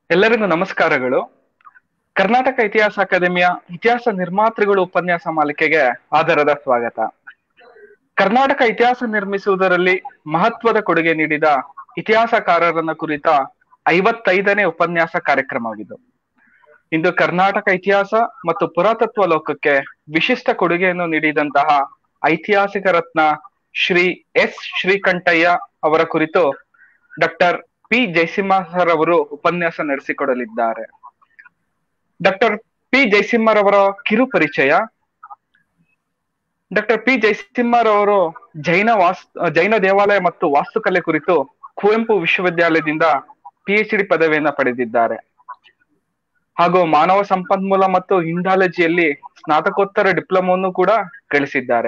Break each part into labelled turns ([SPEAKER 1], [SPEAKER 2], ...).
[SPEAKER 1] ಎಲ್ಲರಿಗೂ ನಮಸ್ಕಾರಗಳು ಕರ್ನಾಟಕ ಇತಿಹಾಸ ಅಕಾಡೆಮಿಯ ಇತಿಹಾಸ ನಿರ್ಮಾತೃಗಳು ಉಪನ್ಯಾಸ ಮಾಲಿಕೆಗೆ ಆಧಾರದ ಸ್ವಾಗತ ಕರ್ನಾಟಕ ಇತಿಹಾಸ ನಿರ್ಮಿಸುವುದರಲ್ಲಿ ಮಹತ್ವದ ಕೊಡುಗೆ ನೀಡಿದ ಇತಿಹಾಸಕಾರರನ್ನ ಕುರಿತ ಐವತ್ತೈದನೇ ಉಪನ್ಯಾಸ ಕಾರ್ಯಕ್ರಮವಾಗಿದ್ದು ಇಂದು ಕರ್ನಾಟಕ ಇತಿಹಾಸ ಮತ್ತು ಪುರಾತತ್ವ ಲೋಕಕ್ಕೆ ವಿಶಿಷ್ಟ ಕೊಡುಗೆಯನ್ನು ನೀಡಿದಂತಹ ಐತಿಹಾಸಿಕ ರತ್ನ ಶ್ರೀ ಎಸ್ ಶ್ರೀಕಂಠಯ್ಯ ಅವರ ಕುರಿತು ಡಾಕ್ಟರ್ ಪಿ ಜಯಸಿಂಹ ಸರ್ ಅವರು ಉಪನ್ಯಾಸ ನಡೆಸಿಕೊಡಲಿದ್ದಾರೆ ಡಾಕ್ಟರ್ ಪಿ ಜಯಸಿಂಹರವರ ಕಿರು ಪರಿಚಯ ಡಾಕ್ಟರ್ ಪಿ ಜಯಸಿಂಹರವರು ಜೈನ ವಾಸ್ ಜೈನ ದೇವಾಲಯ ಮತ್ತು ವಾಸ್ತುಕಲೆ ಕುರಿತು ಕುವೆಂಪು ವಿಶ್ವವಿದ್ಯಾಲಯದಿಂದ ಪಿಎಚ್ ಡಿ ಪದವಿಯನ್ನ ಪಡೆದಿದ್ದಾರೆ ಹಾಗೂ ಮಾನವ ಸಂಪನ್ಮೂಲ ಮತ್ತು ಇಂಡಾಲಜಿಯಲ್ಲಿ ಸ್ನಾತಕೋತ್ತರ ಡಿಪ್ಲೊಮವನ್ನು ಕೂಡ ಗಳಿಸಿದ್ದಾರೆ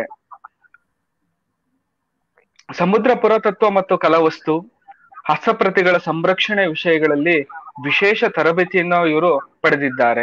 [SPEAKER 1] ಸಮುದ್ರ ಪುರಾತತ್ವ ಮತ್ತು ಕಲಾವಸ್ತು ಹಸ್ತಪ್ರತಿಗಳ ಸಂರಕ್ಷಣೆ ವಿಷಯಗಳಲ್ಲಿ ವಿಶೇಷ ತರಬೇತಿಯನ್ನು ಇವರು ಪಡೆದಿದ್ದಾರೆ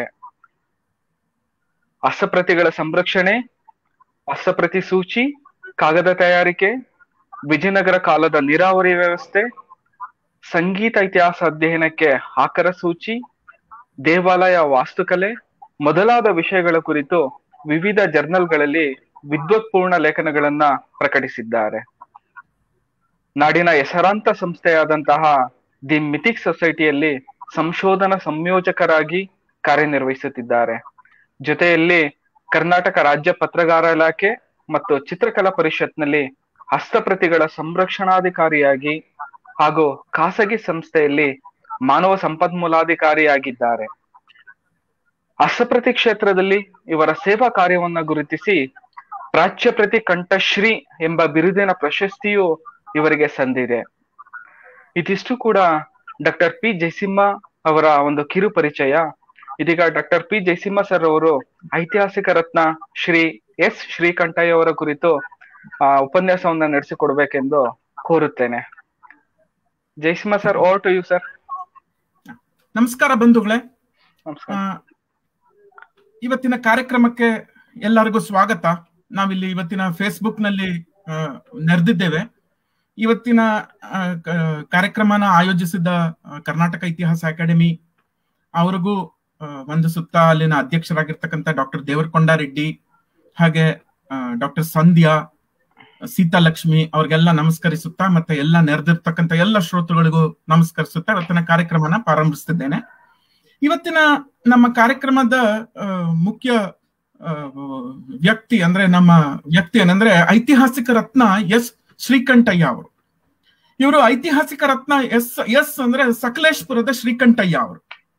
[SPEAKER 1] ಹಸ್ತಪ್ರತಿಗಳ ಸಂರಕ್ಷಣೆ ಹಸ್ತಪ್ರತಿ ಸೂಚಿ ಕಾಗದ ತಯಾರಿಕೆ ವಿಜಯನಗರ ಕಾಲದ ನೀರಾವರಿ ವ್ಯವಸ್ಥೆ ಸಂಗೀತ ಇತಿಹಾಸ ಅಧ್ಯಯನಕ್ಕೆ ಆಕರ ಸೂಚಿ ದೇವಾಲಯ ವಾಸ್ತುಕಲೆ ಮೊದಲಾದ ವಿಷಯಗಳ ಕುರಿತು ವಿವಿಧ ಜರ್ನಲ್ಗಳಲ್ಲಿ ವಿದ್ವತ್ಪೂರ್ಣ ಲೇಖನಗಳನ್ನ ಪ್ರಕಟಿಸಿದ್ದಾರೆ ನಾಡಿನ ಹೆಸರಾಂತ ಸಂಸ್ಥೆಯಾದಂತಹ ದಿ ಮಿಥಿಕ್ ಸೊಸೈಟಿಯಲ್ಲಿ ಸಂಶೋಧನಾ ಸಂಯೋಜಕರಾಗಿ ಕಾರ್ಯನಿರ್ವಹಿಸುತ್ತಿದ್ದಾರೆ ಜೊತೆಯಲ್ಲಿ ಕರ್ನಾಟಕ ರಾಜ್ಯ ಪತ್ರಗಾರ ಇಲಾಖೆ ಮತ್ತು ಚಿತ್ರಕಲಾ ಪರಿಷತ್ನಲ್ಲಿ ಹಸ್ತಪ್ರತಿಗಳ ಸಂರಕ್ಷಣಾಧಿಕಾರಿಯಾಗಿ ಹಾಗೂ ಖಾಸಗಿ ಸಂಸ್ಥೆಯಲ್ಲಿ ಮಾನವ ಸಂಪನ್ಮೂಲಾಧಿಕಾರಿಯಾಗಿದ್ದಾರೆ ಹಸ್ತಪ್ರತಿ ಕ್ಷೇತ್ರದಲ್ಲಿ ಇವರ ಸೇವಾ ಕಾರ್ಯವನ್ನ ಗುರುತಿಸಿ ಪ್ರಾಚ್ಯಪ್ರತಿ ಕಂಠಶ್ರೀ ಎಂಬ ಬಿರುದಿನ ಪ್ರಶಸ್ತಿಯು ಇವರಿಗೆ ಸಂದಿದೆ ಇದಿಷ್ಟು ಕೂಡ ಡಾಕ್ಟರ್ ಪಿ ಜಯಸಿಂಹ ಅವರ ಒಂದು ಕಿರು ಪರಿಚಯ ಇದೀಗ ಡಾಕ್ಟರ್ ಪಿ ಜಯಸಿಂಹ ಸರ್ ಅವರು ಐತಿಹಾಸಿಕ ರತ್ನ ಶ್ರೀ ಎಸ್ ಶ್ರೀಕಂಠಯ್ಯ ಅವರ ಕುರಿತು ಆ ಉಪನ್ಯಾಸವನ್ನ ನಡೆಸಿಕೊಡ್ಬೇಕೆಂದು ಕೋರುತ್ತೇನೆ Jayasimha sir over to you sir
[SPEAKER 2] ನಮಸ್ಕಾರ ಬಂಧುಗಳೇ
[SPEAKER 1] ನಮಸ್ಕಾರ
[SPEAKER 2] ಆ, ಇವತ್ತಿನ ಕಾರ್ಯಕ್ರಮಕ್ಕೆ ಎಲ್ಲರಿಗೂ ಸ್ವಾಗತ ನಾವಿಲ್ಲಿ ಇವತ್ತಿನ ಫೇಸ್ಬುಕ್ ನಲ್ಲಿ ಆ, ನೆರೆದಿದ್ದೇವೆ ಇವತ್ತಿನ ಆ, ಕ- ಕಾರ್ಯಕ್ರಮನ ಆಯೋಜಿಸಿದ ಆ, ಕರ್ನಾಟಕ ಇತಿಹಾಸ ಅಕಾಡೆಮಿ ಅವರಿಗೂ ಆ, ಒಂದು ಸುತ್ತ ಅಲ್ಲಿನ ಅಧ್ಯಕ್ಷರಾಗಿರ್ತಕ್ಕಂಥ ಡಾಕ್ಟರ್ ದೇವರಕೊಂಡ ರೆಡ್ಡಿ ಹಾಗೆ ಡಾಕ್ಟರ್ ಸಂಧ್ಯಾ ಸೀತಾಲಕ್ಷ್ಮಿ ಅವ್ರಿಗೆಲ್ಲ ನಮಸ್ಕರಿಸುತ್ತಾ ಮತ್ತೆ ಎಲ್ಲ ನೆರೆದಿರ್ತಕ್ಕಂಥ ಎಲ್ಲ ಶ್ರೋತೃಗಳಿಗೂ ನಮಸ್ಕರಿಸುತ್ತಾ ಇವತ್ತಿನ ಕಾರ್ಯಕ್ರಮನ ಪ್ರಾರಂಭಿಸ್ತಿದ್ದೇನೆ ಇವತ್ತಿನ ನಮ್ಮ ಕಾರ್ಯಕ್ರಮದ ಆ, ಮುಖ್ಯ ಆ, ವ್ಯಕ್ತಿ ಅಂದ್ರೆ ನಮ್ಮ ವ್ಯಕ್ತಿ ಏನಂದ್ರೆ ಐತಿಹಾಸಿಕ ರತ್ನ ಎಸ್ ಶ್ರೀಕಂಠಯ್ಯ ಅವರು ಇವರು ಐತಿಹಾಸಿಕ ರತ್ನ ಎಸ್ ಎಸ್ ಅಂದ್ರೆ ಸಕಲೇಶ್ಪುರದ ಶ್ರೀಕಂಠಯ್ಯ ಅವರು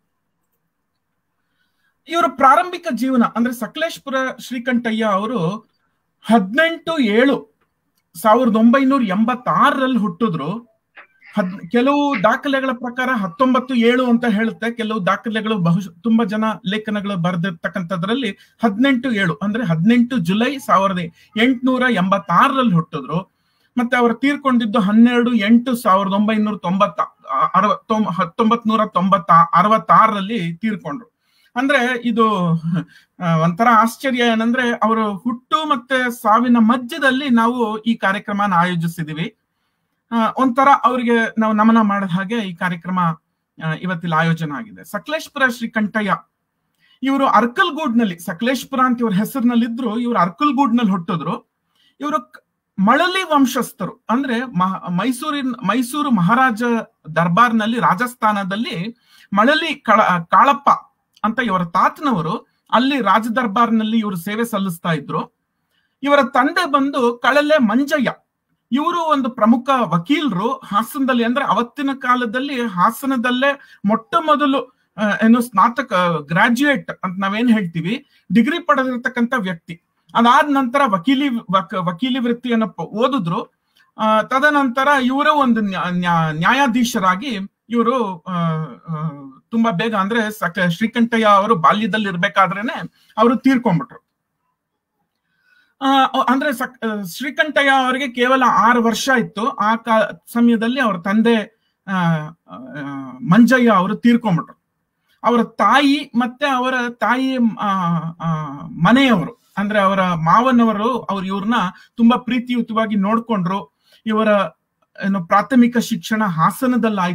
[SPEAKER 2] ಇವರ ಪ್ರಾರಂಭಿಕ ಜೀವನ ಅಂದ್ರೆ ಸಕಲೇಶ್ಪುರ ಶ್ರೀಕಂಠಯ್ಯ ಅವರು ಹದಿನೆಂಟು ಏಳು ಸಾವಿರದ ಒಂಬೈನೂರ ಎಂಬತ್ತಾರರಲ್ಲಿ ಹುಟ್ಟಿದ್ರು ಹದ್ ಕೆಲವು ದಾಖಲೆಗಳ ಪ್ರಕಾರ ಹತ್ತೊಂಬತ್ತು ಏಳು ಅಂತ ಹೇಳುತ್ತೆ ಕೆಲವು ದಾಖಲೆಗಳು ಬಹುಶಃ ತುಂಬಾ ಜನ ಲೇಖನಗಳು ಬರೆದಿರ್ತಕ್ಕಂಥದ್ರಲ್ಲಿ ಹದಿನೆಂಟು ಏಳು ಅಂದ್ರೆ ಹದಿನೆಂಟು ಜುಲೈ ಸಾವಿರದ ಎಂಟುನೂರ ಎಂಬತ್ತಾರರಲ್ಲಿ ಹುಟ್ಟಿದ್ರು ಮತ್ತೆ ಅವರು ತೀರ್ಕೊಂಡಿದ್ದು ಹನ್ನೆರಡು ಎಂಟು ಸಾವಿರದ ಒಂಬೈನೂರ ತೊಂಬತ್ತ ಅರವತ್ತೊಂ ಹತ್ತೊಂಬತ್ ನೂರ ತೊಂಬತ್ತ ಅರವತ್ತಾರರಲ್ಲಿ ತೀರ್ಕೊಂಡ್ರು ಅಂದ್ರೆ ಇದು ಆ, ಒಂಥರ ಆಶ್ಚರ್ಯ ಏನಂದ್ರೆ ಅವರು ಹುಟ್ಟು ಮತ್ತೆ ಸಾವಿನ ಮಧ್ಯದಲ್ಲಿ ನಾವು ಈ ಕಾರ್ಯಕ್ರಮನ ಆಯೋಜಿಸಿದೀವಿ ಆ, ಒಂಥರ ಅವರಿಗೆ ನಾವು ನಮನ ಮಾಡಿದ ಹಾಗೆ ಈ ಕಾರ್ಯಕ್ರಮ ಆ, ಇವತ್ತಿಲ್ಲಿ ಆಯೋಜನೆ ಆಗಿದೆ ಸಕಲೇಶ್ಪುರ ಶ್ರೀಕಂಠಯ್ಯ ಇವರು ಅರ್ಕಲ್ಗೂಡ್ನಲ್ಲಿ ಸಕಲೇಶ್ಪುರ ಅಂತ ಇವ್ರ ಹೆಸರಿನಲ್ಲಿದ್ರು ಇವರು ಅರ್ಕಲ್ಗೂಡ್ನಲ್ಲಿ ಹುಟ್ಟಿದ್ರು ಇವರು ಕ- ಮಳಲಿ ವಂಶಸ್ಥರು ಅಂದ್ರೆ ಮಹ- ಮೈಸೂರಿನ ಮೈಸೂರು ಮಹಾರಾಜ ದರ್ಬಾರ್ನಲ್ಲಿ ರಾಜಸ್ಥಾನದಲ್ಲಿ ಮಳಲಿ ಕಳ ಕಾಳಪ್ಪ ಅಂತ ಇವರ ತಾತನವರು ಅಲ್ಲಿ ರಾಜ ದರ್ಬಾರ್ನಲ್ಲಿ ಇವರು ಸೇವೆ ಸಲ್ಲಿಸ್ತಾ ಇದ್ರು ಇವರ ತಂದೆ ಬಂದು ಕಳಲೆ ಮಂಜಯ್ಯ ಇವರು ಒಂದು ಪ್ರಮುಖ ವಕೀಲರು ಹಾಸನದಲ್ಲಿ ಅಂದ್ರೆ ಅವತ್ತಿನ ಕಾಲದಲ್ಲಿ ಹಾಸನದಲ್ಲೇ ಮೊಟ್ಟ ಮೊದಲು ಆ, ಏನು ಸ್ನಾತಕ ಗ್ರಾಜ್ಯುಯೇಟ್ ಅಂತ ನಾವೇನ್ ಹೇಳ್ತೀವಿ ಡಿಗ್ರಿ ಪಡೆದಿರ್ತಕ್ಕಂಥ ವ್ಯಕ್ತಿ ಅದಾದ ನಂತರ ವಕೀಲಿ ವಕ- ವಕೀಲಿ ವೃತ್ತಿಯನ್ನು ಪ- ಓದಿದ್ರು ಆ, ತದನಂತರ ಇವರು ಒಂದು ನ್ಯಾ- ನ್ಯಾ- ನ್ಯಾಯಾಧೀಶರಾಗಿ ಇವರು ತುಂಬಾ ಬೇಗ ಅಂದ್ರೆ ಸಕ ಶ್ರೀಕಂಠಯ್ಯ ಅವರು ಬಾಲ್ಯದಲ್ಲಿ ಇರ್ಬೇಕಾದ್ರೇನೆ ಅವರು ತೀರ್ಕೊಂಡ್ಬಿಟ್ರು ಆ, ಅಂದ್ರೆ ಸಕ್- ಆ, ಶ್ರೀಕಂಠಯ್ಯ ಅವರಿಗೆ ಕೇವಲ ಆರು ವರ್ಷ ಇತ್ತು ಆ ಕಾ ಸಮಯದಲ್ಲಿ ಅವರ ತಂದೆ ಆ, ಆ, ಮಂಜಯ್ಯ ಅವರು ತೀರ್ಕೊಂಡ್ಬಿಟ್ರು ಅವರ ತಾಯಿ ಮತ್ತೆ ಅವರ ತಾಯಿ ಆ, ಆ, ಮನೆಯವರು ಅಂದ್ರೆ ಅವರ ಮಾವನವರು ಅವ್ರು ಇವ್ರನ್ನ ತುಂಬಾ ಪ್ರೀತಿಯುತವಾಗಿ ನೋಡ್ಕೊಂಡ್ರು ಇವರ ಏನು ಪ್ರಾಥಮಿಕ ಶಿಕ್ಷಣ ಹಾಸನದಲ್ಲಾಯ್ತು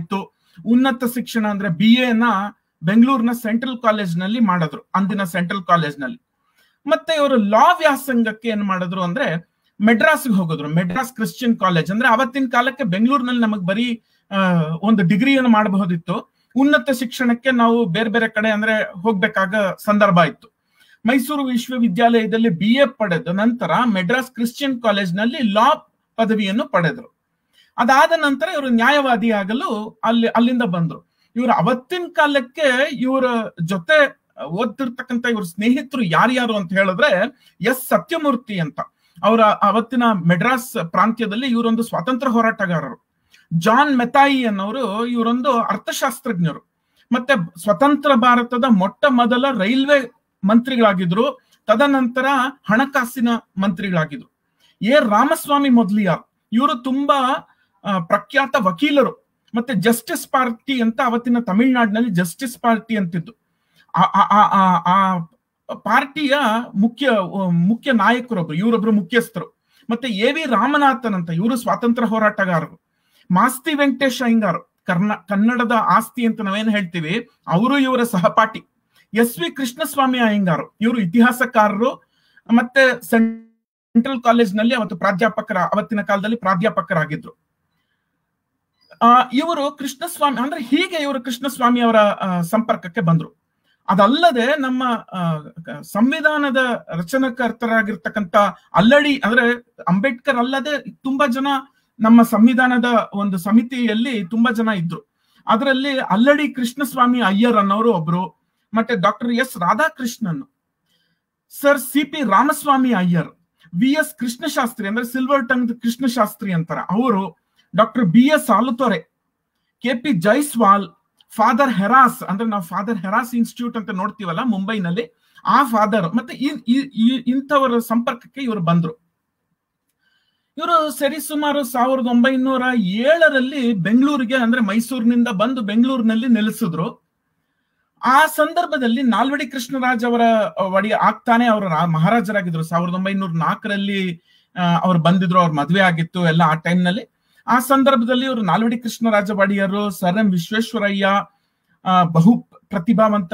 [SPEAKER 2] ಉನ್ನತ ಶಿಕ್ಷಣ ಅಂದ್ರೆ ಬಿ ಎನ ಬೆಂಗಳೂರಿನ ಸೆಂಟ್ರಲ್ ಕಾಲೇಜ್ ನಲ್ಲಿ ಮಾಡಿದ್ರು ಅಂದಿನ ಸೆಂಟ್ರಲ್ ಕಾಲೇಜ್ ನಲ್ಲಿ ಮತ್ತೆ ಇವರು ಲಾ ವ್ಯಾಸಂಗಕ್ಕೆ ಏನ್ ಮಾಡಿದ್ರು ಅಂದ್ರೆ ಮೆಡ್ರಾಸ್ಗೆ ಹೋಗಿದ್ರು ಮೆಡ್ರಾಸ್ ಕ್ರಿಶ್ಚಿಯನ್ ಕಾಲೇಜ್ ಅಂದ್ರೆ ಅವತ್ತಿನ ಕಾಲಕ್ಕೆ ಬೆಂಗಳೂರಿನಲ್ಲಿ ನಮಗ್ ಬರೀ ಒಂದು ಡಿಗ್ರಿಯನ್ನು ಮಾಡಬಹುದಿತ್ತು ಉನ್ನತ ಶಿಕ್ಷಣಕ್ಕೆ ನಾವು ಬೇರೆ ಬೇರೆ ಕಡೆ ಅಂದ್ರೆ ಹೋಗ್ಬೇಕಾಗ ಸಂದರ್ಭ ಇತ್ತು ಮೈಸೂರು ವಿಶ್ವವಿದ್ಯಾಲಯದಲ್ಲಿ ಬಿ ಎ ಪಡೆದ ನಂತರ ಮೆಡ್ರಾಸ್ ಕ್ರಿಶ್ಚಿಯನ್ ಕಾಲೇಜ್ ನಲ್ಲಿ ಲಾ ಪದವಿಯನ್ನು ಪಡೆದ್ರು ಅದಾದ ನಂತರ ಇವರು ನ್ಯಾಯವಾದಿ ಆಗಲು ಅಲ್ಲಿ ಅಲ್ಲಿಂದ ಬಂದ್ರು ಇವರು ಅವತ್ತಿನ ಕಾಲಕ್ಕೆ ಇವರ ಜೊತೆ ಓದ್ತಿರ್ತಕ್ಕಂಥ ಇವ್ರ ಸ್ನೇಹಿತರು ಯಾರ್ಯಾರು ಅಂತ ಹೇಳಿದ್ರೆ ಎಸ್ ಸತ್ಯಮೂರ್ತಿ ಅಂತ ಅವರ ಅವತ್ತಿನ ಮೆಡ್ರಾಸ್ ಪ್ರಾಂತ್ಯದಲ್ಲಿ ಇವರೊಂದು ಸ್ವಾತಂತ್ರ್ಯ ಹೋರಾಟಗಾರರು ಜಾನ್ ಮೆತಾಯಿ ಅನ್ನೋರು ಇವರೊಂದು ಅರ್ಥಶಾಸ್ತ್ರಜ್ಞರು ಮತ್ತೆ ಸ್ವತಂತ್ರ ಭಾರತದ ಮೊಟ್ಟ ಮೊದಲ ರೈಲ್ವೆ ಮಂತ್ರಿಗಳಾಗಿದ್ರು ತದನಂತರ ಹಣಕಾಸಿನ ಮಂತ್ರಿಗಳಾಗಿದ್ರು ಎ ರಾಮಸ್ವಾಮಿ ಮೊದ್ಲಿಯಾರ್ ಇವರು ತುಂಬಾ ಪ್ರಖ್ಯಾತ ವಕೀಲರು ಮತ್ತೆ ಜಸ್ಟಿಸ್ ಪಾರ್ಟಿ ಅಂತ ಅವತ್ತಿನ ತಮಿಳುನಾಡಿನಲ್ಲಿ ಜಸ್ಟಿಸ್ ಪಾರ್ಟಿ ಅಂತಿದ್ದು ಆ ಪಾರ್ಟಿಯ ಮುಖ್ಯ ಮುಖ್ಯ ನಾಯಕರೊಬ್ರು ಇವರೊಬ್ರು ಮುಖ್ಯಸ್ಥರು ಮತ್ತೆ ಎ ವಿ ರಾಮನಾಥನ್ ಅಂತ ಇವರು ಸ್ವಾತಂತ್ರ್ಯ ಹೋರಾಟಗಾರರು ಮಾಸ್ತಿ ವೆಂಕಟೇಶ್ ಅಯ್ಯಂಗಾರ್ ಕರ್ನಾ ಕನ್ನಡದ ಆಸ್ತಿ ಅಂತ ನಾವೇನ್ ಹೇಳ್ತೀವಿ ಅವರು ಇವರ ಸಹಪಾಠಿ ಎಸ್ ವಿ ಕೃಷ್ಣಸ್ವಾಮಿ ಅಯ್ಯಂಗಾರು ಇವರು ಇತಿಹಾಸಕಾರರು ಮತ್ತೆ ಸೆಂಟ್ರಲ್ ಕಾಲೇಜ್ ನಲ್ಲಿ ಅವತ್ತು ಪ್ರಾಧ್ಯಾಪಕರ ಅವತ್ತಿನ ಕಾಲದಲ್ಲಿ ಪ್ರಾಧ್ಯಾಪಕರಾಗಿದ್ರು ಆ ಇವರು ಕೃಷ್ಣಸ್ವಾಮಿ ಅಂದ್ರೆ ಹೀಗೆ ಇವರು ಕೃಷ್ಣಸ್ವಾಮಿ ಅವರ ಸಂಪರ್ಕಕ್ಕೆ ಬಂದ್ರು ಅದಲ್ಲದೆ ನಮ್ಮ ಸಂವಿಧಾನದ ರಚನಾಕರ್ತರಾಗಿರ್ತಕ್ಕಂಥ ಅಲ್ಲಡಿ ಅಂದ್ರೆ ಅಂಬೇಡ್ಕರ್ ಅಲ್ಲದೆ ತುಂಬಾ ಜನ ನಮ್ಮ ಸಂವಿಧಾನದ ಒಂದು ಸಮಿತಿಯಲ್ಲಿ ತುಂಬಾ ಜನ ಇದ್ರು ಅದರಲ್ಲಿ ಅಲ್ಲಡಿ ಕೃಷ್ಣಸ್ವಾಮಿ ಅಯ್ಯರ್ ಅನ್ನೋರು ಒಬ್ರು ಮತ್ತೆ doctor S Radhakrishnan sir C P Ramaswamy Iyer V S Krishnashastri ಅಂದ್ರೆ ಸಿಲ್ವರ್ ಟಂಗ್ ಕೃಷ್ಣಶಾಸ್ತ್ರಿ ಅಂತಾರ ಅವರು doctor B S Aluthore K P Jaiswal father Heras ಅಂದ್ರೆ ನಾವು ಫಾದರ್ ಹೆರಾಸ್ ಇನ್ಸ್ಟಿಟ್ಯೂಟ್ ಅಂತ ನೋಡ್ತೀವಲ್ಲ ಮುಂಬೈನಲ್ಲಿ ಆ ಫಾದರ್ ಮತ್ತೆ ಇಂಥವರ ಸಂಪರ್ಕಕ್ಕೆ ಇವರು ಬಂದ್ರು ಇವರು ಸರಿಸುಮಾರು ಸಾವಿರದ ಒಂಬೈನೂರ ಏಳರಲ್ಲಿ ಬೆಂಗಳೂರಿಗೆ ಅಂದ್ರೆ ಮೈಸೂರಿನಿಂದ ಬಂದು ಬೆಂಗಳೂರಿನಲ್ಲಿ ನೆಲೆಸಿದ್ರು ಆ ಸಂದರ್ಭದಲ್ಲಿ ನಾಲ್ವಡಿ ಕೃಷ್ಣರಾಜ್ ಅವರ ಒಡಿ ಆಗ್ತಾನೆ ಅವರು ಮಹಾರಾಜರಾಗಿದ್ರು ಸಾವಿರದ ಒಂಬೈನೂರ ನಾಲ್ಕರಲ್ಲಿ ಅವ್ರು ಬಂದಿದ್ರು ಅವ್ರ ಮದುವೆ ಆಗಿತ್ತು ಎಲ್ಲ ಆ ಟೈಮ್ ನಲ್ಲಿ ಆ ಸಂದರ್ಭದಲ್ಲಿ ಇವರು ನಾಲ್ವಡಿ ಕೃಷ್ಣರಾಜ ಒಡೆಯರು ಸರ್ ಎಂ ವಿಶ್ವೇಶ್ವರಯ್ಯ ಬಹು ಪ್ರತಿಭಾವಂತ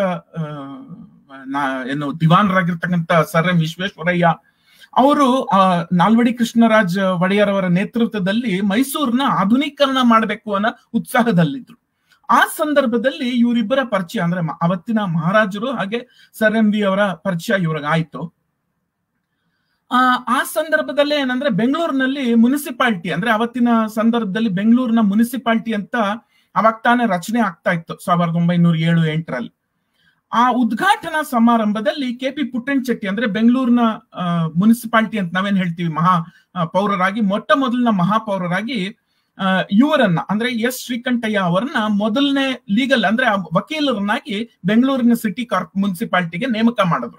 [SPEAKER 2] ಏನು ದಿವಾನರಾಗಿರ್ತಕ್ಕಂಥ ಸರ್ ಎಂ ವಿಶ್ವೇಶ್ವರಯ್ಯ ಅವರು ನಾಲ್ವಡಿ ಕೃಷ್ಣರಾಜ್ ಒಡೆಯರ್ ಅವರ ನೇತೃತ್ವದಲ್ಲಿ ಮೈಸೂರಿನ ಆಧುನೀಕರಣ ಮಾಡಬೇಕು ಅನ್ನೋ ಉತ್ಸಾಹದಲ್ಲಿದ್ರು ಆ ಸಂದರ್ಭದಲ್ಲಿ ಇವರಿಬ್ಬರ ಪರಿಚಯ ಅಂದ್ರೆ ಅವತ್ತಿನ ಮಹಾರಾಜರು ಹಾಗೆ ಸರ್ ಎಂ ವಿ ಅವರ ಪರಿಚಯ ಇವ್ರಿಗೆ ಆಯ್ತು ಆ ಆ ಸಂದರ್ಭದಲ್ಲಿ ಏನಂದ್ರೆ ಬೆಂಗಳೂರಿನಲ್ಲಿ ಮುನಿಸಿಪಾಲಿಟಿ ಅಂದ್ರೆ ಅವತ್ತಿನ ಸಂದರ್ಭದಲ್ಲಿ ಬೆಂಗಳೂರಿನ ಮುನಿಸಿಪಾಲಿಟಿ ಅಂತ ಅವಾಗ ತಾನೇ ರಚನೆ ಆಗ್ತಾ ಇತ್ತು ಸಾವಿರದ ಒಂಬೈನೂರ ಏಳು ಎಂಟರಲ್ಲಿ ಆ ಉದ್ಘಾಟನಾ ಸಮಾರಂಭದಲ್ಲಿ ಕೆ ಪಿ ಪುಟ್ಟಣಚೆಟ್ಟಿ ಅಂದ್ರೆ ಬೆಂಗಳೂರಿನ ಮುನಿಸಿಪಾಲಿಟಿ ಅಂತ ನಾವೇನ್ ಹೇಳ್ತೀವಿ ಮಹಾ ಪೌರರಾಗಿ ಮೊಟ್ಟ ಮೊದಲಿನ ಮಹಾಪೌರರಾಗಿ ಇವರನ್ನ ಅಂದ್ರೆ ಎಸ್ ಶ್ರೀಕಂಠಯ್ಯ ಅವರನ್ನ ಮೊದಲನೇ ಲೀಗಲ್ ಅಂದ್ರೆ ವಕೀಲರನ್ನಾಗಿ ಬೆಂಗಳೂರಿನ ಸಿಟಿ ಕಾರ್ಪ್ ಮುನ್ಸಿಪಾಲಿಟಿಗೆ ನೇಮಕ ಮಾಡಿದ್ರು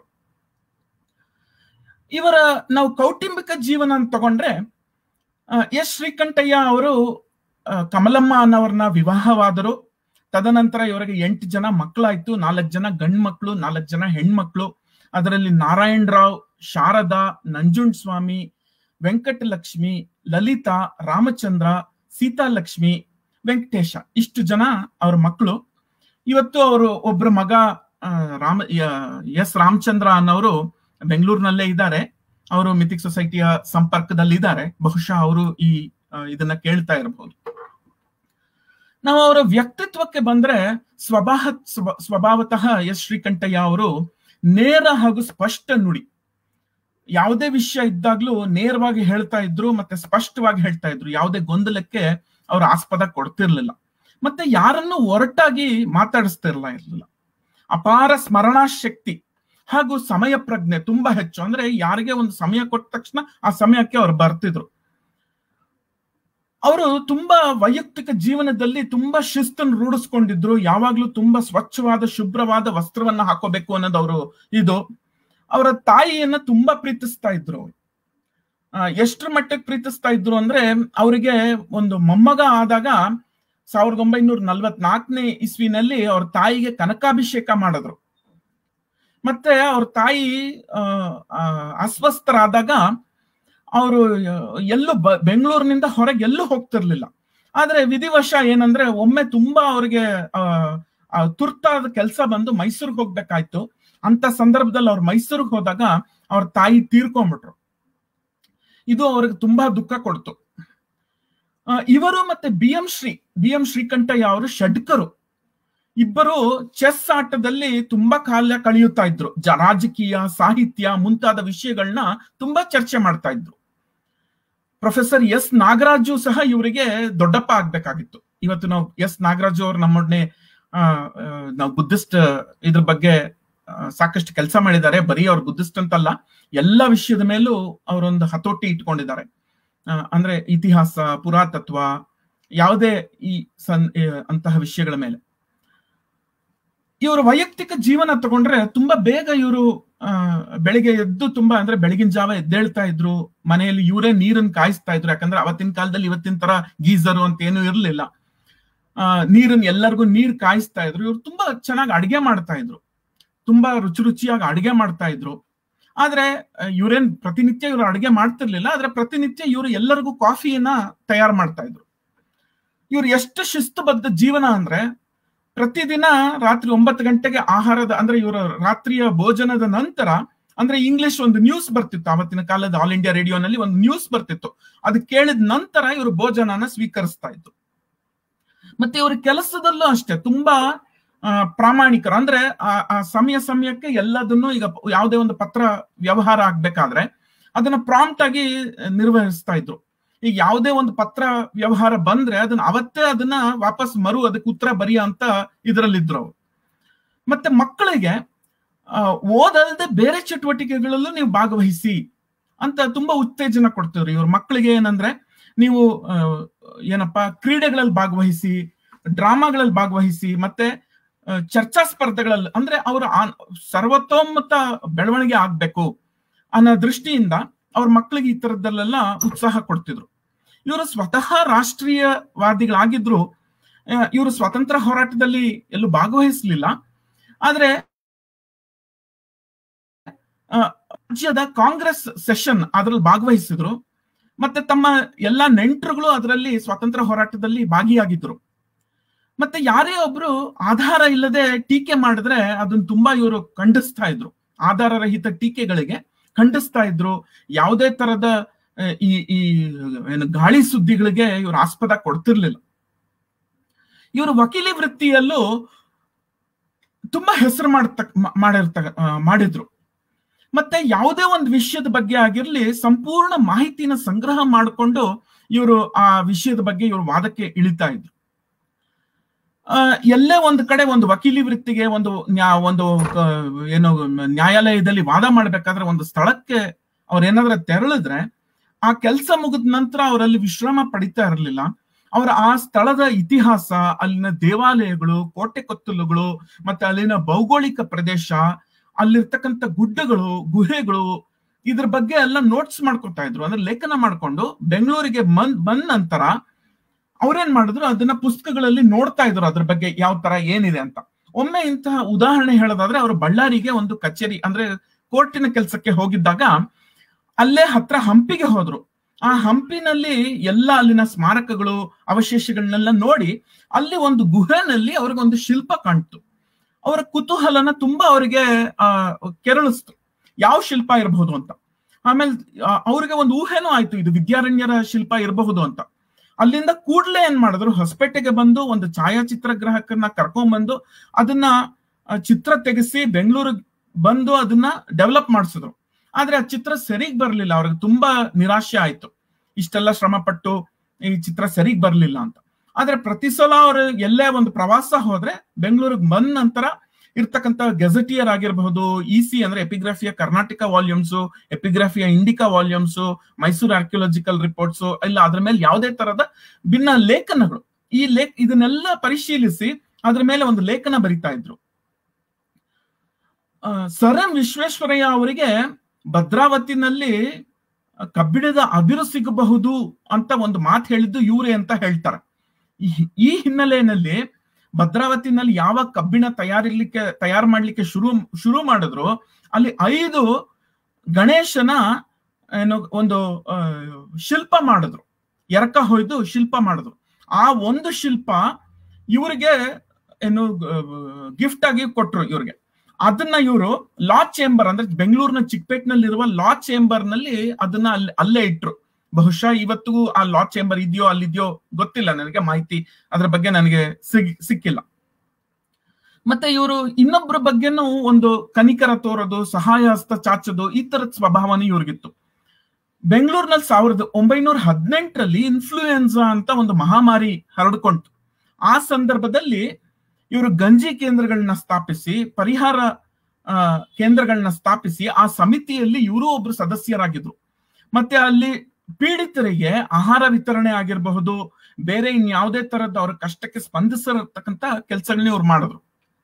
[SPEAKER 2] ಇವರ ನಾವು ಕೌಟುಂಬಿಕ ಜೀವನ ಅಂತ ತಗೊಂಡ್ರೆ ಎಸ್ ಶ್ರೀಕಂಠಯ್ಯ ಅವರು ಕಮಲಮ್ಮ ಅನ್ನೋರ್ನ ವಿವಾಹವಾದರು ತದನಂತರ ಇವರಿಗೆ ಎಂಟು ಜನ ಮಕ್ಕಳಾಯ್ತು ನಾಲ್ಕು ಜನ ಗಂಡ್ ಮಕ್ಕಳು ನಾಲ್ಕು ಜನ ಹೆಣ್ಮಕ್ಳು ಅದರಲ್ಲಿ ನಾರಾಯಣ್ ರಾವ್ ಶಾರದಾ ನಂಜುಂಡ್ ಸ್ವಾಮಿ ವೆಂಕಟಲಕ್ಷ್ಮಿ ಲಲಿತಾ ರಾಮಚಂದ್ರ ಸೀತಾಲಕ್ಷ್ಮಿ ವೆಂಕಟೇಶ ಇಷ್ಟು ಜನ ಅವ್ರ ಮಕ್ಕಳು ಇವತ್ತು ಅವರು ಒಬ್ರು ಮಗ ರಾಮ ಎಸ್ ರಾಮಚಂದ್ರ ಅನ್ನೋರು ಬೆಂಗಳೂರಿನಲ್ಲೇ ಇದ್ದಾರೆ ಅವರು ಮಿಥಿಕ್ ಸೊಸೈಟಿಯ ಸಂಪರ್ಕದಲ್ಲಿ ಇದ್ದಾರೆ ಬಹುಶಃ ಅವರು ಈ ಇದನ್ನ ಕೇಳ್ತಾ ಇರಬಹುದು ನಾವು ಅವರ ವ್ಯಕ್ತಿತ್ವಕ್ಕೆ ಬಂದ್ರೆ ಸ್ವಭಾವ ಸ್ವಭಾವತಃ ಎಸ್ ಶ್ರೀಕಂಠಯ್ಯ ಅವರು ನೇರ ಹಾಗೂ ಸ್ಪಷ್ಟ ನುಡಿ ಯಾವುದೇ ವಿಷಯ ಇದ್ದಾಗ್ಲೂ ನೇರವಾಗಿ ಹೇಳ್ತಾ ಇದ್ರು ಮತ್ತೆ ಸ್ಪಷ್ಟವಾಗಿ ಹೇಳ್ತಾ ಇದ್ರು ಯಾವುದೇ ಗೊಂದಲಕ್ಕೆ ಅವ್ರ ಆಸ್ಪದ ಕೊಡ್ತಿರ್ಲಿಲ್ಲ ಮತ್ತೆ ಯಾರನ್ನು ಒರಟಾಗಿ ಮಾತಾಡಿಸ್ತಿರ್ಲ ಇರ್ಲಿಲ್ಲ ಅಪಾರ ಸ್ಮರಣಾ ಶಕ್ತಿ ಹಾಗೂ ಸಮಯ ಪ್ರಜ್ಞೆ ತುಂಬಾ ಹೆಚ್ಚು ಅಂದ್ರೆ ಯಾರಿಗೆ ಒಂದು ಸಮಯ ಕೊಟ್ಟ ತಕ್ಷಣ ಆ ಸಮಯಕ್ಕೆ ಅವ್ರು ಬರ್ತಿದ್ರು ಅವರು ತುಂಬಾ ವೈಯಕ್ತಿಕ ಜೀವನದಲ್ಲಿ ತುಂಬಾ ಶಿಸ್ತನ್ನು ರೂಢಿಸ್ಕೊಂಡಿದ್ರು ಯಾವಾಗ್ಲೂ ತುಂಬಾ ಸ್ವಚ್ಛವಾದ ಶುಭ್ರವಾದ ವಸ್ತ್ರವನ್ನ ಹಾಕೋಬೇಕು ಅನ್ನೋದು ಅವರು ಇದು ಅವರ ತಾಯಿಯನ್ನ ತುಂಬಾ ಪ್ರೀತಿಸ್ತಾ ಇದ್ರು ಅವರು ಎಷ್ಟ್ರ ಮಟ್ಟಕ್ಕೆ ಪ್ರೀತಿಸ್ತಾ ಇದ್ರು ಅಂದ್ರೆ ಅವರಿಗೆ ಒಂದು ಮೊಮ್ಮಗ ಆದಾಗ ಸಾವಿರದ ಒಂಬೈನೂರ ನಲ್ವತ್ನಾಲ್ಕನೇ ಇಸ್ವಿನಲ್ಲಿ ಅವ್ರ ತಾಯಿಗೆ ಕನಕಾಭಿಷೇಕ ಮಾಡಿದ್ರು ಮತ್ತೆ ಅವ್ರ ತಾಯಿ ಅಸ್ವಸ್ಥರಾದಾಗ ಅವರು ಎಲ್ಲೂ ಬೆಂಗಳೂರಿನಿಂದ ಹೊರಗೆ ಎಲ್ಲೂ ಹೋಗ್ತಿರ್ಲಿಲ್ಲ ಆದ್ರೆ ವಿಧಿವಶ ಏನಂದ್ರೆ ಒಮ್ಮೆ ತುಂಬಾ ಅವ್ರಿಗೆ ಆ ತುರ್ತಾದ ಕೆಲಸ ಬಂದು ಮೈಸೂರಿಗೆ ಹೋಗ್ಬೇಕಾಯ್ತು ಅಂತ ಸಂದರ್ಭದಲ್ಲಿ ಅವ್ರು ಮೈಸೂರಿಗೆ ಹೋದಾಗ ಅವ್ರ ತಾಯಿ ತೀರ್ಕೊಂಡ್ಬಿಟ್ರು ಇದು ಅವ್ರಿಗೆ ತುಂಬಾ ದುಃಖ ಕೊಡ್ತು ಇವರು ಮತ್ತೆ B M Sri B M Srikantaiah ಅವರು ಷಡ್ಕರು ಇಬ್ಬರು ಚೆಸ್ ಆಟದಲ್ಲಿ ತುಂಬಾ ಕಾಲ ಕಳೆಯುತ್ತಾ ಇದ್ರು ರಾಜಕೀಯ ಸಾಹಿತ್ಯ ಮುಂತಾದ ವಿಷಯಗಳನ್ನ ತುಂಬಾ ಚರ್ಚೆ ಮಾಡ್ತಾ ಇದ್ರು ಪ್ರೊಫೆಸರ್ ಎಸ್ ನಾಗರಾಜು ಸಹ ಇವರಿಗೆ ದೊಡ್ಡಪ್ಪ ಆಗ್ಬೇಕಾಗಿತ್ತು ಇವತ್ತು ನಾವು ಎಸ್ ನಾಗರಾಜು ಅವ್ರು ನಮ್ಮೊಡನೆ ನಾವು ಬುದ್ಧಿಸ್ಟ್ ಇದ್ರ ಬಗ್ಗೆ ಸಾಕಷ್ಟು ಕೆಲಸ ಮಾಡಿದ್ದಾರೆ ಬರೀ ಅವ್ರು ಬುದ್ಧಿಸ್ಟ್ ಅಂತಲ್ಲ ಎಲ್ಲ ವಿಷಯದ ಮೇಲೂ ಅವರೊಂದು ಹತೋಟಿ ಇಟ್ಕೊಂಡಿದ್ದಾರೆ ಅಂದ್ರೆ ಇತಿಹಾಸ ಪುರಾತತ್ವ ಯಾವುದೇ ಈ ಸನ್ ಅಂತಹ ವಿಷಯಗಳ ಮೇಲೆ ಇವರ ವೈಯಕ್ತಿಕ ಜೀವನ ತಗೊಂಡ್ರೆ ತುಂಬಾ ಬೇಗ ಇವರು ಬೆಳಿಗ್ಗೆ ಎದ್ದು ತುಂಬಾ ಅಂದ್ರೆ ಬೆಳಗಿನ ಜಾವ ಎದ್ದೇಳ್ತಾ ಇದ್ರು ಮನೆಯಲ್ಲಿ ಇವರೇ ನೀರನ್ನು ಕಾಯಿಸ್ತಾ ಇದ್ರು ಯಾಕಂದ್ರೆ ಅವತ್ತಿನ ಕಾಲದಲ್ಲಿ ಇವತ್ತಿನ ತರ ಗೀಸರು ಅಂತ ಏನು ಇರಲಿಲ್ಲ ಆ ನೀರನ್ನ ಎಲ್ಲರಿಗೂ ನೀರ್ ಕಾಯಿಸ್ತಾ ಇದ್ರು ಇವ್ರು ತುಂಬಾ ಚೆನ್ನಾಗಿ ಅಡಿಗೆ ಮಾಡ್ತಾ ಇದ್ರು ತುಂಬಾ ರುಚಿ ರುಚಿಯಾಗಿ ಅಡಿಗೆ ಮಾಡ್ತಾ ಇದ್ರು ಆದ್ರೆ ಇವ್ರೇನ್ ಪ್ರತಿನಿತ್ಯ ಇವ್ರು ಅಡಿಗೆ ಮಾಡ್ತಿರ್ಲಿಲ್ಲ ಆದ್ರೆ ಪ್ರತಿನಿತ್ಯ ಇವರು ಎಲ್ಲರಿಗೂ ಕಾಫಿಯನ್ನ ತಯಾರು ಮಾಡ್ತಾ ಇದ್ರು ಇವ್ರು ಎಷ್ಟು ಶಿಸ್ತುಬದ್ಧ ಜೀವನ ಅಂದ್ರೆ ಪ್ರತಿದಿನ ರಾತ್ರಿ ಒಂಬತ್ತು ಗಂಟೆಗೆ ಆಹಾರದ ಅಂದ್ರೆ ಇವರ ರಾತ್ರಿಯ ಭೋಜನದ ನಂತರ ಅಂದ್ರೆ ಇಂಗ್ಲಿಷ್ ಒಂದು ನ್ಯೂಸ್ ಬರ್ತಿತ್ತು ಆವತ್ತಿನ ಕಾಲದ ಆಲ್ ಇಂಡಿಯಾ ರೇಡಿಯೋನಲ್ಲಿ ಒಂದು ನ್ಯೂಸ್ ಬರ್ತಿತ್ತು ಅದು ಕೇಳಿದ ನಂತರ ಇವರು ಭೋಜನನ ಸ್ವೀಕರಿಸ್ತಾ ಇದ್ರು ಮತ್ತೆ ಇವ್ರ ಕೆಲಸದಲ್ಲೂ ಅಷ್ಟೇ ತುಂಬಾ ಪ್ರಾಮಾಣಿಕರು ಅಂದ್ರೆ ಆ ಸಮಯ ಸಮಯಕ್ಕೆ ಎಲ್ಲದನ್ನು ಈಗ ಯಾವುದೇ ಒಂದು ಪತ್ರ ವ್ಯವಹಾರ ಆಗ್ಬೇಕಾದ್ರೆ ಅದನ್ನ ಪ್ರಾಂಪ್ಟ್ ಆಗಿ ನಿರ್ವಹಿಸ್ತಾ ಇದ್ರು ಈಗ ಯಾವುದೇ ಒಂದು ಪತ್ರ ವ್ಯವಹಾರ ಬಂದ್ರೆ ಅದನ್ನ ಅವತ್ತೇ ಅದನ್ನ ವಾಪಸ್ ಮರು ಅದಕ್ಕೆ ಉತ್ತರ ಬರೆಯ ಅಂತ ಇದರಲ್ಲಿದ್ರು ಅವರು ಮತ್ತೆ ಮಕ್ಕಳಿಗೆ ಓದಲ್ದೆ ಬೇರೆ ಚಟುವಟಿಕೆಗಳಲ್ಲೂ ನೀವು ಭಾಗವಹಿಸಿ ಅಂತ ತುಂಬಾ ಉತ್ತೇಜನ ಕೊಡ್ತಿವ್ರಿ ಇವ್ರ ಮಕ್ಕಳಿಗೆ ಏನಂದ್ರೆ ನೀವು ಏನಪ್ಪಾ ಕ್ರೀಡೆಗಳಲ್ಲಿ ಭಾಗವಹಿಸಿ ಡ್ರಾಮಾಗಳಲ್ಲಿ ಭಾಗವಹಿಸಿ ಮತ್ತೆ ಚರ್ಚಾ ಸ್ಪರ್ಧೆಗಳಲ್ಲಿ ಅಂದ್ರೆ ಅವರ ಸರ್ವತೋಮುಖ ಬೆಳವಣಿಗೆ ಆಗ್ಬೇಕು ಅನ್ನೋ ದೃಷ್ಟಿಯಿಂದ ಅವ್ರ ಮಕ್ಕಳಿಗೆ ಈ ತರದಲ್ಲೆಲ್ಲ ಉತ್ಸಾಹ ಕೊಡ್ತಿದ್ರು ಇವರು ಸ್ವತಃ ರಾಷ್ಟ್ರೀಯವಾದಿಗಳಾಗಿದ್ರು ಇವರು ಸ್ವಾತಂತ್ರ್ಯ ಹೋರಾಟದಲ್ಲಿ ಎಲ್ಲೂ ಭಾಗವಹಿಸಲಿಲ್ಲ ಆದ್ರೆ ರಾಜ್ಯದ ಕಾಂಗ್ರೆಸ್ ಸೆಷನ್ ಅದ್ರಲ್ಲಿ ಭಾಗವಹಿಸಿದ್ರು ಮತ್ತೆ ತಮ್ಮ ಎಲ್ಲಾ ನೆಂಟರುಗಳು ಅದರಲ್ಲಿ ಸ್ವಾತಂತ್ರ್ಯ ಹೋರಾಟದಲ್ಲಿ ಭಾಗಿಯಾಗಿದ್ರು ಮತ್ತೆ ಯಾರೇ ಒಬ್ರು ಆಧಾರ ಇಲ್ಲದೆ ಟೀಕೆ ಮಾಡಿದ್ರೆ ಅದನ್ನ ತುಂಬಾ ಇವರು ಖಂಡಿಸ್ತಾ ಇದ್ರು ಆಧಾರ ರಹಿತ ಟೀಕೆಗಳಿಗೆ ಖಂಡಿಸ್ತಾ ಇದ್ರು ಯಾವುದೇ ತರದ ಈ ಈ ಏನು ಗಾಳಿ ಸುದ್ದಿಗಳಿಗೆ ಇವರು ಆಸ್ಪದ ಕೊಡ್ತಿರ್ಲಿಲ್ಲ ಇವರು ವಕೀಲಿ ವೃತ್ತಿಯಲ್ಲೂ ತುಂಬಾ ಹೆಸರು ಮಾಡ್ತಕ್ ಮಾಡಿರ್ತ ಮಾಡಿದ್ರು ಮತ್ತೆ ಯಾವುದೇ ಒಂದು ವಿಷಯದ ಬಗ್ಗೆ ಆಗಿರ್ಲಿ ಸಂಪೂರ್ಣ ಮಾಹಿತಿನ ಸಂಗ್ರಹ ಮಾಡಿಕೊಂಡು ಇವರು ಆ ವಿಷಯದ ಬಗ್ಗೆ ಇವರು ವಾದಕ್ಕೆ ಇಳಿತಾ ಇದ್ರು ಎಲ್ಲೇ ಒಂದು ಕಡೆ ಒಂದು ವಕೀಲಿ ವೃತ್ತಿಗೆ ಒಂದು ನ್ಯಾ ಒಂದು ಏನು ನ್ಯಾಯಾಲಯದಲ್ಲಿ ವಾದ ಮಾಡ್ಬೇಕಾದ್ರೆ ಒಂದು ಸ್ಥಳಕ್ಕೆ ಅವ್ರ ಏನಾದ್ರ ತೆರಳಿದ್ರೆ ಆ ಕೆಲಸ ಮುಗಿದ ನಂತರ ಅವರಲ್ಲಿ ವಿಶ್ರಾಮ ಪಡಿತಾ ಇರಲಿಲ್ಲ ಅವರ ಆ ಸ್ಥಳದ ಇತಿಹಾಸ ಅಲ್ಲಿನ ದೇವಾಲಯಗಳು ಕೋಟೆ ಕೊತ್ತಲುಗಳು ಮತ್ತೆ ಅಲ್ಲಿನ ಭೌಗೋಳಿಕ ಪ್ರದೇಶ ಅಲ್ಲಿರ್ತಕ್ಕಂಥ ಗುಡ್ಡಗಳು ಗುಹೆಗಳು ಇದ್ರ ಬಗ್ಗೆ ಎಲ್ಲ ನೋಟ್ಸ್ ಮಾಡ್ಕೊತಾ ಇದ್ರು ಅಂದ್ರೆ ಲೇಖನ ಮಾಡ್ಕೊಂಡು ಬೆಂಗಳೂರಿಗೆ ಬಂದ್ ಬಂದ ನಂತರ ಅವ್ರೇನ್ ಮಾಡಿದ್ರು ಅದನ್ನ ಪುಸ್ತಕಗಳಲ್ಲಿ ನೋಡ್ತಾ ಇದ್ರು ಅದ್ರ ಬಗ್ಗೆ ಯಾವ ತರ ಏನಿದೆ ಅಂತ ಒಮ್ಮೆ ಇಂತಹ ಉದಾಹರಣೆ ಹೇಳೋದಾದ್ರೆ ಅವರು ಬಳ್ಳಾರಿಗೆ ಒಂದು ಕಚೇರಿ ಅಂದ್ರೆ ಕೋರ್ಟಿನ ಕೆಲಸಕ್ಕೆ ಹೋಗಿದ್ದಾಗ ಅಲ್ಲೇ ಹತ್ರ ಹಂಪಿಗೆ ಹೋದ್ರು ಆ ಹಂಪಿನಲ್ಲಿ ಎಲ್ಲ ಅಲ್ಲಿನ ಸ್ಮಾರಕಗಳು ಅವಶೇಷಗಳನ್ನೆಲ್ಲ ನೋಡಿ ಅಲ್ಲಿ ಒಂದು ಗುಹೆನಲ್ಲಿ ಅವ್ರಿಗೊಂದು ಶಿಲ್ಪ ಕಾಣ್ತು ಅವರ ಕುತೂಹಲನ ತುಂಬಾ ಅವರಿಗೆ ಆ ಕೆರಳಿಸ್ತು ಯಾವ ಶಿಲ್ಪ ಇರಬಹುದು ಅಂತ ಆಮೇಲೆ ಅವ್ರಿಗೆ ಒಂದು ಊಹೆನೂ ಆಯ್ತು ಇದು ವಿದ್ಯಾರಣ್ಯರ ಶಿಲ್ಪ ಇರಬಹುದು ಅಂತ ಅಲ್ಲಿಂದ ಕೂಡ್ಲೆ ಏನ್ ಮಾಡಿದ್ರು ಹೊಸಪೇಟೆಗೆ ಬಂದು ಒಂದು ಛಾಯಾಚಿತ್ರಗ್ರಾಹಕರನ್ನ ಕರ್ಕೊಂಡ್ಬಂದು ಅದನ್ನ ಚಿತ್ರ ತೆಗೆಸಿ ಬೆಂಗಳೂರಿಗೆ ಬಂದು ಅದನ್ನ ಡೆವಲಪ್ ಮಾಡಿಸಿದ್ರು ಆದ್ರೆ ಆ ಚಿತ್ರ ಸರಿಗ್ ಬರ್ಲಿಲ್ಲ ಅವ್ರಿಗೆ ತುಂಬಾ ನಿರಾಶೆ ಆಯ್ತು ಇಷ್ಟೆಲ್ಲ ಶ್ರಮ ಪಟ್ಟು ಈ ಚಿತ್ರ ಸರಿಗ್ ಬರ್ಲಿಲ್ಲ ಅಂತ ಆದ್ರೆ ಪ್ರತಿ ಸಲ ಅವರು ಎಲ್ಲೇ ಒಂದು ಪ್ರವಾಸ ಹೋದ್ರೆ ಬೆಂಗಳೂರಿಗೆ ಬಂದ ನಂತರ ಇರ್ತಕ್ಕಂಥ ಗೆಜೆಟಿಯರ್ ಆಗಿರಬಹುದು ಇ ಸಿ ಅಂದ್ರೆ Epigraphia Karnataka volumes Epigraphia Indica volumes Mysore archaeological reports ಇಲ್ಲ ಅದ್ರ ಮೇಲೆ ಯಾವುದೇ ತರದ ಭಿನ್ನ ಲೇಖನಗಳು ಈ ಲೇಖ ಇದನ್ನೆಲ್ಲ ಪರಿಶೀಲಿಸಿ ಅದ್ರ ಮೇಲೆ ಒಂದು ಲೇಖನ ಬರಿತಾ ಇದ್ರು ಸರ್ ಎಂ ವಿಶ್ವೇಶ್ವರಯ್ಯ ಅವರಿಗೆ ಭದ್ರಾವತಿನಲ್ಲಿ ಕಬ್ಬಿಣದ ಅದಿರು ಸಿಗಬಹುದು ಅಂತ ಒಂದು ಮಾತು ಹೇಳಿದ್ದು ಇವರೇ ಅಂತ ಹೇಳ್ತಾರೆ ಈ ಹಿನ್ನೆಲೆಯಲ್ಲಿ ಭದ್ರಾವತಿನಲ್ಲಿ ಯಾವ ಕಬ್ಬಿಣ ತಯಾರಿರ್ಲಿಕ್ಕೆ ತಯಾರು ಮಾಡ್ಲಿಕ್ಕೆ ಶುರು ಶುರು ಮಾಡಿದ್ರು ಅಲ್ಲಿ ಐದು ಗಣೇಶನ ಏನು ಒಂದು ಶಿಲ್ಪ ಮಾಡಿದ್ರು ಎರಕ ಹೊಯ್ದು ಶಿಲ್ಪ ಮಾಡಿದ್ರು ಆ ಒಂದು ಶಿಲ್ಪ ಇವರಿಗೆ ಏನು ಗಿಫ್ಟ್ ಆಗಿ ಕೊಟ್ರು ಇವ್ರಿಗೆ ಅದನ್ನ ಇವರು ಲಾ ಚೇಂಬರ್ ಅಂದ್ರೆ ಬೆಂಗಳೂರಿನ ಚಿಕ್ಕಪೇಟ್ನಲ್ಲಿರುವ ಲಾ ಚೇಂಬರ್ ನಲ್ಲಿ ಅದನ್ನ ಅಲ್ಲಿ ಅಲ್ಲೇ ಇಟ್ರು ಬಹುಶಃ ಇವತ್ತಿಗೂ ಆ ಲಾ ಚೇಂಬರ್ ಇದೆಯೋ ಅಲ್ಲಿದೆಯೋ ಗೊತ್ತಿಲ್ಲ ನನಗೆ ಮಾಹಿತಿ ಅದ್ರ ಬಗ್ಗೆ ನನಗೆ ಸಿಗ್ ಸಿಕ್ಕಿಲ್ಲ ಮತ್ತೆ ಇವರು ಇನ್ನೊಬ್ಬರ ಬಗ್ಗೆನೂ ಒಂದು ಕನಿಕರ ತೋರೋದು ಸಹಾಯ ಹಸ್ತ ಚಾಚೋದು ಈ ತರದ ಸ್ವಭಾವನೆ ಇವ್ರಿಗಿತ್ತು ಬೆಂಗಳೂರಿನಲ್ಲಿ ಸಾವಿರದ ಒಂಬೈನೂರ ಹದಿನೆಂಟರಲ್ಲಿ ಇನ್ಫ್ಲೂಯೆನ್ಸಾ ಅಂತ ಒಂದು ಮಹಾಮಾರಿ ಹರಡ್ಕೊಂತು ಆ ಸಂದರ್ಭದಲ್ಲಿ ಇವರು ಗಂಜಿ ಕೇಂದ್ರಗಳನ್ನ ಸ್ಥಾಪಿಸಿ ಪರಿಹಾರ ಕೇಂದ್ರಗಳನ್ನ ಸ್ಥಾಪಿಸಿ ಆ ಸಮಿತಿಯಲ್ಲಿ ಇವರು ಒಬ್ರು ಸದಸ್ಯರಾಗಿದ್ರು ಮತ್ತೆ ಅಲ್ಲಿ ಪೀಡಿತರಿಗೆ ಆಹಾರ ವಿತರಣೆ ಆಗಿರಬಹುದು ಬೇರೆ ಇನ್ಯಾವುದೇ ತರದ ಅವ್ರ ಕಷ್ಟಕ್ಕೆ ಸ್ಪಂದಿಸಿರತಕ್ಕಂತ ಕೆಲಸಗಳನ್ನ ಇವ್ರು ಮಾಡಿದ್ರು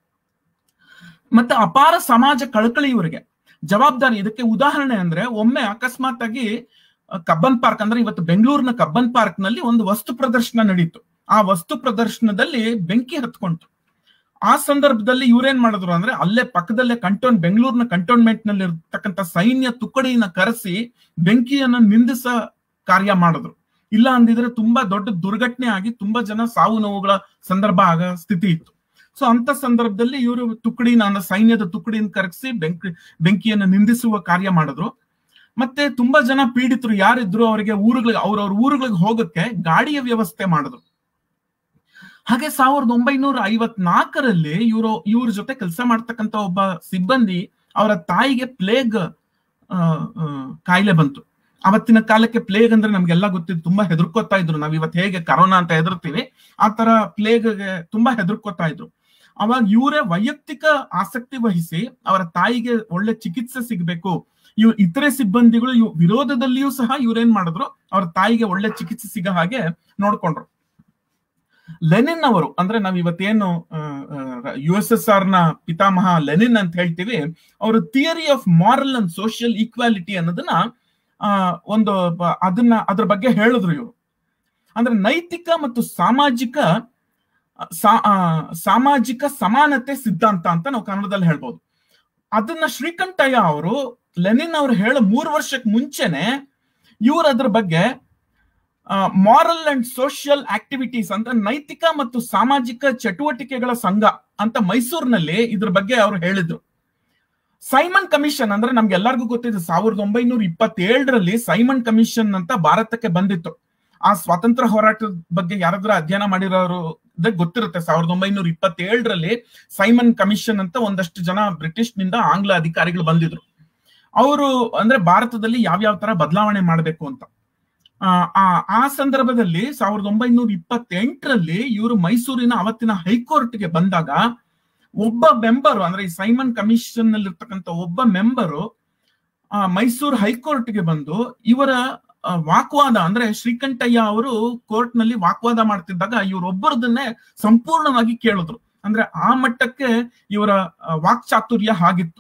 [SPEAKER 2] ಮತ್ತೆ ಅಪಾರ ಸಮಾಜ ಕಳಕಳಿ ಇವರಿಗೆ ಜವಾಬ್ದಾರಿ ಇದಕ್ಕೆ ಉದಾಹರಣೆ ಅಂದ್ರೆ ಒಮ್ಮೆ ಅಕಸ್ಮಾತ್ ಆಗಿ ಕಬ್ಬನ್ ಪಾರ್ಕ್ ಅಂದ್ರೆ ಇವತ್ತು ಬೆಂಗಳೂರಿನ ಕಬ್ಬನ್ ಪಾರ್ಕ್ ನಲ್ಲಿ ಒಂದು ವಸ್ತು ಪ್ರದರ್ಶನ ನಡೀತು ಆ ವಸ್ತು ಪ್ರದರ್ಶನದಲ್ಲಿ ಬೆಂಕಿ ಹತ್ಕೊಂತು ಆ ಸಂದರ್ಭದಲ್ಲಿ ಇವ್ರೇನ್ ಮಾಡಿದ್ರು ಅಂದ್ರೆ ಅಲ್ಲೇ ಪಕ್ಕದಲ್ಲೇ ಕಂಟೋನ್ ಬೆಂಗಳೂರಿನ ಕಂಟೋನ್ಮೆಂಟ್ ನಲ್ಲಿ ಇರ್ತಕ್ಕಂಥ ಸೈನ್ಯ ತುಕಡಿನ ಕರೆಸಿ ಬೆಂಕಿಯನ್ನು ನಿಂದಿಸ ಕಾರ್ಯ ಮಾಡಿದ್ರು ಇಲ್ಲ ಅಂದಿದ್ರೆ ತುಂಬಾ ದೊಡ್ಡ ದುರ್ಘಟನೆ ಆಗಿ ತುಂಬಾ ಜನ ಸಾವು ನೋವುಗಳ ಸಂದರ್ಭ ಆಗ ಸ್ಥಿತಿ ಇತ್ತು ಸೊ ಅಂತ ಸಂದರ್ಭದಲ್ಲಿ ಇವರು ತುಕಡಿನ ಅಂದ್ರೆ ಸೈನ್ಯದ ತುಕಡಿನ ಕರಗಿಸಿ ಬೆಂಕಿ ಬೆಂಕಿಯನ್ನು ನಿಂದಿಸುವ ಕಾರ್ಯ ಮಾಡಿದ್ರು ಮತ್ತೆ ತುಂಬಾ ಜನ ಪೀಡಿತರು ಯಾರಿದ್ರು ಅವರಿಗೆ ಊರುಗಳಿಗೆ ಅವ್ರವ್ರ ಊರುಗಳಿಗೆ ಹೋಗಕ್ಕೆ ಗಾಡಿಯ ವ್ಯವಸ್ಥೆ ಮಾಡಿದ್ರು ಹಾಗೆ ಸಾವಿರದ ಒಂಬೈನೂರ ಐವತ್ನಾಲ್ಕರಲ್ಲಿ ಇವರು ಇವ್ರ ಜೊತೆ ಕೆಲಸ ಮಾಡ್ತಕ್ಕಂತ ಒಬ್ಬ ಸಿಬ್ಬಂದಿ ಅವರ ತಾಯಿಗೆ ಪ್ಲೇಗ್ ಕಾಯಿಲೆ ಬಂತು ಅವತ್ತಿನ ಕಾಲಕ್ಕೆ ಪ್ಲೇಗ್ ಅಂದ್ರೆ ನಮ್ಗೆಲ್ಲ ಗೊತ್ತಿದ್ದು ತುಂಬಾ ಹೆದರ್ಕೋತಾ ಇದ್ರು ನಾವ್ ಇವತ್ತು ಹೇಗೆ ಕರೋನಾ ಅಂತ ಹೆದರ್ತೀವಿ ಆ ತರ ಪ್ಲೇಗ್ಗೆ ತುಂಬಾ ಹೆದರ್ಕೋತಾ ಇದ್ರು ಅವಾಗ ಇವರೇ ವೈಯಕ್ತಿಕ ಆಸಕ್ತಿ ವಹಿಸಿ ಅವರ ತಾಯಿಗೆ ಒಳ್ಳೆ ಚಿಕಿತ್ಸೆ ಸಿಗ್ಬೇಕು ಇವ್ ಇತರೆ ಸಿಬ್ಬಂದಿಗಳು ಇವ್ ವಿರೋಧದಲ್ಲಿಯೂ ಸಹ ಇವ್ರೇನ್ ಮಾಡಿದ್ರು ಅವ್ರ ತಾಯಿಗೆ ಒಳ್ಳೆ ಚಿಕಿತ್ಸೆ ಸಿಗೋ ಹಾಗೆ ನೋಡ್ಕೊಂಡ್ರು ಲೆನಿನ್ ಅವರು ಅಂದ್ರೆ ನಾವ್ ಇವತ್ತೇನು ಯು ಎಸ್ ಎಸ್ ಆರ್ ನ ಪಿತಾಮಹ ಲೆನಿನ್ ಅಂತ ಹೇಳ್ತೀವಿ ಅವರು theory of moral and social equality ಅನ್ನೋದನ್ನ ಆ ಒಂದು ಅದನ್ನ ಅದ್ರ ಬಗ್ಗೆ ಹೇಳಿದ್ರು ಇವರು ಅಂದ್ರೆ ನೈತಿಕ ಮತ್ತು ಸಾಮಾಜಿಕ ಸಾಮಾಜಿಕ ಸಮಾನತೆ ಸಿದ್ಧಾಂತ ಅಂತ ನಾವು ಕನ್ನಡದಲ್ಲಿ ಹೇಳ್ಬೋದು ಅದನ್ನ ಶ್ರೀಕಂಠಯ್ಯ ಅವರು ಲೆನಿನ್ ಅವರು ಹೇಳ ಮೂರು ವರ್ಷಕ್ಕೆ ಮುಂಚೆನೆ ಇವರು ಅದ್ರ ಬಗ್ಗೆ ಮಾರಲ್ ಅಂಡ್ ಸೋಷಿಯಲ್ ಆಕ್ಟಿವಿಟೀಸ್ ಅಂತ ನೈತಿಕ ಮತ್ತು ಸಾಮಾಜಿಕ ಚಟುವಟಿಕೆಗಳ ಸಂಘ ಅಂತ ಮೈಸೂರಿನಲ್ಲಿ ಇದ್ರ ಬಗ್ಗೆ ಅವರು ಹೇಳಿದ್ರು ಸೈಮನ್ ಕಮಿಷನ್ ಅಂದ್ರೆ ನಮ್ಗೆ ಎಲ್ಲರಿಗೂ ಗೊತ್ತಿದೆ ಸಾವಿರದ ಒಂಬೈನೂರ ಇಪ್ಪತ್ತೇಳರಲ್ಲಿ ಸೈಮನ್ ಕಮಿಷನ್ ಅಂತ ಭಾರತಕ್ಕೆ ಬಂದಿತ್ತು ಆ ಸ್ವಾತಂತ್ರ್ಯ ಹೋರಾಟದ ಬಗ್ಗೆ ಯಾರಾದ್ರೂ ಅಧ್ಯಯನ ಮಾಡಿರೋರು ಗೊತ್ತಿರುತ್ತೆ ಸಾವಿರದ ಒಂಬೈನೂರ ಇಪ್ಪತ್ತೇಳರಲ್ಲಿ ಸೈಮನ್ ಕಮಿಷನ್ ಅಂತ ಒಂದಷ್ಟು ಜನ ಬ್ರಿಟಿಷ್ ನಿಂದ ಆಂಗ್ಲ ಅಧಿಕಾರಿಗಳು ಬಂದಿದ್ರು ಅವರು ಅಂದ್ರೆ ಭಾರತದಲ್ಲಿ ಯಾವ್ಯಾವ ತರ ಬದಲಾವಣೆ ಮಾಡಬೇಕು ಅಂತ ಆ ಆ ಸಂದರ್ಭದಲ್ಲಿ ಸಾವಿರದ ಒಂಬೈನೂರ ಇಪ್ಪತ್ತೆಂಟರಲ್ಲಿ ಇವರು ಮೈಸೂರಿನ ಅವತ್ತಿನ ಹೈಕೋರ್ಟ್ಗೆ ಬಂದಾಗ ಒಬ್ಬ ಮೆಂಬರು ಅಂದ್ರೆ ಈ ಸೈಮನ್ ಕಮಿಷನ್ ನಲ್ಲಿ ಇರ್ತಕ್ಕಂಥ ಒಬ್ಬ ಮೆಂಬರು ಆ ಮೈಸೂರು ಹೈಕೋರ್ಟ್ಗೆ ಬಂದು ಇವರ ವಾಕ್ವಾದ ಅಂದ್ರೆ ಶ್ರೀಕಂಠಯ್ಯ ಅವರು ಕೋರ್ಟ್ ನಲ್ಲಿ ವಾಕ್ವಾದ ಮಾಡ್ತಿದ್ದಾಗ ಇವರೊಬ್ಬರದನ್ನೇ ಸಂಪೂರ್ಣವಾಗಿ ಕೇಳಿದ್ರು ಅಂದ್ರೆ ಆ ಮಟ್ಟಕ್ಕೆ ಇವರ ವಾಕ್ಚಾತುರ್ಯ ಆಗಿತ್ತು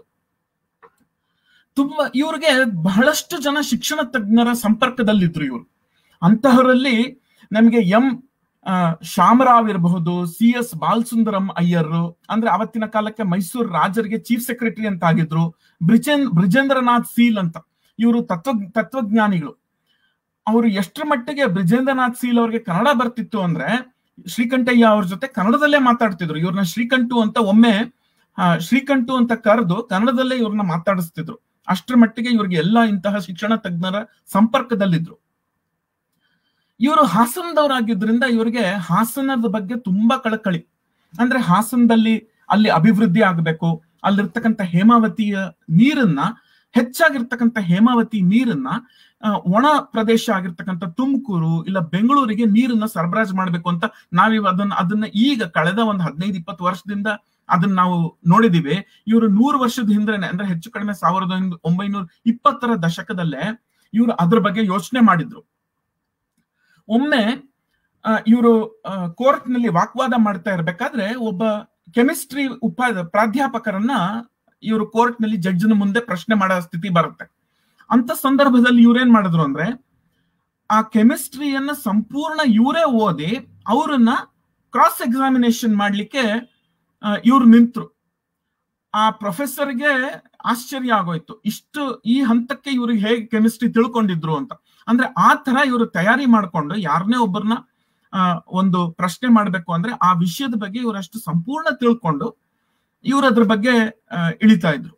[SPEAKER 2] ತುಂಬಾ ಇವ್ರಿಗೆ ಬಹಳಷ್ಟು ಜನ ಶಿಕ್ಷಣ ತಜ್ಞರ ಸಂಪರ್ಕದಲ್ಲಿದ್ರು ಇವರು ಅಂತಹವರಲ್ಲಿ ನಮಗೆ ಎಂ ಶಾಮರಾವ್ ಇರಬಹುದು ಸಿ ಎಸ್ ಬಾಲಸುಂದರಂ ಅಯ್ಯರ್ ಅಂದ್ರೆ ಅವತ್ತಿನ ಕಾಲಕ್ಕೆ ಮೈಸೂರು ರಾಜರಿಗೆ ಚೀಫ್ ಸೆಕ್ರೆಟರಿ ಅಂತ ಆಗಿದ್ರು ಬ್ರಿಜೇನ್ ಬ್ರಿಜೇಂದ್ರನಾಥ್ ಸೀಲ್ ಅಂತ ಇವರು ತತ್ವ ತತ್ವಜ್ಞಾನಿಗಳು ಅವರು ಎಷ್ಟರ ಮಟ್ಟಿಗೆ ಬ್ರಿಜೇಂದ್ರನಾಥ್ ಸೀಲ್ ಅವ್ರಿಗೆ ಕನ್ನಡ ಬರ್ತಿತ್ತು ಅಂದ್ರೆ ಶ್ರೀಕಂಠಯ್ಯ ಅವ್ರ ಜೊತೆ ಕನ್ನಡದಲ್ಲೇ ಮಾತಾಡ್ತಿದ್ರು ಇವ್ರನ್ನ ಶ್ರೀಕಂಠು ಅಂತ ಒಮ್ಮೆ ಶ್ರೀಕಂಠು ಅಂತ ಕರೆದು ಕನ್ನಡದಲ್ಲೇ ಇವ್ರನ್ನ ಮಾತಾಡಿಸ್ತಿದ್ರು ಅಷ್ಟರ ಮಟ್ಟಿಗೆ ಇವ್ರಿಗೆ ಎಲ್ಲ ಇಂತಹ ಶಿಕ್ಷಣ ತಜ್ಞರ ಸಂಪರ್ಕದಲ್ಲಿದ್ರು ಇವರು ಹಾಸನದವರಾಗಿದ್ರಿಂದ ಇವರಿಗೆ ಹಾಸನದ ಬಗ್ಗೆ ತುಂಬಾ ಕಳಕಳಿ ಅಂದ್ರೆ ಹಾಸನದಲ್ಲಿ ಅಲ್ಲಿ ಅಭಿವೃದ್ಧಿ ಆಗಬೇಕು ಅಲ್ಲಿರ್ತಕ್ಕಂಥ ಹೇಮಾವತಿಯ ನೀರನ್ನ ಹೆಚ್ಚಾಗಿರ್ತಕ್ಕಂಥ ಹೇಮಾವತಿ ನೀರನ್ನ ಒಣ ಪ್ರದೇಶ ಆಗಿರ್ತಕ್ಕಂಥ ತುಮಕೂರು ಇಲ್ಲ ಬೆಂಗಳೂರಿಗೆ ನೀರನ್ನ ಸರಬರಾಜು ಮಾಡ್ಬೇಕು ಅಂತ ನಾವಿವ್ ಅದನ್ನ ಅದನ್ನ ಈಗ ಕಳೆದ ಒಂದು ಹದಿನೈದು ಇಪ್ಪತ್ತು ವರ್ಷದಿಂದ ಅದನ್ನ ನಾವು ನೋಡಿದೀವಿ ಇವರು ನೂರು ವರ್ಷದ ಹಿಂದೆನೆ ಅಂದ್ರೆ ಹೆಚ್ಚು ಕಡಿಮೆ ಸಾವಿರದ ಒಂಬೈನೂರ ಇಪ್ಪತ್ತರ ದಶಕದಲ್ಲೇ ಇವರು ಅದ್ರ ಬಗ್ಗೆ ಯೋಚನೆ ಮಾಡಿದ್ರು ಒಮ್ಮೆ ಇವರು ಕೋರ್ಟ್ ನಲ್ಲಿ ವಾಕ್ವಾದ ಮಾಡ್ತಾ ಇರ್ಬೇಕಾದ್ರೆ ಒಬ್ಬ ಕೆಮಿಸ್ಟ್ರಿ ಉಪ ಪ್ರಾಧ್ಯಾಪಕರನ್ನ ಇವರು ಕೋರ್ಟ್ ನಲ್ಲಿ ಜಡ್ಜ್ನ ಮುಂದೆ ಪ್ರಶ್ನೆ ಮಾಡೋ ಸ್ಥಿತಿ ಬರುತ್ತೆ ಅಂತ ಸಂದರ್ಭದಲ್ಲಿ ಇವ್ರೇನ್ ಮಾಡಿದ್ರು ಅಂದ್ರೆ ಆ ಕೆಮಿಸ್ಟ್ರಿಯನ್ನ ಸಂಪೂರ್ಣ ಇವರೇ ಓದಿ ಅವರನ್ನ ಕ್ರಾಸ್ ಎಕ್ಸಾಮಿನೇಷನ್ ಮಾಡ್ಲಿಕ್ಕೆ ಇವ್ರು ನಿಂತ್ರು ಆ ಪ್ರೊಫೆಸರ್ಗೆ ಆಶ್ಚರ್ಯ ಆಗೋಯ್ತು ಇಷ್ಟು ಈ ಹಂತಕ್ಕೆ ಇವ್ರಿಗೆ ಹೇಗೆ ಕೆಮಿಸ್ಟ್ರಿ ತಿಳ್ಕೊಂಡಿದ್ರು ಅಂತ ಅಂದ್ರೆ ಆ ತರ ಇವರು ತಯಾರಿ ಮಾಡ್ಕೊಂಡು ಯಾರನ್ನೇ ಒಬ್ಬರನ್ನ ಆ ಒಂದು ಪ್ರಶ್ನೆ ಮಾಡ್ಬೇಕು ಅಂದ್ರೆ ಆ ವಿಷಯದ ಬಗ್ಗೆ ಇವರಷ್ಟು ಸಂಪೂರ್ಣ ತಿಳ್ಕೊಂಡು ಇವರು ಅದ್ರ ಬಗ್ಗೆ ಆ, ಇಳಿತಾ ಇದ್ರು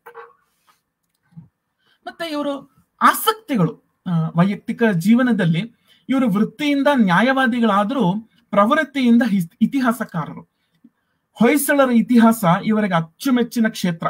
[SPEAKER 2] ಮತ್ತೆ ಇವರು ಆಸಕ್ತಿಗಳು ಆ, ವೈಯಕ್ತಿಕ ಜೀವನದಲ್ಲಿ ಇವರು ವೃತ್ತಿಯಿಂದ ನ್ಯಾಯವಾದಿಗಳಾದರೂ ಪ್ರವೃತ್ತಿಯಿಂದ ಹಿಸ್- ಇತಿಹಾಸಕಾರರು ಹೊಯ್ಸಳರ ಇತಿಹಾಸ ಇವರಿಗೆ ಅಚ್ಚುಮೆಚ್ಚಿನ ಕ್ಷೇತ್ರ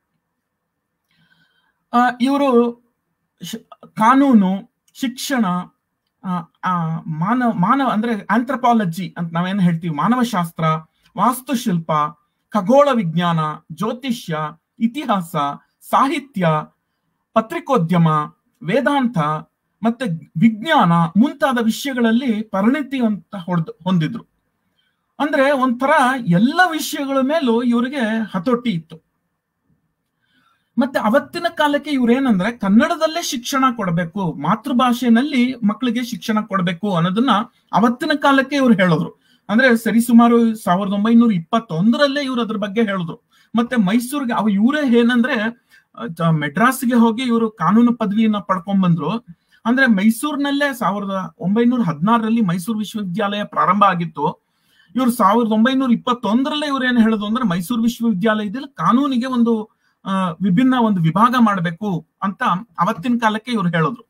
[SPEAKER 2] ಆ, ಇವರು ಶ್- ಕಾನೂನು ಶಿಕ್ಷಣ ಆ, ಆ, ಮಾನವ ಮಾನವ ಅಂದ್ರೆ ಆಂಥ್ರಪಾಲಜಿ ಅಂತ ನಾವೇನ್ ಹೇಳ್ತೀವಿ ಮಾನವಶಾಸ್ತ್ರ ವಾಸ್ತುಶಿಲ್ಪ ಖಗೋಳ ವಿಜ್ಞಾನ ಜ್ಯೋತಿಷ್ಯ ಇತಿಹಾಸ ಸಾಹಿತ್ಯ ಪತ್ರಿಕೋದ್ಯಮ ವೇದಾಂತ ಮತ್ತೆ ವಿಜ್ಞಾನ ಮುಂತಾದ ವಿಷಯಗಳಲ್ಲಿ ಪರಿಣಿತಿ ಅಂತ ಹೊಡೆದು ಹೊಂದಿದ್ರು ಅಂದ್ರೆ ಒಂಥರ ಎಲ್ಲ ವಿಷಯಗಳ ಮೇಲೂ ಇವರಿಗೆ ಹತೋಟಿ ಇತ್ತು ಮತ್ತೆ ಅವತ್ತಿನ ಕಾಲಕ್ಕೆ ಇವ್ರೇನಂದ್ರೆ ಕನ್ನಡದಲ್ಲೇ ಶಿಕ್ಷಣ ಕೊಡಬೇಕು ಮಾತೃಭಾಷೆನಲ್ಲಿ ಮಕ್ಕಳಿಗೆ ಶಿಕ್ಷಣ ಕೊಡಬೇಕು ಅನ್ನೋದನ್ನ ಅವತ್ತಿನ ಕಾಲಕ್ಕೆ ಇವ್ರು ಹೇಳಿದ್ರು ಅಂದ್ರೆ ಸರಿಸುಮಾರು ಸಾವಿರದ ಒಂಬೈನೂರ ಇಪ್ಪತ್ತೊಂದರಲ್ಲೇ ಇವ್ರು ಅದ್ರ ಬಗ್ಗೆ ಹೇಳಿದ್ರು ಮತ್ತೆ ಮೈಸೂರಿಗೆ ಅವ ಇವರೇ ಏನಂದ್ರೆ ಅಹ್, ಮೆಡ್ರಾಸ್ಗೆ ಹೋಗಿ ಇವರು ಕಾನೂನು ಪದವಿಯನ್ನ ಪಡ್ಕೊಂಡ್ ಬಂದ್ರು ಅಂದ್ರೆ ಮೈಸೂರಿನಲ್ಲೇ ಸಾವಿರದ ಒಂಬೈನೂರ ಹದಿನಾರರಲ್ಲಿ ಮೈಸೂರು ವಿಶ್ವವಿದ್ಯಾಲಯ ಪ್ರಾರಂಭ ಆಗಿತ್ತು ಇವ್ರು ಸಾವಿರದ ಒಂಬೈನೂರ ಇಪ್ಪತ್ತೊಂದರಲ್ಲೇ ಇವ್ರು ಏನ್ ಹೇಳೋದು ಅಂದ್ರೆ ಮೈಸೂರು ವಿಶ್ವವಿದ್ಯಾಲಯದಲ್ಲಿ ಕಾನೂನಿಗೆ ಒಂದು ಆ, ವಿಭಿನ್ನ ಒಂದು ವಿಭಾಗ ಮಾಡಬೇಕು ಅಂತ ಅವತ್ತಿನ ಕಾಲಕ್ಕೆ ಇವ್ರು ಹೇಳಿದ್ರು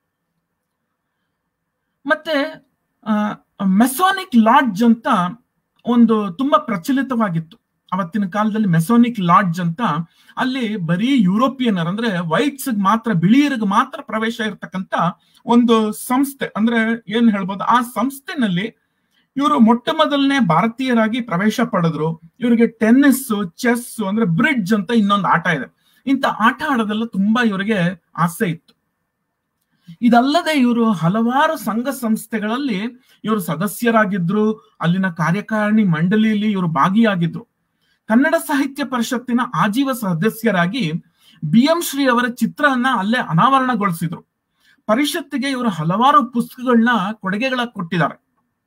[SPEAKER 2] ಮತ್ತೆ ಮೆಸೋನಿಕ್ ಲಾಡ್ಜ್ ಅಂತ ಒಂದು ತುಂಬಾ ಪ್ರಚಲಿತವಾಗಿತ್ತು ಅವತ್ತಿನ ಕಾಲದಲ್ಲಿ ಮೆಸೋನಿಕ್ ಲಾಡ್ಜ್ ಅಂತ ಅಲ್ಲಿ ಬರೀ ಯುರೋಪಿಯನರ್ ಅಂದ್ರೆ ವೈಟ್ಸ್ ಮಾತ್ರ ಬಿಳಿಯರಿಗೆ ಮಾತ್ರ ಪ್ರವೇಶ ಇರತಕ್ಕಂತ ಒಂದು ಸಂಸ್ಥೆ ಅಂದ್ರೆ ಏನ್ ಹೇಳ್ಬೋದು ಆ ಸಂಸ್ಥೆನಲ್ಲಿ ಇವರು ಮೊಟ್ಟ ಮೊದಲನೇ ಭಾರತೀಯರಾಗಿ ಪ್ರವೇಶ ಪಡೆದ್ರು ಇವರಿಗೆ ಟೆನ್ನಿಸ್ ಚೆಸ್ ಅಂದ್ರೆ ಬ್ರಿಡ್ಜ್ ಅಂತ ಇನ್ನೊಂದು ಆಟ ಇದೆ ಇಂಥ ಆಟ ಆಡೋದೆಲ್ಲ ತುಂಬಾ ಇವರಿಗೆ ಆಸೆ ಇತ್ತು ಇದಲ್ಲದೆ ಇವರು ಹಲವಾರು ಸಂಘ ಸಂಸ್ಥೆಗಳಲ್ಲಿ ಇವರು ಸದಸ್ಯರಾಗಿದ್ರು ಅಲ್ಲಿನ ಕಾರ್ಯಕಾರಿಣಿ ಮಂಡಳಿಯಲ್ಲಿ ಇವರು ಭಾಗಿಯಾಗಿದ್ರು ಕನ್ನಡ ಸಾಹಿತ್ಯ ಪರಿಷತ್ತಿನ ಆಜೀವ ಸದಸ್ಯರಾಗಿ ಬಿ ಎಂ ಶ್ರೀ ಅವರ ಚಿತ್ರವನ್ನ ಅಲ್ಲೇ ಅನಾವರಣಗೊಳಿಸಿದ್ರು ಪರಿಷತ್ತಿಗೆ ಇವರು ಹಲವಾರು ಪುಸ್ತಕಗಳನ್ನ ಕೊಡುಗೆಗಳ ಕೊಟ್ಟಿದ್ದಾರೆ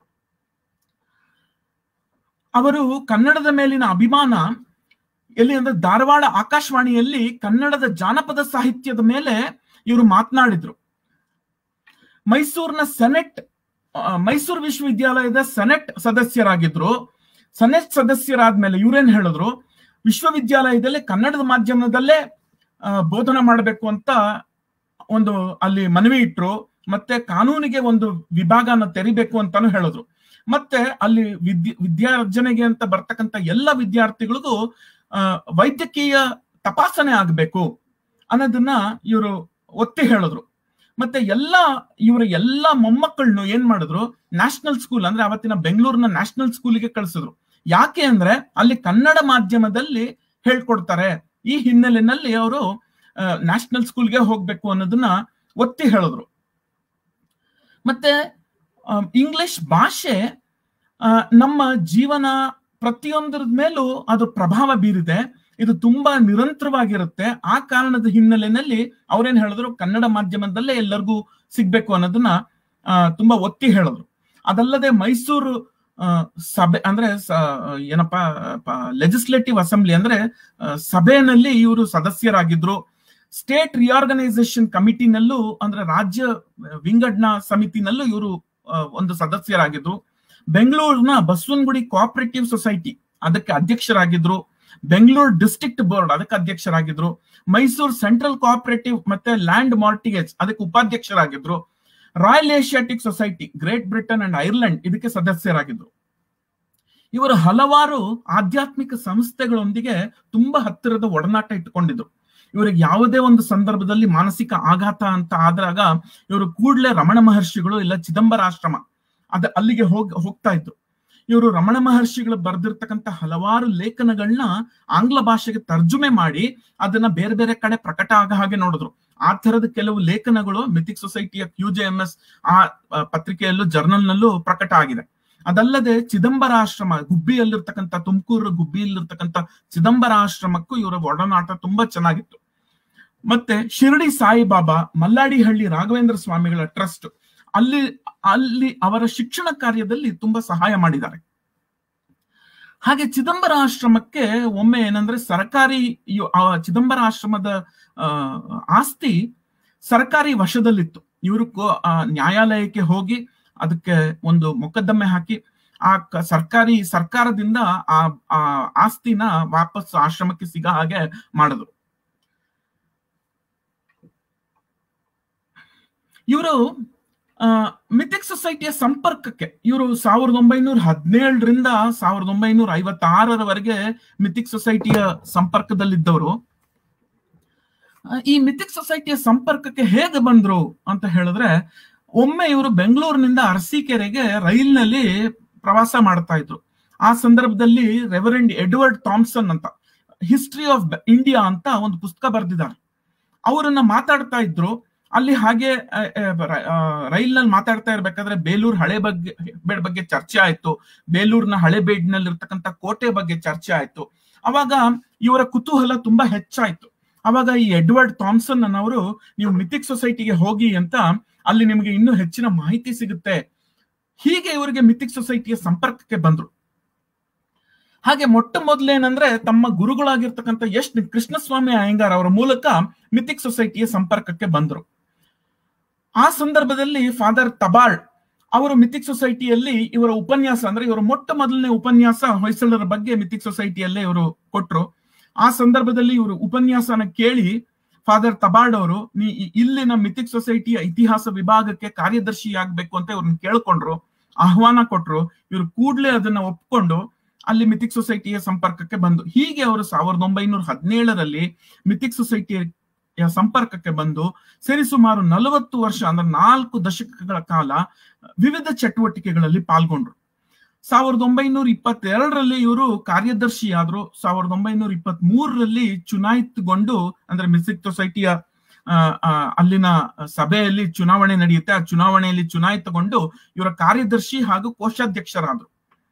[SPEAKER 2] ಅವರು ಕನ್ನಡದ ಮೇಲಿನ ಅಭಿಮಾನ ಎಲ್ಲಿ ಅಂದ್ರೆ ಧಾರವಾಡ ಆಕಾಶವಾಣಿಯಲ್ಲಿ ಕನ್ನಡದ ಜಾನಪದ ಸಾಹಿತ್ಯದ ಮೇಲೆ ಇವರು ಮಾತನಾಡಿದ್ರು ಮೈಸೂರಿನ ಸೆನೆಟ್ ಆ, ಮೈಸೂರು ವಿಶ್ವವಿದ್ಯಾಲಯದ ಸೆನೆಟ್ ಸದಸ್ಯರಾಗಿದ್ರು ಸೆನೆಟ್ ಸದಸ್ಯರಾದ್ಮೇಲೆ ಇವ್ರೇನ್ ಹೇಳಿದ್ರು ವಿಶ್ವವಿದ್ಯಾಲಯದಲ್ಲಿ ಕನ್ನಡದ ಮಾಧ್ಯಮದಲ್ಲೇ ಆ, ಬೋಧನೆ ಮಾಡಬೇಕು ಅಂತ ಒಂದು ಅಲ್ಲಿ ಮನವಿ ಇಟ್ರು ಮತ್ತೆ ಕಾನೂನಿಗೆ ಒಂದು ವಿಭಾಗನ ತೆರಿಬೇಕು ಅಂತಾನು ಹೇಳಿದ್ರು ಮತ್ತೆ ಅಲ್ಲಿ ವಿದ್ಯೆ ವಿದ್ಯಾರ್ಜನೆಗೆ ಅಂತ ಬರ್ತಕ್ಕಂಥ ಎಲ್ಲ ವಿದ್ಯಾರ್ಥಿಗಳಿಗೂ ಆ, ವೈದ್ಯಕೀಯ ತಪಾಸಣೆ ಆಗ್ಬೇಕು ಅನ್ನೋದನ್ನ ಇವರು ಒತ್ತಿ ಹೇಳಿದ್ರು ಮತ್ತೆ ಎಲ್ಲ ಇವರ ಎಲ್ಲ ಮೊಮ್ಮಕ್ಕಳನ್ನು ಏನ್ ಮಾಡಿದ್ರು ನ್ಯಾಷನಲ್ ಸ್ಕೂಲ್ ಅಂದ್ರೆ ಅವತ್ತಿನ ಬೆಂಗಳೂರಿನ ನ್ಯಾಷನಲ್ ಸ್ಕೂಲಿಗೆ ಕಳಿಸಿದ್ರು ಯಾಕೆ ಅಂದ್ರೆ ಅಲ್ಲಿ ಕನ್ನಡ ಮಾಧ್ಯಮದಲ್ಲಿ ಹೇಳ್ಕೊಡ್ತಾರೆ ಈ ಹಿನ್ನೆಲೆಯಲ್ಲಿ ಅವರು ನ್ಯಾಷನಲ್ ಸ್ಕೂಲ್ಗೆ ಹೋಗ್ಬೇಕು ಅನ್ನೋದನ್ನ ಒತ್ತಿ ಹೇಳಿದ್ರು ಮತ್ತೆ ಆ, ಇಂಗ್ಲಿಷ್ ಭಾಷೆ ಆ, ನಮ್ಮ ಜೀವನ ಪ್ರತಿಯೊಂದರ ಮೇಲೂ ಅದು ಪ್ರಭಾವ ಬೀರಿದೆ ಇದು ತುಂಬಾ ನಿರಂತರವಾಗಿರುತ್ತೆ ಆ ಕಾರಣದ ಹಿನ್ನೆಲೆಯಲ್ಲಿ ಅವ್ರೇನ್ ಹೇಳಿದ್ರು ಕನ್ನಡ ಮಾಧ್ಯಮದಲ್ಲೇ ಎಲ್ಲರಿಗೂ ಸಿಗ್ಬೇಕು ಅನ್ನೋದನ್ನ ಆ, ತುಂಬಾ ಒತ್ತಿ ಹೇಳಿದ್ರು ಅದಲ್ಲದೆ ಮೈಸೂರು ಆ, ಸಭೆ ಅಂದ್ರೆ ಸ- ಏನಪ್ಪಾ ಲೆಜಿಸ್ಲೇಟಿವ್ ಅಸೆಂಬ್ಲಿ ಅಂದ್ರೆ ಆ, ಸಭೆಯಲ್ಲಿ ಇವರು ಸದಸ್ಯರಾಗಿದ್ರು ಸ್ಟೇಟ್ ರಿಆರ್ಗನೈಸೇಷನ್ ಕಮಿಟಿನಲ್ಲೂ ಅಂದ್ರೆ ರಾಜ್ಯ ವಿಂಗಡಣಾ ಸಮಿತಿನಲ್ಲೂ ಇವರು ಒಂದು ಸದಸ್ಯರಾಗಿದ್ರು ಬೆಂಗಳೂರಿನ ಬಸವನಗುಡಿ ಕೋಆಪರೇಟಿವ್ ಸೊಸೈಟಿ ಅದಕ್ಕೆ ಅಧ್ಯಕ್ಷರಾಗಿದ್ರು ಬೆಂಗಳೂರು ಡಿಸ್ಟ್ರಿಕ್ಟ್ ಬೋರ್ಡ್ ಅದಕ್ಕೆ ಅಧ್ಯಕ್ಷರಾಗಿದ್ರು ಮೈಸೂರು ಸೆಂಟ್ರಲ್ ಕೋಆಪರೇಟಿವ್ ಮತ್ತೆ ಲ್ಯಾಂಡ್ ಮಾರ್ಟಿಗೇಜ್ ಅದಕ್ಕೆ ಉಪಾಧ್ಯಕ್ಷರಾಗಿದ್ರು Royal Asiatic Society Great Britain and Ireland ಇದಕ್ಕೆ ಸದಸ್ಯರಾಗಿದ್ರು ಇವರು ಹಲವಾರು ಆಧ್ಯಾತ್ಮಿಕ ಸಂಸ್ಥೆಗಳೊಂದಿಗೆ ತುಂಬಾ ಹತ್ತಿರದ ಒಡನಾಟ ಇಟ್ಟುಕೊಂಡಿದ್ರು ಇವರಿಗೆ ಯಾವುದೇ ಒಂದು ಸಂದರ್ಭದಲ್ಲಿ ಮಾನಸಿಕ ಆಘಾತ ಅಂತ ಆದಾಗ ಇವರು ಕೂಡಲೇ ರಮಣ ಮಹರ್ಷಿಗಳು ಇಲ್ಲ ಚಿದಂಬರಾಶ್ರಮ ಅದ ಅಲ್ಲಿಗೆ ಹೋಗ್ ಹೋಗ್ತಾ ಇದ್ರು ಇವರು ರಮಣ ಮಹರ್ಷಿಗಳು ಬರೆದಿರ್ತಕ್ಕಂಥ ಹಲವಾರು ಲೇಖನಗಳನ್ನ ಆಂಗ್ಲ ಭಾಷೆಗೆ ತರ್ಜುಮೆ ಮಾಡಿ ಅದನ್ನ ಬೇರೆ ಬೇರೆ ಕಡೆ ಪ್ರಕಟ ಆಗ ಹಾಗೆ ನೋಡಿದ್ರು ಆ ತರದ ಕೆಲವು ಲೇಖನಗಳು ಮಿಥಿಕ್ ಸೊಸೈಟಿಯ ಕ್ಯೂ ಜೆ ಎಂ ಎಸ್ ಆ ಆ, ಪತ್ರಿಕೆಯಲ್ಲೂ ಜರ್ನಲ್ ನಲ್ಲೂ ಪ್ರಕಟ ಆಗಿದೆ ಅದಲ್ಲದೆ ಚಿದಂಬರ ಆಶ್ರಮ ಗುಬ್ಬಿಯಲ್ಲಿರ್ತಕ್ಕಂಥ ತುಮಕೂರು ಗುಬ್ಬಿಯಲ್ಲಿರ್ತಕ್ಕಂಥ ಚಿದಂಬರ ಆಶ್ರಮಕ್ಕೂ ಇವರ ಒಡನಾಟ ತುಂಬಾ ಚೆನ್ನಾಗಿತ್ತು ಮತ್ತೆ ಶಿರಡಿ ಸಾಯಿಬಾಬಾ ಮಲ್ಲಾಡಿಹಳ್ಳಿ ರಾಘವೇಂದ್ರ ಸ್ವಾಮಿಗಳ ಟ್ರಸ್ಟ್ ಅಲ್ಲಿ ಅಲ್ಲಿ ಅವರ ಶಿಕ್ಷಣ ಕಾರ್ಯದಲ್ಲಿ ತುಂಬಾ ಸಹಾಯ ಮಾಡಿದ್ದಾರೆ ಹಾಗೆ ಚಿದಂಬರ ಆಶ್ರಮಕ್ಕೆ ಒಮ್ಮೆ ಏನಂದ್ರೆ ಸರ್ಕಾರಿ ಯು- ಆ ಚಿದಂಬರ ಆಶ್ರಮದ ಆ, ಆಸ್ತಿ ಸರ್ಕಾರಿ ವಶದಲ್ಲಿತ್ತು ಇವರು ಕೋ- ಆ, ನ್ಯಾಯಾಲಯಕ್ಕೆ ಹೋಗಿ ಅದಕ್ಕೆ ಒಂದು ಮೊಕದ್ದಮೆ ಹಾಕಿ ಆ ಕ- ಸರ್ಕಾರಿ ಸರ್ಕಾರದಿಂದ ಆ ಆ ಆಸ್ತಿನ ವಾಪಸ್ ಆಶ್ರಮಕ್ಕೆ ಸಿಗ ಹಾಗೆ ಮಾಡಿದ್ರು ಇವರು ಮಿಥಿಕ್ ಸೊಸೈಟಿಯ ಸಂಪರ್ಕಕ್ಕೆ ಇವರು ಸಾವಿರದ ಒಂಬೈನೂರ ಹದಿನೇಳರಿಂದ ಸಾವಿರದ ಒಂಬೈನೂರ ಐವತ್ತಾರರವರೆಗೆ ಮಿಥಿಕ್ ಸೊಸೈಟಿಯ ಸಂಪರ್ಕದಲ್ಲಿದ್ದವರು ಆ, ಈ ಮಿಥಿಕ್ ಸೊಸೈಟಿಯ ಸಂಪರ್ಕಕ್ಕೆ ಹೇಗೆ ಬಂದ್ರು ಅಂತ ಹೇಳಿದ್ರೆ ಒಮ್ಮೆ ಇವರು ಬೆಂಗಳೂರಿನಿಂದ ಅರಸೀಕೆರೆಗೆ ರೈಲ್ನಲ್ಲಿ ಪ್ರವಾಸ ಮಾಡ್ತಾ ಇದ್ರು ಆ ಸಂದರ್ಭದಲ್ಲಿ ರೆವರೆಂಡ್ ಎಡ್ವರ್ಡ್ ಥಾಮ್ಸನ್ ಅಂತ ಹಿಸ್ಟ್ರಿ ಆಫ್ ಇಂಡಿಯಾ ಅಂತ ಒಂದು ಪುಸ್ತಕ ಬರೆದಿದ್ದಾರೆ ಅವರನ್ನ ಮಾತಾಡ್ತಾ ಇದ್ರು ಅಲ್ಲಿ ಹಾಗೆ ಆ, ಆ, ರ- ಆ, ರೈಲ್ನಲ್ಲಿ ಮಾತಾಡ್ತಾ ಇರ್ಬೇಕಾದ್ರೆ ಬೇಲೂರ್ ಹಳೆ ಬಗ್ಗೆ ಬೇಡ್ ಬಗ್ಗೆ ಚರ್ಚೆ ಆಯ್ತು ಬೇಲೂರ್ನ ಹಳೆ ಬೇಡ್ನಲ್ಲಿ ಇರ್ತಕ್ಕಂಥ ಕೋಟೆ ಬಗ್ಗೆ ಚರ್ಚೆ ಆಯ್ತು ಅವಾಗ ಇವರ ಕುತೂಹಲ ತುಂಬಾ ಹೆಚ್ಚಾಯ್ತು ಅವಾಗ ಈ ಎಡ್ವರ್ಡ್ ಥಾಮ್ಸನ್ ಅನ್ನೋರು ನೀವು ಮಿಥಿಕ್ ಸೊಸೈಟಿಗೆ ಹೋಗಿ ಅಂತ ಅಲ್ಲಿ ನಿಮಗೆ ಇನ್ನೂ ಹೆಚ್ಚಿನ ಮಾಹಿತಿ ಸಿಗುತ್ತೆ ಹೀಗೆ ಇವರಿಗೆ ಮಿಥಿಕ್ ಸೊಸೈಟಿಯ ಸಂಪರ್ಕಕ್ಕೆ ಬಂದ್ರು ಹಾಗೆ ಮೊಟ್ಟ ಮೊದಲೇನಂದ್ರೆ ತಮ್ಮ ಗುರುಗಳಾಗಿರ್ತಕ್ಕಂಥ ಎಸ್ ಕೃಷ್ಣಸ್ವಾಮಿ ಅಯ್ಯಂಗಾರ್ ಅವರ ಮೂಲಕ ಮಿಥಿಕ್ ಸೊಸೈಟಿಯ ಸಂಪರ್ಕಕ್ಕೆ ಬಂದ್ರು ಆ ಸಂದರ್ಭದಲ್ಲಿ ಫಾದರ್ ತಬಾಳ್ ಅವರು ಮಿಥಿಕ್ ಸೊಸೈಟಿಯಲ್ಲಿ ಇವರ ಉಪನ್ಯಾಸ ಅಂದ್ರೆ ಇವರ ಮೊಟ್ಟ ಮೊದಲನೇ ಉಪನ್ಯಾಸ ಹೊಯ್ಸಳರ ಬಗ್ಗೆ ಮಿಥಿಕ್ ಸೊಸೈಟಿಯಲ್ಲೇ ಇವರು ಕೊಟ್ರು ಆ ಸಂದರ್ಭದಲ್ಲಿ ಇವರು ಉಪನ್ಯಾಸನ ಕೇಳಿ ಫಾದರ್ ತಬಾರ್ಡ್ ಅವರು ನೀ ಇ- ಇಲ್ಲಿನ ಮಿಥಿಕ್ ಸೊಸೈಟಿಯ ಇತಿಹಾಸ ವಿಭಾಗಕ್ಕೆ ಕಾರ್ಯದರ್ಶಿ ಆಗ್ಬೇಕು ಅಂತ ಇವ್ರನ್ನ ಕೇಳ್ಕೊಂಡ್ರು ಆಹ್ವಾನ ಕೊಟ್ರು ಇವರು ಕೂಡ್ಲೆ ಅದನ್ನ ಒಪ್ಕೊಂಡು ಅಲ್ಲಿ ಮಿಥಿಕ್ ಸೊಸೈಟಿಯ ಸಂಪರ್ಕಕ್ಕೆ ಬಂದು ಹೀಗೆ ಅವರು ಸಾವಿರದ ಒಂಬೈನೂರ ಹದಿನೇಳರಲ್ಲಿ ಮಿಥಿಕ್ ಸೊಸೈಟಿಯ ಸಂಪರ್ಕಕ್ಕೆ ಬಂದು ಸರಿಸುಮಾರು ನಲವತ್ತು ವರ್ಷ ಅಂದ್ರೆ ನಾಲ್ಕು ದಶಕಗಳ ಕಾಲ ವಿವಿಧ ಚಟುವಟಿಕೆಗಳಲ್ಲಿ ಪಾಲ್ಗೊಂಡ್ರು ಸಾವಿರದ ಒಂಬೈನೂರ ಇಪ್ಪತ್ತೆರಡರಲ್ಲಿ ಇವರು ಕಾರ್ಯದರ್ಶಿ ಆದ್ರು ಸಾವಿರದ ಒಂಬೈನೂರ ಇಪ್ಪತ್ತ್ ಮೂರರಲ್ಲಿ ಚುನಾಯಿತಗೊಂಡು ಅಂದ್ರೆ ಮಿಥಿಕ್ ಸೊಸೈಟಿಯ ಆ, ಆ, ಅಲ್ಲಿನ ಸಭೆಯಲ್ಲಿ ಚುನಾವಣೆ ನಡೆಯುತ್ತೆ ಆ ಚುನಾವಣೆಯಲ್ಲಿ ಚುನಾಯಿತಗೊಂಡು ಇವರ ಕಾರ್ಯದರ್ಶಿ ಹಾಗೂ ಕೋಶಾಧ್ಯಕ್ಷರಾದ್ರು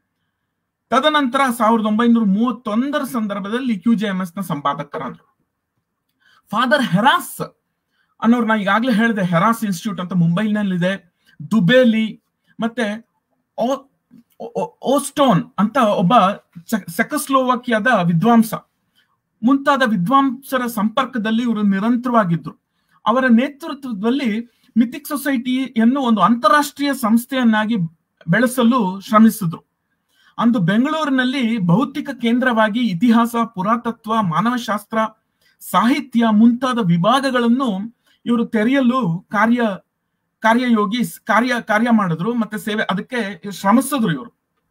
[SPEAKER 2] ತದನಂತರ ಸಾವಿರದ ಒಂಬೈನೂರ ಮೂವತ್ತೊಂದರ ಸಂದರ್ಭದಲ್ಲಿ ಕ್ಯೂ ಜೆ ಎಂ ಎಸ್ ನ ಸಂಪಾದಕರಾದ್ರು ಫಾದರ್ ಹೆರಾಸ್ ಅನ್ನೋರು ನಾ ಈಗಾಗಲೇ ಹೇಳಿದೆ ಹೆರಾಸ್ ಇನ್ಸ್ಟಿಟ್ಯೂಟ್ ಅಂತ ಮುಂಬೈನಲ್ಲಿದೆ ದುಬೇಲಿ ಮತ್ತೆ ಓ- ಓ- ಓಸ್ಟೋನ್ ಅಂತ ಒಬ್ಬ ಚೆಕ್- ಸೆಕಸ್ಲೋವಾಕಿಯಾದ ವಿದ್ವಾಂಸ ಮುಂತಾದ ವಿದ್ವಾಂಸರ ಸಂಪರ್ಕದಲ್ಲಿ ಇವರು ನಿರಂತರವಾಗಿದ್ರು ಅವರ ನೇತೃತ್ವದಲ್ಲಿ ಮಿಥಿಕ್ ಸೊಸೈಟಿಯನ್ನು ಒಂದು ಅಂತಾರಾಷ್ಟ್ರೀಯ ಸಂಸ್ಥೆಯನ್ನಾಗಿ ಬೆಳೆಸಲು ಶ್ರಮಿಸಿದ್ರು ಅಂದು ಬೆಂಗಳೂರಿನಲ್ಲಿ ಭೌತಿಕ ಕೇಂದ್ರವಾಗಿ ಇತಿಹಾಸ ಪುರಾತತ್ವ ಮಾನವಶಾಸ್ತ್ರ ಸಾಹಿತ್ಯ ಮುಂತಾದ ವಿಭಾಗಗಳನ್ನು ಇವರು ತೆರೆಯಲು ಕಾರ್ಯ ಕಾರ್ಯಯೋಗಿ ಕಾರ್ಯ ಕಾರ್ಯ ಮಾಡಿದ್ರು ಮತ್ತೆ ಸೇವೆ ಅದಕ್ಕೆ ಶ್ರಮಿಸಿದ್ರು ಇವರು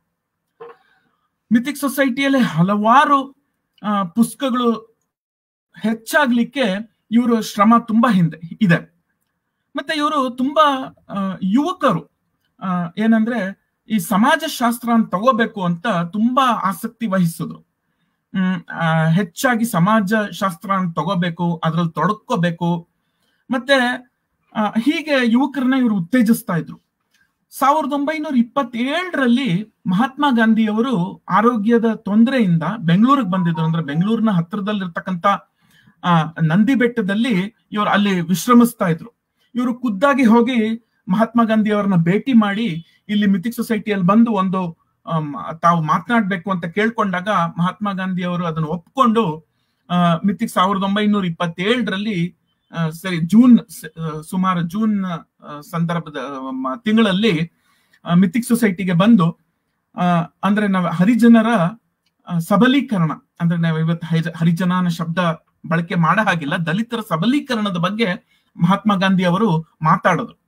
[SPEAKER 2] ಮಿಥಿಕ್ ಸೊಸೈಟಿಯಲ್ಲಿ ಹಲವಾರು ಆ, ಪುಸ್ತಕಗಳು ಹೆಚ್ಚಾಗ್ಲಿಕ್ಕೆ ಇವರು ಶ್ರಮ ತುಂಬಾ ಹಿಂದೆ ಇದೆ ಮತ್ತೆ ಇವರು ತುಂಬಾ ಆ, ಯುವಕರು ಆ, ಏನಂದ್ರೆ ಈ ಸಮಾಜಶಾಸ್ತ್ರ ಅಂತ ತಗೋಬೇಕು ಅಂತ ತುಂಬಾ ಆಸಕ್ತಿ ವಹಿಸಿದ್ರು ಹ್ಮ್ ಆ, ಹೆಚ್ಚಾಗಿ ಸಮಾಜ ಶಾಸ್ತ್ರ ಅಂತ ತಗೋಬೇಕು ಅದ್ರಲ್ಲಿ ತೊಡಕೋಬೇಕು ಮತ್ತೆ ಆ, ಹೀಗೆ ಯುವಕರನ್ನ ಇವರು ಉತ್ತೇಜಿಸ್ತಾ ಇದ್ರು ಸಾವಿರದ ಒಂಬೈನೂರ ಇಪ್ಪತ್ತೇಳರಲ್ಲಿ ಮಹಾತ್ಮ ಗಾಂಧಿಯವರು ಆರೋಗ್ಯದ ತೊಂದರೆಯಿಂದ ಬೆಂಗಳೂರಿಗೆ ಬಂದಿದ್ರು ಅಂದ್ರೆ ಬೆಂಗಳೂರಿನ ಹತ್ರದಲ್ಲಿರ್ತಕ್ಕಂಥ ಆ ನಂದಿ ಬೆಟ್ಟದಲ್ಲಿ ಇವರು ಅಲ್ಲಿ ವಿಶ್ರಮಿಸ್ತಾ ಇದ್ರು ಇವರು ಖುದ್ದಾಗಿ ಹೋಗಿ ಮಹಾತ್ಮ ಗಾಂಧಿ ಅವರನ್ನ ಭೇಟಿ ಮಾಡಿ ಇಲ್ಲಿ ಮಿಥಿಕ್ ಸೊಸೈಟಿಯಲ್ಲಿ ಬಂದು ಒಂದು ಆಮ್, ತಾವು ಮಾತನಾಡ್ಬೇಕು ಅಂತ ಕೇಳ್ಕೊಂಡಾಗ ಮಹಾತ್ಮ ಗಾಂಧಿ ಅವರು ಅದನ್ನು ಒಪ್ಕೊಂಡು ಆ, ಮಿಥಿಕ್ ಸಾವಿರದ ಒಂಬೈನೂರ ಇಪ್ಪತ್ತೇಳರಲ್ಲಿ ಆ, ಸರಿ ಜೂನ್ ಸ- ಆ, ಸುಮಾರು ಜೂನ್ ಆ, ಸಂದರ್ಭದ ಮ, ತಿಂಗಳಲ್ಲಿ ಆ, ಮಿಥಿಕ್ ಸೊಸೈಟಿಗೆ ಬಂದು ಆ, ಅಂದ್ರೆ ನಾವು ಹರಿಜನರ ಆ, ಸಬಲೀಕರಣ ಅಂದ್ರೆ ನಾವು ಇವತ್ತು ಹೈ- ಹರಿಜನ ಅನ್ನೋ ಶಬ್ದ ಬಳಕೆ ಮಾಡ ಹಾಗಿಲ್ಲ ದಲಿತರ ಸಬಲೀಕರಣದ ಬಗ್ಗೆ ಮಹಾತ್ಮ ಗಾಂಧಿ ಅವರು ಮಾತಾಡೋದು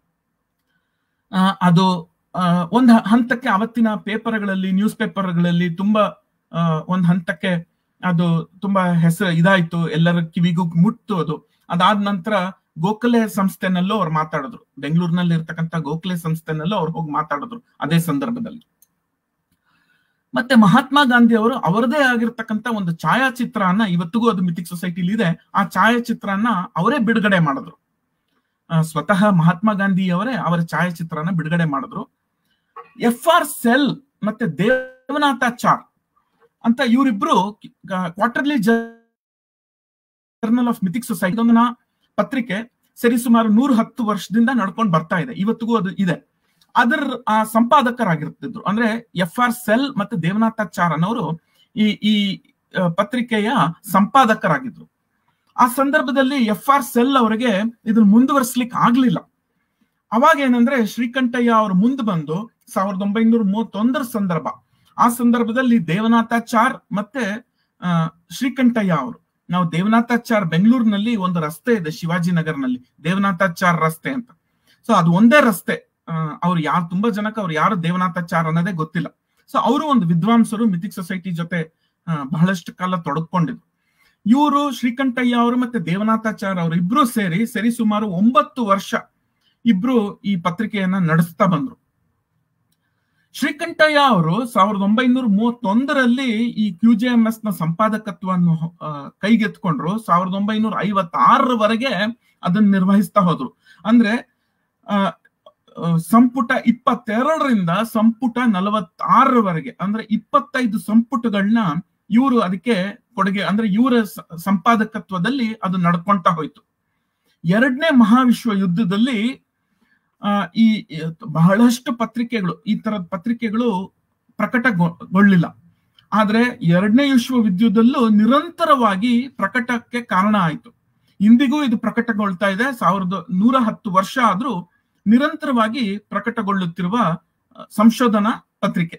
[SPEAKER 2] ಆ, ಅದು ಆ, ಒಂದ್ ಹ- ಹಂತಕ್ಕೆ ಅವತ್ತಿನ ಪೇಪರ್ಗಳಲ್ಲಿ ನ್ಯೂಸ್ ಪೇಪರ್ಗಳಲ್ಲಿ ತುಂಬಾ ಆ, ಒಂದ್ ಹಂತಕ್ಕೆ ಅದು ತುಂಬಾ ಹೆಸರು ಇದಾಯ್ತು ಎಲ್ಲರ ಕಿವಿಗೂ ಮುಟ್ತು ಅದು ಅದಾದ ನಂತರ ಗೋಖಲೆ ಸಂಸ್ಥೆನಲ್ಲೂ ಅವ್ರು ಮಾತಾಡಿದ್ರು ಬೆಂಗಳೂರಿನಲ್ಲಿ ಇರ್ತಕ್ಕಂಥ ಗೋಖಲೆ ಸಂಸ್ಥೆನಲ್ಲೂ ಅವ್ರು ಹೋಗಿ ಮಾತಾಡಿದ್ರು ಅದೇ ಸಂದರ್ಭದಲ್ಲಿ ಮತ್ತೆ ಮಹಾತ್ಮ ಗಾಂಧಿ ಅವರು ಅವರದೇ ಆಗಿರ್ತಕ್ಕಂಥ ಒಂದು ಛಾಯಾಚಿತ್ರನ ಇವತ್ತಿಗೂ ಅದು ಮಿಥಿಕ್ ಸೊಸೈಟಿಲಿ ಇದೆ ಆ ಛಾಯಾಚಿತ್ರನ ಅವರೇ ಬಿಡುಗಡೆ ಮಾಡಿದ್ರು ಆ, ಸ್ವತಃ ಮಹಾತ್ಮ ಗಾಂಧಿ ಅವರೇ ಅವರ ಛಾಯಾಚಿತ್ರನ ಬಿಡುಗಡೆ ಮಾಡಿದ್ರು ಎಫ್ ಆರ್ ಸೆಲ್ ಮತ್ತೆ ದೇವನಾಥಾಚಾರ್ ಅಂತ ಇವರಿಬ್ರು quarterly journal of mythic society ಇದೊಂದು ನಾ- ಪತ್ರಿಕೆ ಸರಿಸುಮಾರು ನೂರ ಹತ್ತು ವರ್ಷದಿಂದ ನಡ್ಕೊಂಡು ಬರ್ತಾ ಇದೆ ಇವತ್ತಿಗೂ ಅದು ಇದೆ ಅದರ ಆ ಸಂಪಾದಕರಾಗಿರ್ತಿದ್ರು ಅಂದ್ರೆ ಎಫ್ ಆರ್ ಸೆಲ್ ಮತ್ತೆ ದೇವನಾಥಾಚಾರ್ ಅನ್ನೋರು ಈ ಈ ಆ, ಪತ್ರಿಕೆಯ ಸಂಪಾದಕರಾಗಿದ್ರು ಆ ಸಂದರ್ಭದಲ್ಲಿ ಎಫ್ ಆರ್ ಸೆಲ್ ಅವರಿಗೆ ಇದನ್ನ ಮುಂದುವರಿಸ್ಲಿಕ್ಕೆ ಆಗ್ಲಿಲ್ಲ ಅವಾಗ ಏನಂದ್ರೆ ಶ್ರೀಕಂಠಯ್ಯ ಅವರು ಮುಂದೆ ಬಂದು ಸಾವಿರದ ಒಂಬೈನೂರ ಮೂವತ್ತೊಂದರ ಸಂದರ್ಭ ಆ ಸಂದರ್ಭದಲ್ಲಿ ದೇವನಾಥಾಚಾರ್ ಮತ್ತೆ ಆ ಶ್ರೀಕಂಠಯ್ಯ ಅವರು ನಾವು ದೇವನಾಥಾಚಾರ್ ಬೆಂಗಳೂರಿನಲ್ಲಿ ಒಂದು ರಸ್ತೆ ಇದೆ ಶಿವಾಜಿನಗರ್ನಲ್ಲಿ ದೇವನಾಥಾಚಾರ್ ರಸ್ತೆ ಅಂತ ಸೊ ಅದು ಒಂದೇ ರಸ್ತೆ ಅವ್ರು ಯಾರು ತುಂಬಾ ಜನಕ್ಕೆ ಅವ್ರು ಯಾರು ದೇವನಾಥಾಚಾರ್ ಅನ್ನೋದೇ ಗೊತ್ತಿಲ್ಲ ಸೊ ಅವರು ಒಂದು ವಿದ್ವಾಂಸರು ಮಿಥಿಕ್ ಸೊಸೈಟಿ ಜೊತೆ ಬಹಳಷ್ಟು ಕಾಲ ತೊಡಕೊಂಡಿದ್ರು ಇವರು ಶ್ರೀಕಂಠಯ್ಯ ಅವರು ಮತ್ತೆ ದೇವನಾಥಾಚಾರ್ ಅವರು ಇಬ್ರು ಸೇರಿ ಸರಿ ಸುಮಾರು ಒಂಬತ್ತು ವರ್ಷ ಇಬ್ರು ಈ ಪತ್ರಿಕೆಯನ್ನ ನಡೆಸ್ತಾ ಬಂದ್ರು ಶ್ರೀಕಂಠಯ್ಯ ಅವರು ಸಾವಿರದ ಒಂಬೈನೂರ ಮೂವತ್ತೊಂದರಲ್ಲಿ ಈ ಕ್ಯೂ ಜೆ ಎಂ ಎಸ್ ನ ಸಂಪಾದಕತ್ವವನ್ನು ಕೈಗೆತ್ಕೊಂಡ್ರು ಸಾವಿರದ ಒಂಬೈನೂರ ಐವತ್ತಾರರವರೆಗೆ ಅದನ್ನ ನಿರ್ವಹಿಸ್ತಾ ಹೋದ್ರು ಅಂದ್ರೆ ಸಂಪುಟ ಇಪ್ಪತ್ತೆರಡರಿಂದ ಸಂಪುಟ ನಲವತ್ತಾರರವರೆಗೆ ಅಂದ್ರೆ ಇಪ್ಪತ್ತೈದು ಸಂಪುಟಗಳನ್ನ ಇವರು ಅದಕ್ಕೆ ಕೊಡುಗೆ ಅಂದ್ರೆ ಇವರ ಸಂಪಾದಕತ್ವದಲ್ಲಿ ಅದು ನಡ್ಕೊಂತಾ ಹೋಯ್ತು ಎರಡನೇ ಮಹಾವಿಶ್ವ ಯುದ್ಧದಲ್ಲಿ ಆ ಈ ಬಹಳಷ್ಟು ಪತ್ರಿಕೆಗಳು ಈ ತರದ ಪತ್ರಿಕೆಗಳು ಪ್ರಕಟಗೊಳ್ಳಿಲ್ಲ ಆದ್ರೆ ಎರಡನೇ ವಿಶ್ವ ವಿದ್ಯುದಲ್ಲೂ ನಿರಂತರವಾಗಿ ಪ್ರಕಟಕ್ಕೆ ಕಾರಣ ಆಯ್ತು ಇಂದಿಗೂ ಇದು ಪ್ರಕಟಗೊಳ್ತಾ ಇದೆ ಸಾವಿರದ ನೂರ ಹತ್ತು ವರ್ಷ ಆದ್ರೂ ನಿರಂತರವಾಗಿ ಪ್ರಕಟಗೊಳ್ಳುತ್ತಿರುವ ಸಂಶೋಧನಾ ಪತ್ರಿಕೆ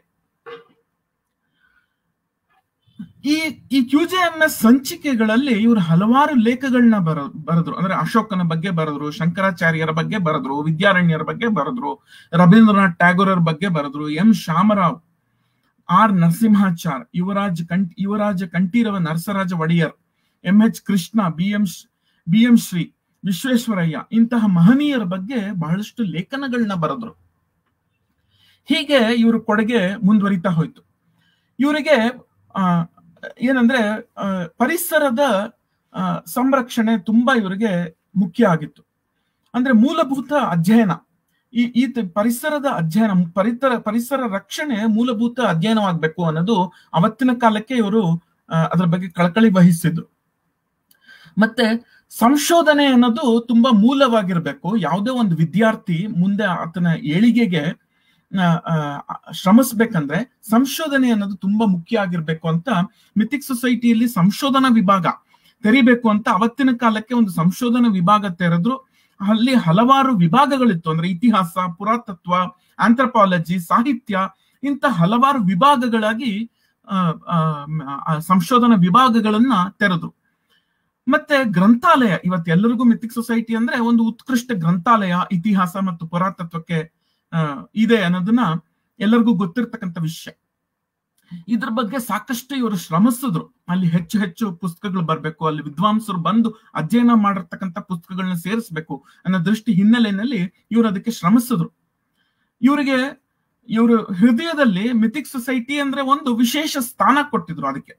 [SPEAKER 2] ಈ ಈ ಕ್ಯೂ ಜೆ ಎಂ ಎಸ್ ಸಂಚಿಕೆಗಳಲ್ಲಿ ಇವರು ಹಲವಾರು ಲೇಖಗಳನ್ನ ಬರ ಬರೆದ್ರು ಅಂದ್ರೆ ಅಶೋಕನ ಬಗ್ಗೆ ಬರೆದ್ರು ಶಂಕರಾಚಾರ್ಯರ ಬಗ್ಗೆ ಬರೆದ್ರು ವಿದ್ಯಾರಣ್ಯರ ಬಗ್ಗೆ ಬರೆದ್ರು ರವೀಂದ್ರನಾಥ್ ಟ್ಯಾಗೋರರ ಬಗ್ಗೆ ಬರೆದ್ರು ಎಂ ಶಾಮರಾವ್ ಆರ್ ನರಸಿಂಹಾಚಾರ್ ಯುವರಾಜ್ ಕಂಠ Yuvaraja Kanthirava Narasaraja Wodeyar M H Krishna B M B M Sri Visvesvaraya ಇಂತಹ ಮಹನೀಯರ ಬಗ್ಗೆ ಬಹಳಷ್ಟು ಲೇಖನಗಳನ್ನ ಬರೆದ್ರು ಹೀಗೆ ಇವರು ಕೊಡುಗೆ ಮುಂದುವರಿತಾ ಹೋಯ್ತು ಇವರಿಗೆ ಆ ಏನಂದ್ರೆ ಪರಿಸರದ ಸಂರಕ್ಷಣೆ ತುಂಬಾ ಇವರಿಗೆ ಮುಖ್ಯ ಆಗಿತ್ತು ಅಂದ್ರೆ ಮೂಲಭೂತ ಅಧ್ಯಯನ ಈ ಈ ಪರಿಸರದ ಅಧ್ಯಯನ ಪರಿಸರ ಪರಿಸರ ರಕ್ಷಣೆ ಮೂಲಭೂತ ಅಧ್ಯಯನವಾಗಬೇಕು ಅನ್ನೋದು ಅವತ್ತಿನ ಕಾಲಕ್ಕೆ ಇವರು ಅದರ ಬಗ್ಗೆ ಕಳಕಳಿ ವಹಿಸಿದ್ರು ಮತ್ತೆ ಸಂಶೋಧನೆ ಅನ್ನೋದು ತುಂಬಾ ಮೂಲವಾಗಿರ್ಬೇಕು ಯಾವುದೇ ಒಂದು ವಿದ್ಯಾರ್ಥಿ ಮುಂದೆ ಆತನ ಏಳಿಗೆಗೆ ಶ್ರಮಿಸ್ಬೇಕಂದ್ರೆ ಸಂಶೋಧನೆ ಅನ್ನೋದು ತುಂಬಾ ಮುಖ್ಯ ಆಗಿರ್ಬೇಕು ಅಂತ ಮಿಥಿಕ್ ಸೊಸೈಟಿಯಲ್ಲಿ ಸಂಶೋಧನಾ ವಿಭಾಗ ತೆರಿಬೇಕು ಅಂತ ಅವತ್ತಿನ ಕಾಲಕ್ಕೆ ಒಂದು ಸಂಶೋಧನಾ ವಿಭಾಗ ತೆರೆದ್ರು ಅಲ್ಲಿ ಹಲವಾರು ವಿಭಾಗಗಳಿತ್ತು ಅಂದ್ರೆ ಇತಿಹಾಸ ಪುರಾತತ್ವ ಆಂಥ್ರಪಾಲಜಿ ಸಾಹಿತ್ಯ ಇಂತ ಹಲವಾರು ವಿಭಾಗಗಳಾಗಿ ಸಂಶೋಧನಾ ವಿಭಾಗಗಳನ್ನ ತೆರೆದ್ರು ಮತ್ತೆ ಗ್ರಂಥಾಲಯ ಇವತ್ತು ಎಲ್ಲರಿಗೂ ಮಿಥಿಕ್ ಸೊಸೈಟಿ ಅಂದ್ರೆ ಒಂದು ಉತ್ಕೃಷ್ಟ ಗ್ರಂಥಾಲಯ ಇತಿಹಾಸ ಮತ್ತು ಪುರಾತತ್ವಕ್ಕೆ ಇದೆ ಅನ್ನೋದನ್ನ ಎಲ್ಲರಿಗೂ ಗೊತ್ತಿರ್ತಕ್ಕಂಥ ವಿಷಯ ಇದ್ರ ಬಗ್ಗೆ ಸಾಕಷ್ಟು ಇವರು ಶ್ರಮಿಸಿದ್ರು ಅಲ್ಲಿ ಹೆಚ್ಚು ಹೆಚ್ಚು ಪುಸ್ತಕಗಳು ಬರ್ಬೇಕು ಅಲ್ಲಿ ವಿದ್ವಾಂಸರು ಬಂದು ಅಧ್ಯಯನ ಮಾಡಿರ್ತಕ್ಕಂಥ ಪುಸ್ತಕಗಳನ್ನ ಸೇರಿಸ್ಬೇಕು ಅನ್ನೋ ದೃಷ್ಟಿ ಹಿನ್ನೆಲೆಯಲ್ಲಿ ಇವರು ಅದಕ್ಕೆ ಶ್ರಮಿಸಿದ್ರು ಇವರಿಗೆ ಇವರು ಹೃದಯದಲ್ಲಿ ಮಿಥಿಕ್ ಸೊಸೈಟಿ ಅಂದ್ರೆ ಒಂದು ವಿಶೇಷ ಸ್ಥಾನ ಕೊಟ್ಟಿದ್ರು ಅದಕ್ಕೆ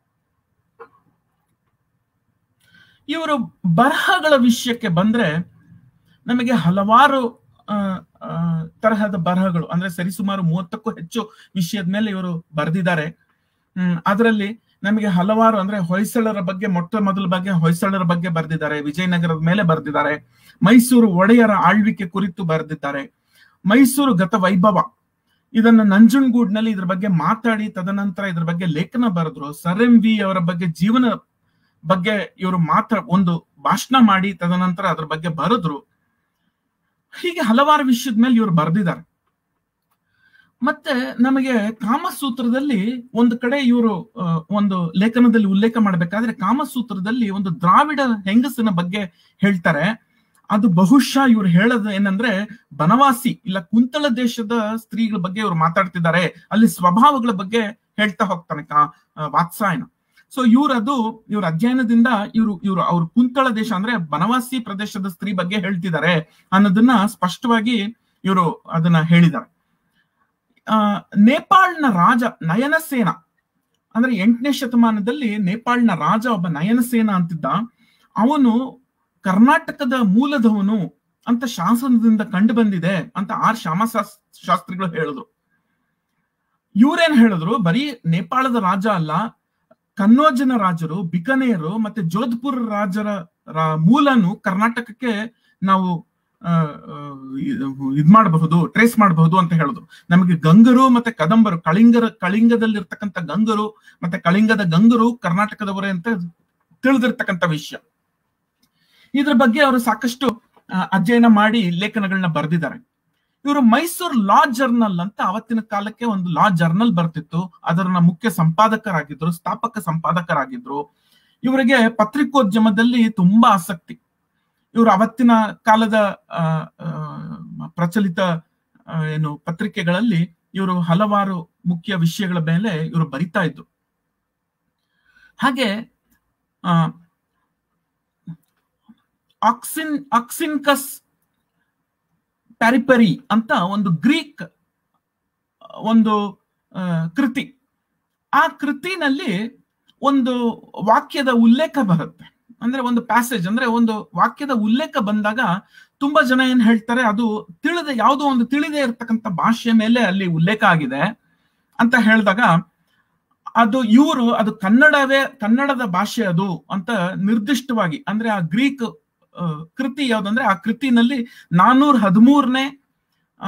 [SPEAKER 2] ಇವರು ಬರಹಗಳ ವಿಷಯಕ್ಕೆ ಬಂದ್ರೆ ನಮಗೆ ಹಲವಾರು ತರಹದ ಬರಹಗಳು ಅಂದ್ರೆ ಸರಿಸುಮಾರು ಮೂವತ್ತಕ್ಕೂ ಹೆಚ್ಚು ವಿಷಯದ ಮೇಲೆ ಇವರು ಬರೆದಿದ್ದಾರೆ ಹ್ಮ್ ಅದರಲ್ಲಿ ನಮಗೆ ಹಲವಾರು ಅಂದ್ರೆ ಹೊಯ್ಸಳರ ಬಗ್ಗೆ ಮೊಟ್ಟ ಮೊದಲ ಬಗ್ಗೆ ಹೊಯ್ಸಳರ ಬಗ್ಗೆ ಬರೆದಿದ್ದಾರೆ ವಿಜಯನಗರದ ಮೇಲೆ ಬರೆದಿದ್ದಾರೆ ಮೈಸೂರು ಒಡೆಯರ ಆಳ್ವಿಕೆ ಕುರಿತು ಬರೆದಿದ್ದಾರೆ ಮೈಸೂರು ಗತ ವೈಭವ ಇದನ್ನ ನಂಜನಗೂಡ್ನಲ್ಲಿ ಇದ್ರ ಬಗ್ಗೆ ಮಾತಾಡಿ ತದನಂತರ ಇದ್ರ ಬಗ್ಗೆ ಲೇಖನ ಬರೆದ್ರು ಸರ್ ಎಂ ವಿ ಅವರ ಬಗ್ಗೆ ಜೀವನ ಬಗ್ಗೆ ಇವರು ಮಾತ್ರ ಒಂದು ಭಾಷಣ ಮಾಡಿ ತದನಂತರ ಅದ್ರ ಬಗ್ಗೆ ಬರೆದ್ರು ಹೀಗೆ ಹಲವಾರು ವಿಷಯದ ಮೇಲೆ ಇವರು ಬರೆದಿದ್ದಾರೆ ಮತ್ತೆ ನಮಗೆ ಕಾಮಸೂತ್ರದಲ್ಲಿ ಒಂದು ಕಡೆ ಇವರು ಒಂದು ಲೇಖನದಲ್ಲಿ ಉಲ್ಲೇಖ ಮಾಡಬೇಕಾದ್ರೆ ಕಾಮಸೂತ್ರದಲ್ಲಿ ಒಂದು ದ್ರಾವಿಡ ಹೆಂಗಸಿನ ಬಗ್ಗೆ ಹೇಳ್ತಾರೆ ಅದು ಬಹುಶಃ ಇವ್ರು ಹೇಳೋದು ಏನಂದ್ರೆ ಬನವಾಸಿ ಇಲ್ಲ ಕುಂತಳ ದೇಶದ ಸ್ತ್ರೀಗಳ ಬಗ್ಗೆ ಇವರು ಮಾತಾಡ್ತಿದ್ದಾರೆ ಅಲ್ಲಿ ಸ್ವಭಾವಗಳ ಬಗ್ಗೆ ಹೇಳ್ತಾ ಹೋಗ್ತಾನೆ ಕಾ ವಾತ್ಸಾಯನ ಸೊ ಇವ್ರದು ಇವ್ರ ಅಧ್ಯಯನದಿಂದ ಇವರು ಇವರು ಅವ್ರ ಕುಂತಳ ದೇಶ ಅಂದ್ರೆ ಬನವಾಸಿ ಪ್ರದೇಶದ ಸ್ತ್ರೀ ಬಗ್ಗೆ ಹೇಳ್ತಿದ್ದಾರೆ ಅನ್ನೋದನ್ನ ಸ್ಪಷ್ಟವಾಗಿ ಇವರು ಅದನ್ನ ಹೇಳಿದ್ದಾರೆ ಆ ನೇಪಾಳ್ನ ರಾಜ ನಯನಸೇನ ಅಂದ್ರೆ ಎಂಟನೇ ಶತಮಾನದಲ್ಲಿ ನೇಪಾಳ್ನ ರಾಜ ಒಬ್ಬ ನಯನಸೇನ ಅಂತಿದ್ದ ಅವನು ಕರ್ನಾಟಕದ ಮೂಲದವನು ಅಂತ ಶಾಸನದಿಂದ ಕಂಡು ಬಂದಿದೆ ಅಂತ ಆರ್ ಶ್ಯಾಮಶಾಸ್ತ್ರಿಗಳು ಹೇಳಿದ್ರು ಇವ್ರೇನ್ ಹೇಳಿದ್ರು ಬರೀ ನೇಪಾಳದ ರಾಜ ಅಲ್ಲ ಕನ್ನೋಜನ ರಾಜರು ಬಿಕನೇರು ಮತ್ತೆ ಜೋಧ್ಪುರ್ ರಾಜರ ಮೂಲನು ಕರ್ನಾಟಕಕ್ಕೆ ನಾವು ಇದ್ ಮಾಡಬಹುದು ಟ್ರೇಸ್ ಮಾಡಬಹುದು ಅಂತ ಹೇಳಿದ್ರು ನಮಗೆ ಗಂಗರು ಮತ್ತೆ ಕದಂಬರು ಕಳಿಂಗರ ಕಳಿಂಗದಲ್ಲಿರ್ತಕ್ಕಂಥ ಗಂಗರು ಮತ್ತೆ ಕಳಿಂಗದ ಗಂಗರು ಕರ್ನಾಟಕದವರೇ ಅಂತ ತಿಳಿದಿರ್ತಕ್ಕಂಥ ವಿಷಯ ಇದ್ರ ಬಗ್ಗೆ ಅವರು ಸಾಕಷ್ಟು ಅಧ್ಯಯನ ಮಾಡಿ ಲೇಖನಗಳನ್ನ ಬರೆದಿದ್ದಾರೆ ಇವರು ಮೈಸೂರು ಲಾ ಜರ್ನಲ್ ಅಂತ ಅವತ್ತಿನ ಕಾಲಕ್ಕೆ ಒಂದು ಲಾ ಜರ್ನಲ್ ಬರ್ತಿತ್ತು ಅದರ ಮುಖ್ಯ ಸಂಪಾದಕರಾಗಿದ್ರು ಸ್ಥಾಪಕ ಸಂಪಾದಕರಾಗಿದ್ರು ಇವರಿಗೆ ಪತ್ರಿಕೋದ್ಯಮದಲ್ಲಿ ತುಂಬಾ ಆಸಕ್ತಿ ಇವರು ಅವತ್ತಿನ ಕಾಲದ ಪ್ರಚಲಿತ ಏನು ಪತ್ರಿಕೆಗಳಲ್ಲಿ ಇವರು ಹಲವಾರು ಮುಖ್ಯ ವಿಷಯಗಳ ಮೇಲೆ ಇವರು ಬರಿತಾ ಇದ್ರು ಹಾಗೆ ಆಕ್ಸಿನ್ ಆಕ್ಸಿನ್ಕಸ್ ಪ್ಯಾರಿಪರಿ ಅಂತ ಒಂದು ಗ್ರೀಕ್ ಒಂದು ಕೃತಿ ಆ ಕೃತಿನಲ್ಲಿ ಒಂದು ವಾಕ್ಯದ ಉಲ್ಲೇಖ ಬರುತ್ತೆ ಅಂದ್ರೆ ಒಂದು ಪ್ಯಾಸೇಜ್ ಅಂದ್ರೆ ಒಂದು ವಾಕ್ಯದ ಉಲ್ಲೇಖ ಬಂದಾಗ ತುಂಬಾ ಜನ ಏನ್ ಹೇಳ್ತಾರೆ ಅದು ತಿಳಿದ ಯಾವುದೋ ಒಂದು ತಿಳಿದೇ ಇರತಕ್ಕಂಥ ಭಾಷೆ ಮೇಲೆ ಅಲ್ಲಿ ಉಲ್ಲೇಖ ಆಗಿದೆ ಅಂತ ಹೇಳಿದಾಗ ಅದು ಇವರು ಅದು ಕನ್ನಡವೇ ಕನ್ನಡದ ಭಾಷೆ ಅದು ಅಂತ ನಿರ್ದಿಷ್ಟವಾಗಿ ಅಂದ್ರೆ ಆ ಗ್ರೀಕ್ ಕೃತಿ ಯಾವ್ದಂದ್ರೆ ಆ ಕೃತಿನಲ್ಲಿ ನಾನೂರ ಹದಿಮೂರನೇ ಆ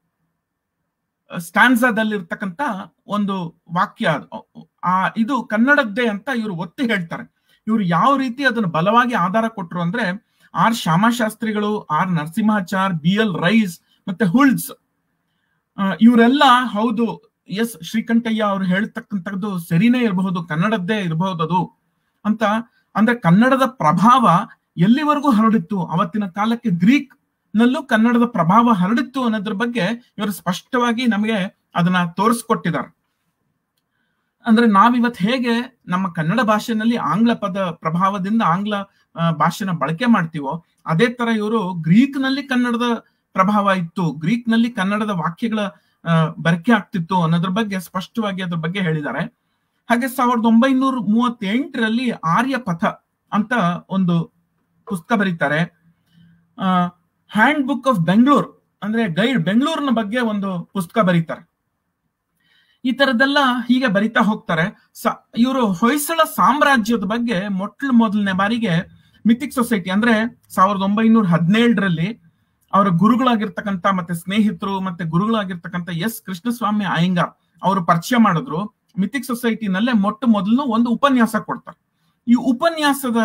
[SPEAKER 2] ಸ್ಟ್ಯಾನ್ಸಾದಲ್ಲಿರ್ತಕ್ಕಂಥ ಒಂದು ವಾಕ್ಯ ಆ ಇದು ಕನ್ನಡದ್ದೇ ಅಂತ ಇವರು ಒತ್ತಿ ಹೇಳ್ತಾರೆ ಇವರು ಯಾವ ರೀತಿ ಅದನ್ನು ಬಲವಾಗಿ ಆಧಾರ ಕೊಟ್ರು ಅಂದ್ರೆ ಆರ್ ಶ್ಯಾಮಶಾಸ್ತ್ರಿಗಳು R Narasimhachar B L Rice ಮತ್ತೆ ಹುಲ್ಸ್ ಇವರೆಲ್ಲ ಹೌದು ಎಸ್ ಶ್ರೀಕಂಠಯ್ಯ ಅವ್ರು ಹೇಳ್ತಕ್ಕಂಥದ್ದು ಸರಿನೇ ಇರಬಹುದು ಕನ್ನಡದ್ದೇ ಇರಬಹುದು ಅದು ಅಂತ ಅಂದ್ರೆ ಕನ್ನಡದ ಪ್ರಭಾವ ಎಲ್ಲಿವರೆಗೂ ಹರಡಿತ್ತು ಅವತ್ತಿನ ಕಾಲಕ್ಕೆ ಗ್ರೀಕ್ ನಲ್ಲೂ ಕನ್ನಡದ ಪ್ರಭಾವ ಹರಡಿತ್ತು ಅನ್ನೋದ್ರ ಬಗ್ಗೆ ಇವರು ಸ್ಪಷ್ಟವಾಗಿ ನಮಗೆ ಅದನ್ನ ತೋರಿಸ್ಕೊಟ್ಟಿದ್ದಾರೆ ಅಂದ್ರೆ ನಾವಿವತ್ ಹೇಗೆ ನಮ್ಮ ಕನ್ನಡ ಭಾಷೆನಲ್ಲಿ ಆಂಗ್ಲ ಪದ ಪ್ರಭಾವದಿಂದ ಆಂಗ್ಲ ಭಾಷೆನ ಬಳಕೆ ಮಾಡ್ತೀವೋ ಅದೇ ತರ ಇವರು ಗ್ರೀಕ್ ನಲ್ಲಿ ಕನ್ನಡದ ಪ್ರಭಾವ ಇತ್ತು ಗ್ರೀಕ್ ನಲ್ಲಿ ಕನ್ನಡದ ವಾಕ್ಯಗಳ ಬಳಕೆ ಆಗ್ತಿತ್ತು ಅನ್ನೋದ್ರ ಬಗ್ಗೆ ಸ್ಪಷ್ಟವಾಗಿ ಅದ್ರ ಬಗ್ಗೆ ಹೇಳಿದ್ದಾರೆ ಹಾಗೆ ಸಾವಿರದ ಒಂಬೈನೂರ ಮೂವತ್ತೆಂಟರಲ್ಲಿ ಆರ್ಯಪಥ ಅಂತ ಒಂದು ಪುಸ್ತಕ ಬರೀತಾರೆ ಹ್ಯಾಂಡ್ ಬುಕ್ ಆಫ್ ಬೆಂಗಳೂರು ಅಂದ್ರೆ ಗೈಡ್ ಬೆಂಗಳೂರಿನ ಬಗ್ಗೆ ಒಂದು ಪುಸ್ತಕ ಬರೀತಾರೆ ಈ ತರದೆಲ್ಲ ಹೀಗೆ ಬರಿತಾ ಹೋಗ್ತಾರೆ ಇವರು ಹೊಯ್ಸಳ ಸಾಮ್ರಾಜ್ಯದ ಬಗ್ಗೆ ಮೊಟ್ಟ ಮೊದಲನೇ ಬಾರಿಗೆ ಮಿಥಿಕ್ ಸೊಸೈಟಿ ಅಂದ್ರೆ ಸಾವಿರದ ಒಂಬೈನೂರ ಹದಿನೇಳರಲ್ಲಿ ಅವರ ಗುರುಗಳಾಗಿರ್ತಕ್ಕಂಥ ಮತ್ತೆ ಸ್ನೇಹಿತರು ಮತ್ತೆ ಗುರುಗಳಾಗಿರ್ತಕ್ಕಂಥ ಎಸ್ ಕೃಷ್ಣಸ್ವಾಮಿ ಅಯ್ಯಂಗಾರ್ ಅವರು ಪರಿಚಯ ಮಾಡಿದ್ರು ಮಿಥಿಕ್ ಸೊಸೈಟಿನಲ್ಲೇ ಮೊಟ್ಟ ಮೊದಲು ಒಂದು ಉಪನ್ಯಾಸ ಕೊಡ್ತಾರೆ ಈ ಉಪನ್ಯಾಸದ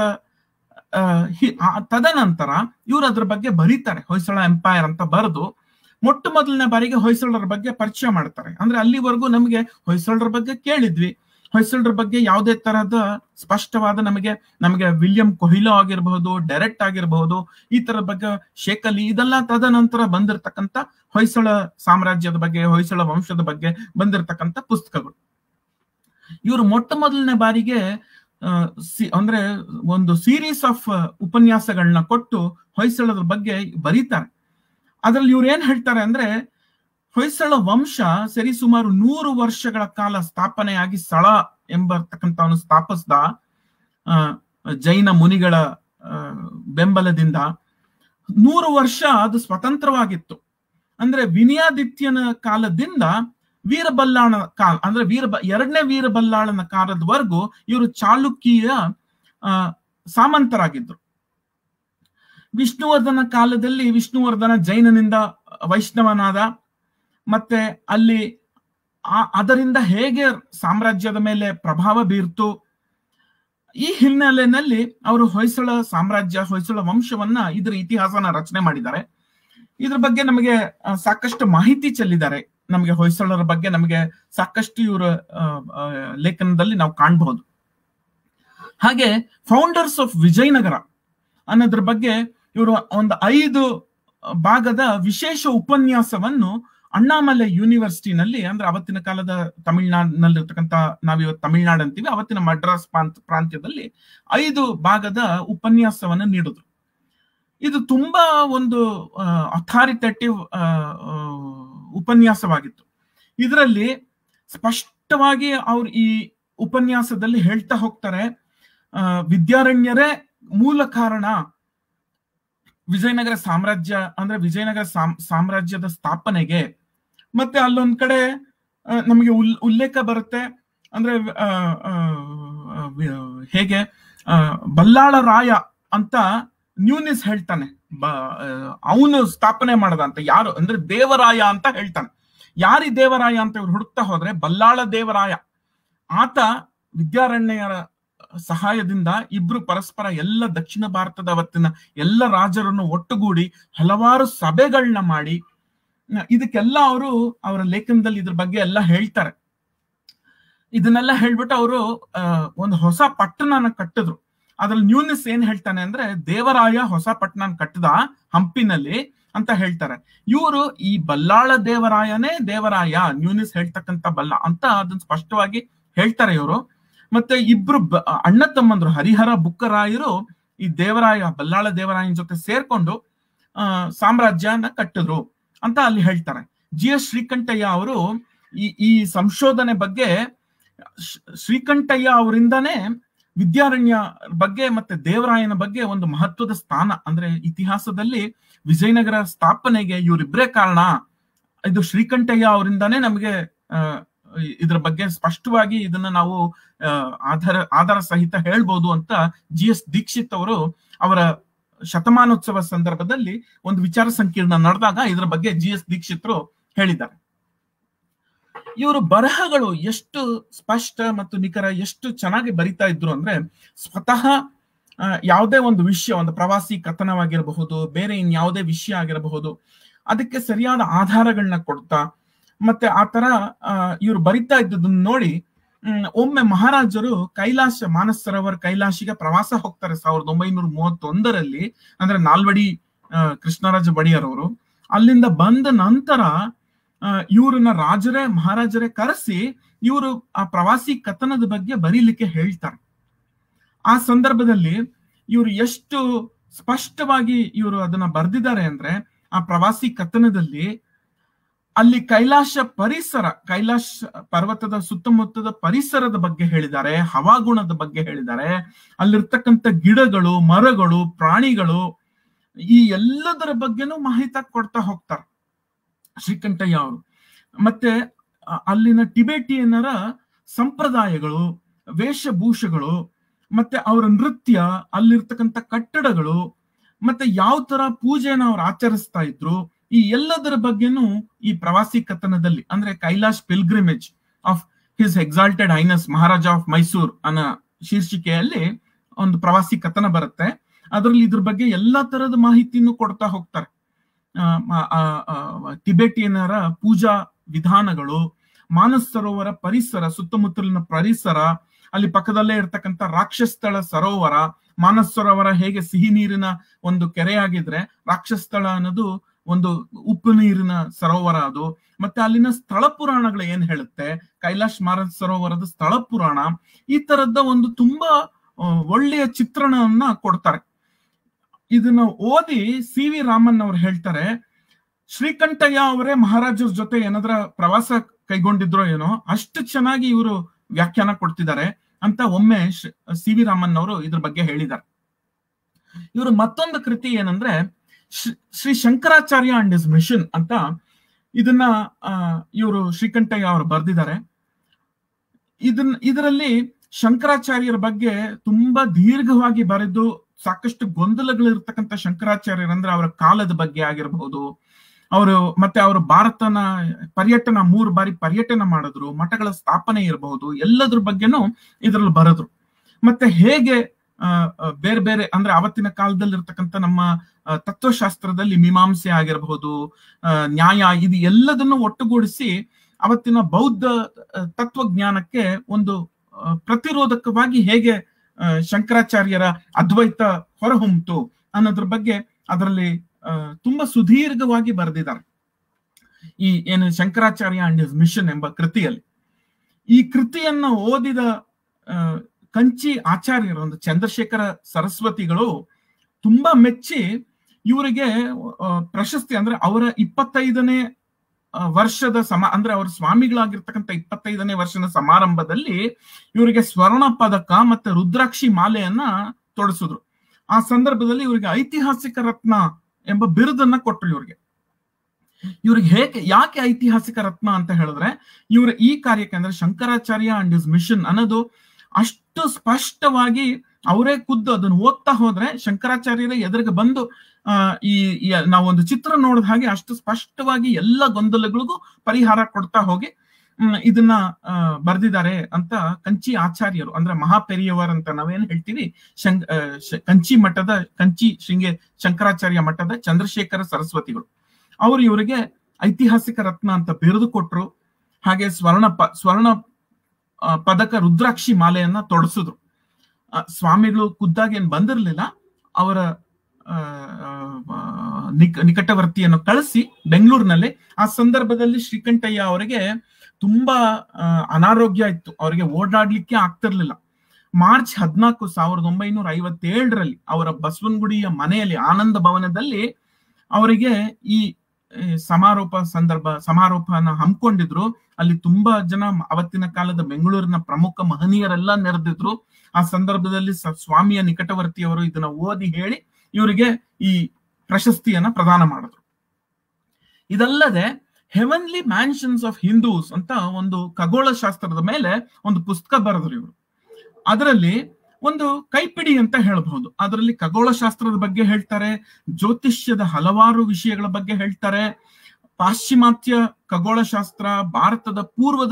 [SPEAKER 2] ತದನಂತರ ಇವರು ಅದ್ರ ಬಗ್ಗೆ ಬರೀತಾರೆ ಹೊಯ್ಸಳ ಎಂಪೈರ್ ಅಂತ ಬರೆದು ಮೊಟ್ಟ ಮೊದಲನೇ ಬಾರಿಗೆ ಹೊಯ್ಸಳರ ಬಗ್ಗೆ ಪರಿಚಯ ಮಾಡ್ತಾರೆ ಅಂದ್ರೆ ಅಲ್ಲಿವರೆಗೂ ನಮಗೆ ಹೊಯ್ಸಳರ ಬಗ್ಗೆ ಕೇಳಿದ್ವಿ ಹೊಯ್ಸಳರ ಬಗ್ಗೆ ಯಾವುದೇ ತರಹದ ಸ್ಪಷ್ಟವಾದ ನಮಗೆ ನಮಗೆ ವಿಲಿಯಂ ಕೊಹಿಲೋ ಆಗಿರಬಹುದು ಡೈರೆಕ್ಟ್ ಆಗಿರಬಹುದು ಈ ತರದ ಬಗ್ಗೆ ಶೇಖಲಿ ಇದೆಲ್ಲ ತದನಂತರ ಬಂದಿರತಕ್ಕಂತ ಹೊಯ್ಸಳ ಸಾಮ್ರಾಜ್ಯದ ಬಗ್ಗೆ ಹೊಯ್ಸಳ ವಂಶದ ಬಗ್ಗೆ ಬಂದಿರತಕ್ಕಂತ ಪುಸ್ತಕಗಳು ಇವರು ಮೊಟ್ಟ ಮೊದಲನೇ ಬಾರಿಗೆ ಅಂದ್ರೆ ಒಂದು ಸೀರೀಸ್ ಆಫ್ ಉಪನ್ಯಾಸಗಳನ್ನ ಕೊಟ್ಟು ಹೊಯ್ಸಳದ ಬಗ್ಗೆ ಬರೀತಾರೆ ಅದ್ರಲ್ಲಿ ಇವ್ರು ಏನ್ ಹೇಳ್ತಾರೆ ಅಂದ್ರೆ ಹೊಯ್ಸಳ ವಂಶ ಸರಿ ಸುಮಾರು ನೂರು ವರ್ಷಗಳ ಕಾಲ ಸ್ಥಾಪನೆಯಾಗಿ ಸ್ಥಳ ಎಂಬರ್ತಕ್ಕಂಥವನು ಸ್ಥಾಪಿಸಿದ ಜೈನ ಮುನಿಗಳ ಬೆಂಬಲದಿಂದ ನೂರು ವರ್ಷ ಅದು ಸ್ವತಂತ್ರವಾಗಿತ್ತು ಅಂದ್ರೆ ವಿನಯಾದಿತ್ಯನ ಕಾಲದಿಂದ ವೀರಬಲ್ಲಾಣ ಕಾಲ ಅಂದ್ರೆ ವೀರ ಎರಡನೇ ವೀರಬಲ್ಲಾಳನ ಕಾಲದವರೆಗೂ ಇವರು ಚಾಲುಕ್ಯ ಸಾಮಂತರಾಗಿದ್ರು ವಿಷ್ಣುವರ್ಧನ ಕಾಲದಲ್ಲಿ ವಿಷ್ಣುವರ್ಧನ ಜೈನನಿಂದ ವೈಷ್ಣವನಾದ ಮತ್ತೆ ಅಲ್ಲಿ ಅದರಿಂದ ಹೇಗೆ ಸಾಮ್ರಾಜ್ಯದ ಮೇಲೆ ಪ್ರಭಾವ ಬೀರ್ತು ಈ ಹಿನ್ನೆಲೆಯಲ್ಲಿ ಅವರು ಹೊಯ್ಸಳ ಸಾಮ್ರಾಜ್ಯ ಹೊಯ್ಸಳ ವಂಶವನ್ನ ಇದರ ಇತಿಹಾಸನ ರಚನೆ ಮಾಡಿದ್ದಾರೆ ಇದ್ರ ಬಗ್ಗೆ ನಮಗೆ ಸಾಕಷ್ಟು ಮಾಹಿತಿ ಚೆಲ್ಲಿದ್ದಾರೆ ನಮಗೆ ಹೊಯ್ಸಳರ ಬಗ್ಗೆ ನಮಗೆ ಸಾಕಷ್ಟು ಇವರ ಲೇಖನದಲ್ಲಿ ನಾವು ಕಾಣಬಹುದು ಹಾಗೆ ಫೌಂಡರ್ಸ್ ಆಫ್ ವಿಜಯನಗರ ಅನ್ನೋದ್ರ ಬಗ್ಗೆ ಇವರು ಒಂದು ಐದು ಭಾಗದ ವಿಶೇಷ ಉಪನ್ಯಾಸವನ್ನು ಅಣ್ಣಾಮಲೈ ಯೂನಿವರ್ಸಿಟಿನಲ್ಲಿ ಅಂದ್ರೆ ಅವತ್ತಿನ ಕಾಲದ ತಮಿಳ್ನಾಡಿನಲ್ಲಿರ್ತಕ್ಕಂಥ ನಾವಿವತ್ತು ತಮಿಳ್ನಾಡು ಅಂತೀವಿ ಅವತ್ತಿನ ಮಡ್ರಾಸ್ ಪ್ರಾಂತ ಪ್ರಾಂತ್ಯದಲ್ಲಿ ಐದು ಭಾಗದ ಉಪನ್ಯಾಸವನ್ನು ನೀಡಿದ್ರು ಇದು ತುಂಬಾ ಒಂದು ಅಥಾರಿಟೇಟಿವ್ ಉಪನ್ಯಾಸವಾಗಿತ್ತು ಇದರಲ್ಲಿ ಸ್ಪಷ್ಟವಾಗಿ ಅವ್ರು ಈ ಉಪನ್ಯಾಸದಲ್ಲಿ ಹೇಳ್ತಾ ಹೋಗ್ತಾರೆ ವಿದ್ಯಾರಣ್ಯರೇ ಮೂಲ ಕಾರಣ ವಿಜಯನಗರ ಸಾಮ್ರಾಜ್ಯ ಅಂದ್ರೆ ವಿಜಯನಗರ ಸಾಮ್ರಾಜ್ಯದ ಸ್ಥಾಪನೆಗೆ ಮತ್ತೆ ಅಲ್ಲೊಂದ್ ಕಡೆ ನಮಗೆ ಉಲ್ ಉಲ್ಲೇಖ ಬರುತ್ತೆ ಅಂದ್ರೆ ಹೇಗೆ ಬಲ್ಲಾಳ ರಾಯ ಅಂತ ನ್ಯೂನಿಸ್ ಹೇಳ್ತಾನೆ ಅವನು ಸ್ಥಾಪನೆ ಮಾಡದ ಅಂತ ಯಾರು ಅಂದ್ರೆ ದೇವರಾಯ ಅಂತ ಹೇಳ್ತಾನೆ ಯಾರಿ ದೇವರಾಯ ಅಂತ ಇವ್ರು ಹುಡುಕ್ತಾ ಹೋದ್ರೆ ಬಲ್ಲಾಳ ದೇವರಾಯ ಆತ ವಿದ್ಯಾರಣ್ಯರ ಸಹಾಯದಿಂದ ಇಬ್ರು ಪರಸ್ಪರ ಎಲ್ಲ ದಕ್ಷಿಣ ಭಾರತದ ಅವತ್ತಿನ ಎಲ್ಲ ರಾಜರನ್ನು ಒಟ್ಟುಗೂಡಿ ಹಲವಾರು ಸಭೆಗಳನ್ನ ಮಾಡಿ ಇದಕ್ಕೆಲ್ಲ ಅವರು ಅವರ ಲೇಖನದಲ್ಲಿ ಇದ್ರ ಬಗ್ಗೆ ಎಲ್ಲ ಹೇಳ್ತಾರೆ ಇದನ್ನೆಲ್ಲ ಹೇಳ್ಬಿಟ್ಟು ಅವರು ಒಂದು ಹೊಸ ಪಟ್ಟಣನ ಕಟ್ಟಿದ್ರು ಅದ್ರಲ್ಲಿ ನ್ಯೂನೆಸ್ ಏನ್ ಹೇಳ್ತಾನೆ ಅಂದ್ರೆ ದೇವರಾಯ ಹೊಸ ಪಟ್ಟಣ ಕಟ್ಟದ ಹಂಪಿನಲ್ಲಿ ಅಂತ ಹೇಳ್ತಾರೆ ಇವರು ಈ ಬಲ್ಲಾಳ ದೇವರಾಯನೇ ದೇವರಾಯ ನ್ಯೂನಿಸ್ ಹೇಳ್ತಕ್ಕಂತ ಬಲ್ಲ ಅಂತ ಅದನ್ನ ಸ್ಪಷ್ಟವಾಗಿ ಹೇಳ್ತಾರೆ ಇವರು ಮತ್ತೆ ಇಬ್ರು ಅಣ್ಣ ತಮ್ಮಂದ್ರು ಹರಿಹರ ಬುಕ್ಕರಾಯರು ಈ ದೇವರಾಯ ಬಲ್ಲಾಳ ದೇವರಾಯನ ಜೊತೆ ಸೇರ್ಕೊಂಡು ಆ ಸಾಮ್ರಾಜ್ಯನ ಕಟ್ಟಿದ್ರು ಅಂತ ಅಲ್ಲಿ ಹೇಳ್ತಾರೆ ಜಿ ಎಸ್ ಶ್ರೀಕಂಠಯ್ಯ ಅವರು ಈ ಈ ಸಂಶೋಧನೆ ಬಗ್ಗೆ ಶ್ರೀಕಂಠಯ್ಯ ಅವರಿಂದಾನೇ ವಿದ್ಯಾರಣ್ಯ ಬಗ್ಗೆ ಮತ್ತೆ ದೇವರಾಯನ ಬಗ್ಗೆ ಒಂದು ಮಹತ್ವದ ಸ್ಥಾನ ಅಂದ್ರೆ ಇತಿಹಾಸದಲ್ಲಿ ವಿಜಯನಗರ ಸ್ಥಾಪನೆಗೆ ಇವರಿಬ್ಬರೇ ಕಾರಣ ಇದು ಶ್ರೀಕಂಠಯ್ಯ ಅವರಿಂದಾನೇ ನಮಗೆ ಇದ್ರ ಬಗ್ಗೆ ಸ್ಪಷ್ಟವಾಗಿ ಇದನ್ನ ನಾವು ಆಧಾರ ಆಧಾರ ಸಹಿತ ಹೇಳ್ಬೋದು ಅಂತ ಜಿ ಎಸ್ ದೀಕ್ಷಿತ್ ಅವರು ಅವರ ಶತಮಾನೋತ್ಸವ ಸಂದರ್ಭದಲ್ಲಿ ಒಂದು ವಿಚಾರ ಸಂಕಿರಣ ನಡೆದಾಗ ಇದರ ಬಗ್ಗೆ ಜಿ ಎಸ್ ದೀಕ್ಷಿತ್ರು ಹೇಳಿದ್ದಾರೆ ಇವರು ಬರಹಗಳು ಎಷ್ಟು ಸ್ಪಷ್ಟ ಮತ್ತು ನಿಖರ ಎಷ್ಟು ಚೆನ್ನಾಗಿ ಬರಿತಾ ಇದ್ರು ಅಂದ್ರೆ ಸ್ವತಃ ಯಾವುದೇ ಒಂದು ವಿಷಯ ಒಂದು ಪ್ರವಾಸಿ ಕಥನವಾಗಿರಬಹುದು ಬೇರೆ ಇನ್ಯಾವುದೇ ವಿಷಯ ಆಗಿರಬಹುದು ಅದಕ್ಕೆ ಸರಿಯಾದ ಆಧಾರಗಳನ್ನ ಕೊಡ್ತಾ ಮತ್ತೆ ಆ ತರ ಇವ್ರು ಬರಿತಾ ಇದ್ದದನ್ನ ನೋಡಿ ಒಮ್ಮೆ ಮಹಾರಾಜರು ಕೈಲಾಸ ಮಾನಸ್ ಸರೋವರ್ ಕೈಲಾಶಿಗೆ ಪ್ರವಾಸ ಹೋಗ್ತಾರೆ ಸಾವಿರದ ಒಂಬೈನೂರ ಮೂವತ್ತೊಂದರಲ್ಲಿ ಅಂದ್ರೆ ನಾಲ್ವಡಿ ಕೃಷ್ಣರಾಜ ಬಡಿಯರವರು ಅಲ್ಲಿಂದ ಬಂದ ನಂತರ ಇವ್ರನ್ನ ರಾಜರೇ ಮಹಾರಾಜರೇ ಕರೆಸಿ ಇವರು ಆ ಪ್ರವಾಸಿ ಕಥನದ ಬಗ್ಗೆ ಬರೀಲಿಕ್ಕೆ ಹೇಳ್ತಾರೆ ಆ ಸಂದರ್ಭದಲ್ಲಿ ಇವರು ಎಷ್ಟು ಸ್ಪಷ್ಟವಾಗಿ ಇವರು ಅದನ್ನ ಬರ್ದಿದ್ದಾರೆ ಅಂದ್ರೆ ಆ ಪ್ರವಾಸಿ ಕಥನದಲ್ಲಿ ಅಲ್ಲಿ ಕೈಲಾಶ ಪರಿಸರ ಕೈಲಾಶ ಪರ್ವತದ ಸುತ್ತಮುತ್ತದ ಪರಿಸರದ ಬಗ್ಗೆ ಹೇಳಿದ್ದಾರೆ ಹವಾಗುಣದ ಬಗ್ಗೆ ಹೇಳಿದ್ದಾರೆ ಅಲ್ಲಿರ್ತಕ್ಕಂಥ ಗಿಡಗಳು ಮರಗಳು ಪ್ರಾಣಿಗಳು ಈ ಎಲ್ಲದರ ಬಗ್ಗೆನೂ ಮಾಹಿತಿ ಕೊಡ್ತಾ ಹೋಗ್ತಾರೆ ಶ್ರೀಕಂಠಯ್ಯ ಅವರು ಮತ್ತೆ ಅಲ್ಲಿನ ಟಿಬೇಟಿಯನ್ನರ ಸಂಪ್ರದಾಯಗಳು ವೇಷಭೂಷಗಳು ಮತ್ತೆ ಅವರ ನೃತ್ಯ ಅಲ್ಲಿರ್ತಕ್ಕಂಥ ಕಟ್ಟಡಗಳು ಮತ್ತೆ ಯಾವ ತರ ಪೂಜೆನ ಅವ್ರು ಆಚರಿಸ್ತಾ ಇದ್ರು ಈ ಎಲ್ಲದರ ಬಗ್ಗೆನೂ ಈ ಪ್ರವಾಸಿ ಕಥನದಲ್ಲಿ ಅಂದ್ರೆ Kailash pilgrimage of his exalted highness Maharaja of Mysore ಅನ್ನೋ ಶೀರ್ಷಿಕೆಯಲ್ಲಿ ಒಂದು ಪ್ರವಾಸಿ ಕಥನ ಬರುತ್ತೆ ಅದರಲ್ಲಿ ಇದ್ರ ಬಗ್ಗೆ ಎಲ್ಲಾ ತರದ ಮಾಹಿತಿನೂ ಕೊಡ್ತಾ ಹೋಗ್ತಾರೆ ಟಿಬೆಟಿಯನರ ಪೂಜಾ ವಿಧಾನಗಳು ಮಾನಸ್ ಸರೋವರ ಪರಿಸರ ಸುತ್ತಮುತ್ತಲಿನ ಪರಿಸರ ಅಲ್ಲಿ ಪಕ್ಕದಲ್ಲೇ ಇರ್ತಕ್ಕಂಥ ರಾಕ್ಷಸ್ಥಳ ಸರೋವರ ಮಾನಸ್ ಸರೋವರ ಹೇಗೆ ಸಿಹಿ ನೀರಿನ ಒಂದು ಕೆರೆಯಾಗಿದ್ರೆ ರಾಕ್ಷಸ್ಥಳ ಅನ್ನೋದು ಒಂದು ಉಪ್ಪು ನೀರಿನ ಸರೋವರ ಅದು ಮತ್ತೆ ಅಲ್ಲಿನ ಸ್ಥಳ ಪುರಾಣಗಳು ಏನ್ ಹೇಳುತ್ತೆ ಕೈಲಾಶ್ ಮಾನಸ್ ಸರೋವರದ ಸ್ಥಳ ಪುರಾಣ ಈ ತರದ ಒಂದು ತುಂಬಾ ಒಳ್ಳೆಯ ಚಿತ್ರಣವನ್ನ ಕೊಡ್ತಾರೆ ಇದನ್ನ ಓದಿ ಸಿ ವಿ ರಾಮನ್ ಅವ್ರು ಹೇಳ್ತಾರೆ ಶ್ರೀಕಂಠಯ್ಯ ಅವರೇ ಮಹಾರಾಜರ ಜೊತೆ ಏನಾದ್ರ ಪ್ರವಾಸ ಕೈಗೊಂಡಿದ್ರೋ ಏನೋ ಅಷ್ಟು ಚೆನ್ನಾಗಿ ಇವರು ವ್ಯಾಖ್ಯಾನ ಕೊಡ್ತಿದ್ದಾರೆ ಅಂತ ಒಮ್ಮೆ ಸಿ ವಿ ರಾಮನ್ ಅವರು ಇದ್ರ ಬಗ್ಗೆ ಹೇಳಿದ್ದಾರೆ ಇವರು ಮತ್ತೊಂದು ಕೃತಿ ಏನಂದ್ರೆ Sri Shankaracharya and his mission ಅಂತ ಇದನ್ನ ಇವರು ಶ್ರೀಕಂಠಯ್ಯ ಅವರು ಬರೆದಿದ್ದಾರೆ ಇದನ್ನ ಇದರಲ್ಲಿ ಶಂಕರಾಚಾರ್ಯರ ಬಗ್ಗೆ ತುಂಬಾ ದೀರ್ಘವಾಗಿ ಬರೆದು ಸಾಕಷ್ಟು ಗೊಂದಲಗಳಿರ್ತಕ್ಕಂಥ ಶಂಕರಾಚಾರ್ಯರು ಅಂದ್ರೆ ಅವರ ಕಾಲದ ಬಗ್ಗೆ ಆಗಿರಬಹುದು ಅವರು ಮತ್ತೆ ಅವರು ಭಾರತನ ಪರ್ಯಟನ ಮೂರು ಬಾರಿ ಪರ್ಯಟನ ಮಾಡಿದ್ರು ಮಠಗಳ ಸ್ಥಾಪನೆ ಇರಬಹುದು ಎಲ್ಲದ್ರ ಬಗ್ಗೆನೂ ಇದ್ರಲ್ಲಿ ಬರೆದ್ರು ಮತ್ತೆ ಹೇಗೆ ಬೇರೆ ಬೇರೆ ಅಂದ್ರೆ ಅವತ್ತಿನ ಕಾಲದಲ್ಲಿ ಇರ್ತಕ್ಕಂಥ ನಮ್ಮ ತತ್ವಶಾಸ್ತ್ರದಲ್ಲಿ ಮೀಮಾಂಸೆ ಆಗಿರಬಹುದು ನ್ಯಾಯ ಇದು ಎಲ್ಲದನ್ನು ಒಟ್ಟುಗೂಡಿಸಿ ಅವತ್ತಿನ ಬೌದ್ಧ ತತ್ವಜ್ಞಾನಕ್ಕೆ ಒಂದು ಪ್ರತಿರೋಧಕವಾಗಿ ಹೇಗೆ ಶಂಕರಾಚಾರ್ಯರ ಅದ್ವೈತ ಹೊರಹೊಮ್ಮಿತು ಅನ್ನೋದ್ರ ಬಗ್ಗೆ ಅದರಲ್ಲಿ ತುಂಬಾ ಸುದೀರ್ಘವಾಗಿ ಬರೆದಿದ್ದಾರೆ ಈ ಏನು ಶಂಕರಾಚಾರ್ಯ ಅಂಡ್ ಹಿಸ್ ಮಿಷನ್ ಎಂಬ ಕೃತಿಯಲ್ಲಿ ಈ ಕೃತಿಯನ್ನ ಓದಿದ ಕಂಚಿ ಆಚಾರ್ಯರು ಒಂದು ಚಂದ್ರಶೇಖರ ಸರಸ್ವತಿಗಳು ತುಂಬಾ ಮೆಚ್ಚಿ ಇವರಿಗೆ ಪ್ರಶಸ್ತಿ ಅಂದ್ರೆ ಅವರ ಇಪ್ಪತ್ತೈದನೇ ವರ್ಷದ ಸಮ ಅಂದ್ರೆ ಅವ್ರ ಸ್ವಾಮಿಗಳಾಗಿರ್ತಕ್ಕಂಥ ಇಪ್ಪತ್ತೈದನೇ ವರ್ಷದ ಸಮಾರಂಭದಲ್ಲಿ ಇವರಿಗೆ ಸ್ವರ್ಣ ಪದಕ ಮತ್ತೆ ರುದ್ರಾಕ್ಷಿ ಮಾಲೆಯನ್ನ ತೊಡಸಿದ್ರು ಆ ಸಂದರ್ಭದಲ್ಲಿ ಇವರಿಗೆ ಐತಿಹಾಸಿಕ ರತ್ನ ಎಂಬ ಬಿರುದನ್ನ ಕೊಟ್ರು ಇವ್ರಿಗೆ ಇವ್ರಿಗೆ ಹೇಗೆ ಯಾಕೆ ಐತಿಹಾಸಿಕ ರತ್ನ ಅಂತ ಹೇಳಿದ್ರೆ ಇವ್ರ ಈ ಕಾರ್ಯಕ್ಕೆ ಅಂದ್ರೆ ಶಂಕರಾಚಾರ್ಯ ಅಂಡ್ ಇಸ್ ಮಿಷನ್ ಅನ್ನೋದು ಅಷ್ಟು ಸ್ಪಷ್ಟವಾಗಿ ಅವರೇ ಖುದ್ದು ಅದನ್ನ ಓದ್ತಾ ಹೋದ್ರೆ ಶಂಕರಾಚಾರ್ಯರ ಎದುರಿಗೆ ಬಂದು ಆ ಈ ನಾವೊಂದು ಚಿತ್ರ ನೋಡಿದ ಹಾಗೆ ಅಷ್ಟು ಸ್ಪಷ್ಟವಾಗಿ ಎಲ್ಲ ಗೊಂದಲಗಳಿಗೂ ಪರಿಹಾರ ಕೊಡ್ತಾ ಹೋಗಿ ಇದನ್ನ ಬರೆದಿದ್ದಾರೆ ಅಂತ ಕಂಚಿ ಆಚಾರ್ಯರು ಅಂದ್ರೆ ಮಹಾಪೆರಿಯವರ್ ಅಂತ ನಾವೇನ್ ಹೇಳ್ತೀವಿ ಶಂಕ್ ಕಂಚಿ ಮಠದ ಕಂಚಿ ಶೃಂಗೇ ಶಂಕರಾಚಾರ್ಯ ಮಠದ ಚಂದ್ರಶೇಖರ ಸರಸ್ವತಿಗಳು ಅವರು ಇವರಿಗೆ ಐತಿಹಾಸಿಕ ರತ್ನ ಅಂತ ಬಿರುದು ಕೊಟ್ರು ಹಾಗೆ ಸ್ವರ್ಣ ಪ ಸ್ವರ್ಣ ಪದಕ ರುದ್ರಾಕ್ಷಿ ಮಾಲೆಯನ್ನ ತೊಡಸಿದ್ರು ಸ್ವಾಮಿಗಳು ಖುದ್ದಾಗಿ ಏನ್ ಬಂದಿರ್ಲಿಲ್ಲ ಅವರ ನಿಕಟವರ್ತಿಯನ್ನು ಕಳಿಸಿ ಬೆಂಗಳೂರಿನಲ್ಲಿ ಆ ಸಂದರ್ಭದಲ್ಲಿ ಶ್ರೀಕಂಠಯ್ಯ ಅವರಿಗೆ ತುಂಬಾ ಅನಾರೋಗ್ಯ ಇತ್ತು ಅವರಿಗೆ ಓಡಾಡ್ಲಿಕ್ಕೆ ಆಗ್ತಿರ್ಲಿಲ್ಲ ಮಾರ್ಚ್ ಹದಿನಾಲ್ಕು ಸಾವಿರದ ಒಂಬೈನೂರ ಐವತ್ತೇಳರಲ್ಲಿ ಅವರ ಬಸವನಗುಡಿಯ ಮನೆಯಲ್ಲಿ ಆನಂದ ಭವನದಲ್ಲಿ ಅವರಿಗೆ ಈ ಸಮಾರೋಪ ಸಂದರ್ಭ ಸಮಾರೋಪನ ಹಮ್ಮಿಕೊಂಡಿದ್ರು ಅಲ್ಲಿ ತುಂಬಾ ಜನ ಅವತ್ತಿನ ಕಾಲದ ಬೆಂಗಳೂರಿನ ಪ್ರಮುಖ ಮಹನೀಯರೆಲ್ಲ ನೆರೆದಿದ್ರು ಆ ಸಂದರ್ಭದಲ್ಲಿ ಸ್ವಾಮಿಯ ನಿಕಟವರ್ತಿಯವರು ಇದನ್ನ ಓದಿ ಹೇಳಿ ಇವರಿಗೆ ಈ ಪ್ರಶಸ್ತಿಯನ್ನ ಪ್ರದಾನ ಮಾಡಿದ್ರು ಇದಲ್ಲದೆ ಹೆವನ್ಲಿ ಮ್ಯಾನ್ಷನ್ಸ್ ಆಫ್ ಹಿಂದೂಸ್ ಅಂತ ಒಂದು ಖಗೋಳ ಶಾಸ್ತ್ರದ ಮೇಲೆ ಒಂದು ಪುಸ್ತಕ ಬರೆದ್ರು ಇವರು ಅದರಲ್ಲಿ ಒಂದು ಕೈಪಿಡಿ ಅಂತ ಹೇಳಬಹುದು ಅದರಲ್ಲಿ ಖಗೋಳ ಶಾಸ್ತ್ರದ ಬಗ್ಗೆ ಹೇಳ್ತಾರೆ ಜ್ಯೋತಿಷ್ಯದ ಹಲವಾರು ವಿಷಯಗಳ ಬಗ್ಗೆ ಹೇಳ್ತಾರೆ ಪಾಶ್ಚಿಮಾತ್ಯ ಖಗೋಳ ಶಾಸ್ತ್ರ ಭಾರತದ ಪೂರ್ವದ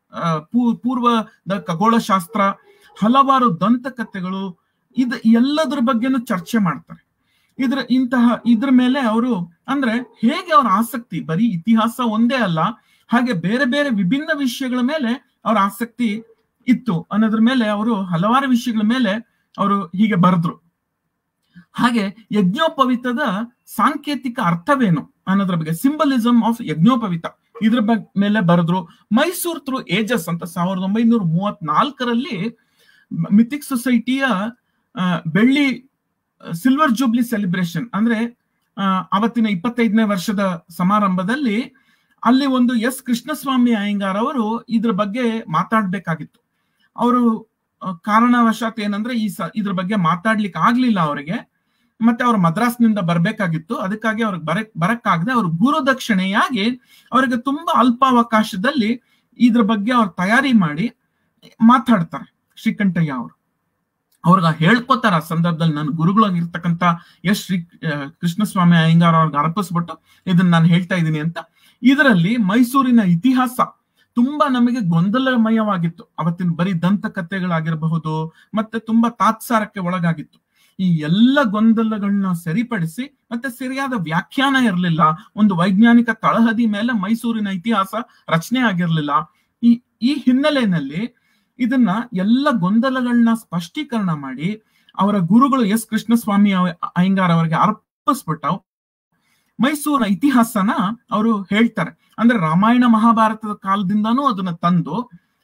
[SPEAKER 2] ಪೂರ್ವದ ಖಗೋಳ ಶಾಸ್ತ್ರ ಹಲವಾರು ದಂತಕಥೆಗಳು ಇದು ಎಲ್ಲದರ ಬಗ್ಗೆನೂ ಚರ್ಚೆ ಮಾಡ್ತಾರೆ ಇದ್ರ ಇಂತಹ ಇದ್ರ ಮೇಲೆ ಅವರು ಅಂದ್ರೆ ಹೇಗೆ ಅವರ ಆಸಕ್ತಿ ಬರೀ ಇತಿಹಾಸ ಒಂದೇ ಅಲ್ಲ ಹಾಗೆ ಬೇರೆ ಬೇರೆ ವಿಭಿನ್ನ ವಿಷಯಗಳ ಮೇಲೆ ಅವರ ಆಸಕ್ತಿ ಇತ್ತು ಅನ್ನೋದ್ರ ಮೇಲೆ ಅವರು ಹಲವಾರು ವಿಷಯಗಳ ಮೇಲೆ ಅವರು ಹೀಗೆ ಬರೆದ್ರು ಹಾಗೆ ಯಜ್ಞೋಪವಿತದ ಸಾಂಕೇತಿಕ ಅರ್ಥವೇನು ಅನ್ನೋದ್ರ ಬಗ್ಗೆ ಸಿಂಬಲಿಸಮ್ ಆಫ್ ಯಜ್ಞೋಪವಿತ ಇದ್ರ ಬಗ್ಗೆ ಮೇಲೆ ಬರೆದ್ರು ಮೈಸೂರ್ ಥ್ರೂ ಏಜಸ್ ಅಂತ ಸಾವಿರದ ಒಂಬೈನೂರ ಮೂವತ್ನಾಲ್ಕರಲ್ಲಿ ಮಿಥಿಕ್ ಸೊಸೈಟಿಯ ಬೆಳ್ಳಿ ಸಿಲ್ವರ್ ಜೂಬ್ಲಿ ಸೆಲಿಬ್ರೇಷನ್ ಅಂದ್ರೆ ಅವತ್ತಿನ ಇಪ್ಪತ್ತೈದನೇ ವರ್ಷದ ಸಮಾರಂಭದಲ್ಲಿ ಅಲ್ಲಿ ಒಂದು ಎಸ್ ಕೃಷ್ಣಸ್ವಾಮಿ ಅಯ್ಯಂಗಾರ್ ಅವರು ಇದ್ರ ಬಗ್ಗೆ ಮಾತಾಡ್ಬೇಕಾಗಿತ್ತು ಅವರು ಕಾರಣವಶಾತ್ ಏನಂದ್ರೆ ಈ ಸ ಇದ್ರ ಬಗ್ಗೆ ಮಾತಾಡ್ಲಿಕ್ಕೆ ಆಗ್ಲಿಲ್ಲ ಅವರಿಗೆ ಮತ್ತೆ ಅವ್ರು ಮದ್ರಾಸ್ನಿಂದ ಬರ್ಬೇಕಾಗಿತ್ತು ಅದಕ್ಕಾಗಿ ಅವ್ರಿಗೆ ಬರಕ್ ಬರಕ್ಕಾಗದೆ ಅವ್ರು ಗುರುದಕ್ಷಿಣೆಯಾಗಿ ಅವರಿಗೆ ತುಂಬಾ ಅಲ್ಪಾವಕಾಶದಲ್ಲಿ ಇದ್ರ ಬಗ್ಗೆ ಅವ್ರು ತಯಾರಿ ಮಾಡಿ ಮಾತಾಡ್ತಾರೆ ಶ್ರೀಕಂಠಯ್ಯ ಅವರು ಅವ್ರಿಗೆ ಹೇಳ್ಕೊತಾರ ಆ ಸಂದರ್ಭದಲ್ಲಿ ನನ್ನ ಗುರುಗಳಾಗಿರ್ತಕ್ಕಂಥ ಎಸ್ ಶ್ರೀ ಕೃಷ್ಣಸ್ವಾಮಿ ಅಯ್ಯಂಗಾರ್ ಅವ್ರಿಗೆ ಅರ್ಪಿಸ್ಬಿಟ್ಟು ಇದನ್ನ ನಾನು ಹೇಳ್ತಾ ಇದ್ದೀನಿ ಅಂತ ಇದರಲ್ಲಿ ಮೈಸೂರಿನ ಇತಿಹಾಸ ತುಂಬಾ ನಮಗೆ ಗೊಂದಲಮಯವಾಗಿತ್ತು ಅವತ್ತಿನ ಬರೀ ದಂತಕಥೆಗಳಾಗಿರಬಹುದು ಮತ್ತೆ ತುಂಬಾ ತಾತ್ಸಾರಕ್ಕೆ ಒಳಗಾಗಿತ್ತು ಈ ಎಲ್ಲ ಗೊಂದಲಗಳನ್ನ ಸರಿಪಡಿಸಿ ಮತ್ತೆ ಸರಿಯಾದ ವ್ಯಾಖ್ಯಾನ ಇರಲಿಲ್ಲ ಒಂದು ವೈಜ್ಞಾನಿಕ ತಳಹದಿ ಮೇಲೆ ಮೈಸೂರಿನ ಇತಿಹಾಸ ರಚನೆ ಆಗಿರ್ಲಿಲ್ಲ ಈ ಈ ಹಿನ್ನೆಲೆಯಲ್ಲಿ ಇದನ್ನ ಎಲ್ಲ ಗೊಂದಲಗಳನ್ನ ಸ್ಪಷ್ಟೀಕರಣ ಮಾಡಿ ಅವರ ಗುರುಗಳು ಎಸ್ ಕೃಷ್ಣಸ್ವಾಮಿ ಅಯ್ಯಂಗಾರ್ ಅವರಿಗೆ ಅರ್ಪಿಸ್ಬಿಟ್ಟು ಮೈಸೂರಿನ ಇತಿಹಾಸನ ಅವರು ಹೇಳ್ತಾರೆ ಅಂದ್ರೆ ರಾಮಾಯಣ ಮಹಾಭಾರತದ ಕಾಲದಿಂದಾನೂ ಅದನ್ನ ತಂದು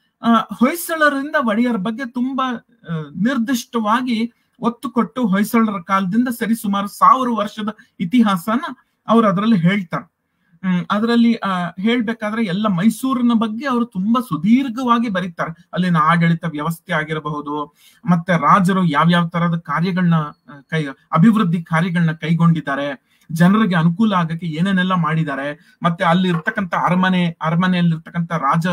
[SPEAKER 2] ಹೊಯ್ಸಳರಿಂದ ಒಡೆಯರ ಬಗ್ಗೆ ತುಂಬಾ ನಿರ್ದಿಷ್ಟವಾಗಿ ಒತ್ತು ಕೊಟ್ಟು ಹೊಯ್ಸಳರ ಕಾಲದಿಂದ ಸರಿ ಸುಮಾರು ಸಾವಿರ ವರ್ಷದ ಇತಿಹಾಸನ ಅವ್ರು ಅದರಲ್ಲಿ ಹೇಳ್ತಾರೆ ಹ್ಮ್ ಅದರಲ್ಲಿ ಹೇಳ್ಬೇಕಾದ್ರೆ ಎಲ್ಲ ಮೈಸೂರಿನ ಬಗ್ಗೆ ಅವರು ತುಂಬಾ ಸುದೀರ್ಘವಾಗಿ ಬರೀತಾರೆ ಅಲ್ಲಿನ ಆಡಳಿತ ವ್ಯವಸ್ಥೆ ಆಗಿರಬಹುದು ಮತ್ತೆ ರಾಜರು ಯಾವ್ಯಾವ ತರದ ಕಾರ್ಯಗಳನ್ನ ಕೈ ಅಭಿವೃದ್ಧಿ ಕಾರ್ಯಗಳನ್ನ ಕೈಗೊಂಡಿದ್ದಾರೆ ಜನರಿಗೆ ಅನುಕೂಲ ಆಗಕ್ಕೆ ಏನೇನೆಲ್ಲ ಮಾಡಿದ್ದಾರೆ ಮತ್ತೆ ಅಲ್ಲಿ ಇರ್ತಕ್ಕಂಥ ಅರಮನೆ ಅರಮನೆಯಲ್ಲಿರ್ತಕ್ಕಂಥ ರಾಜ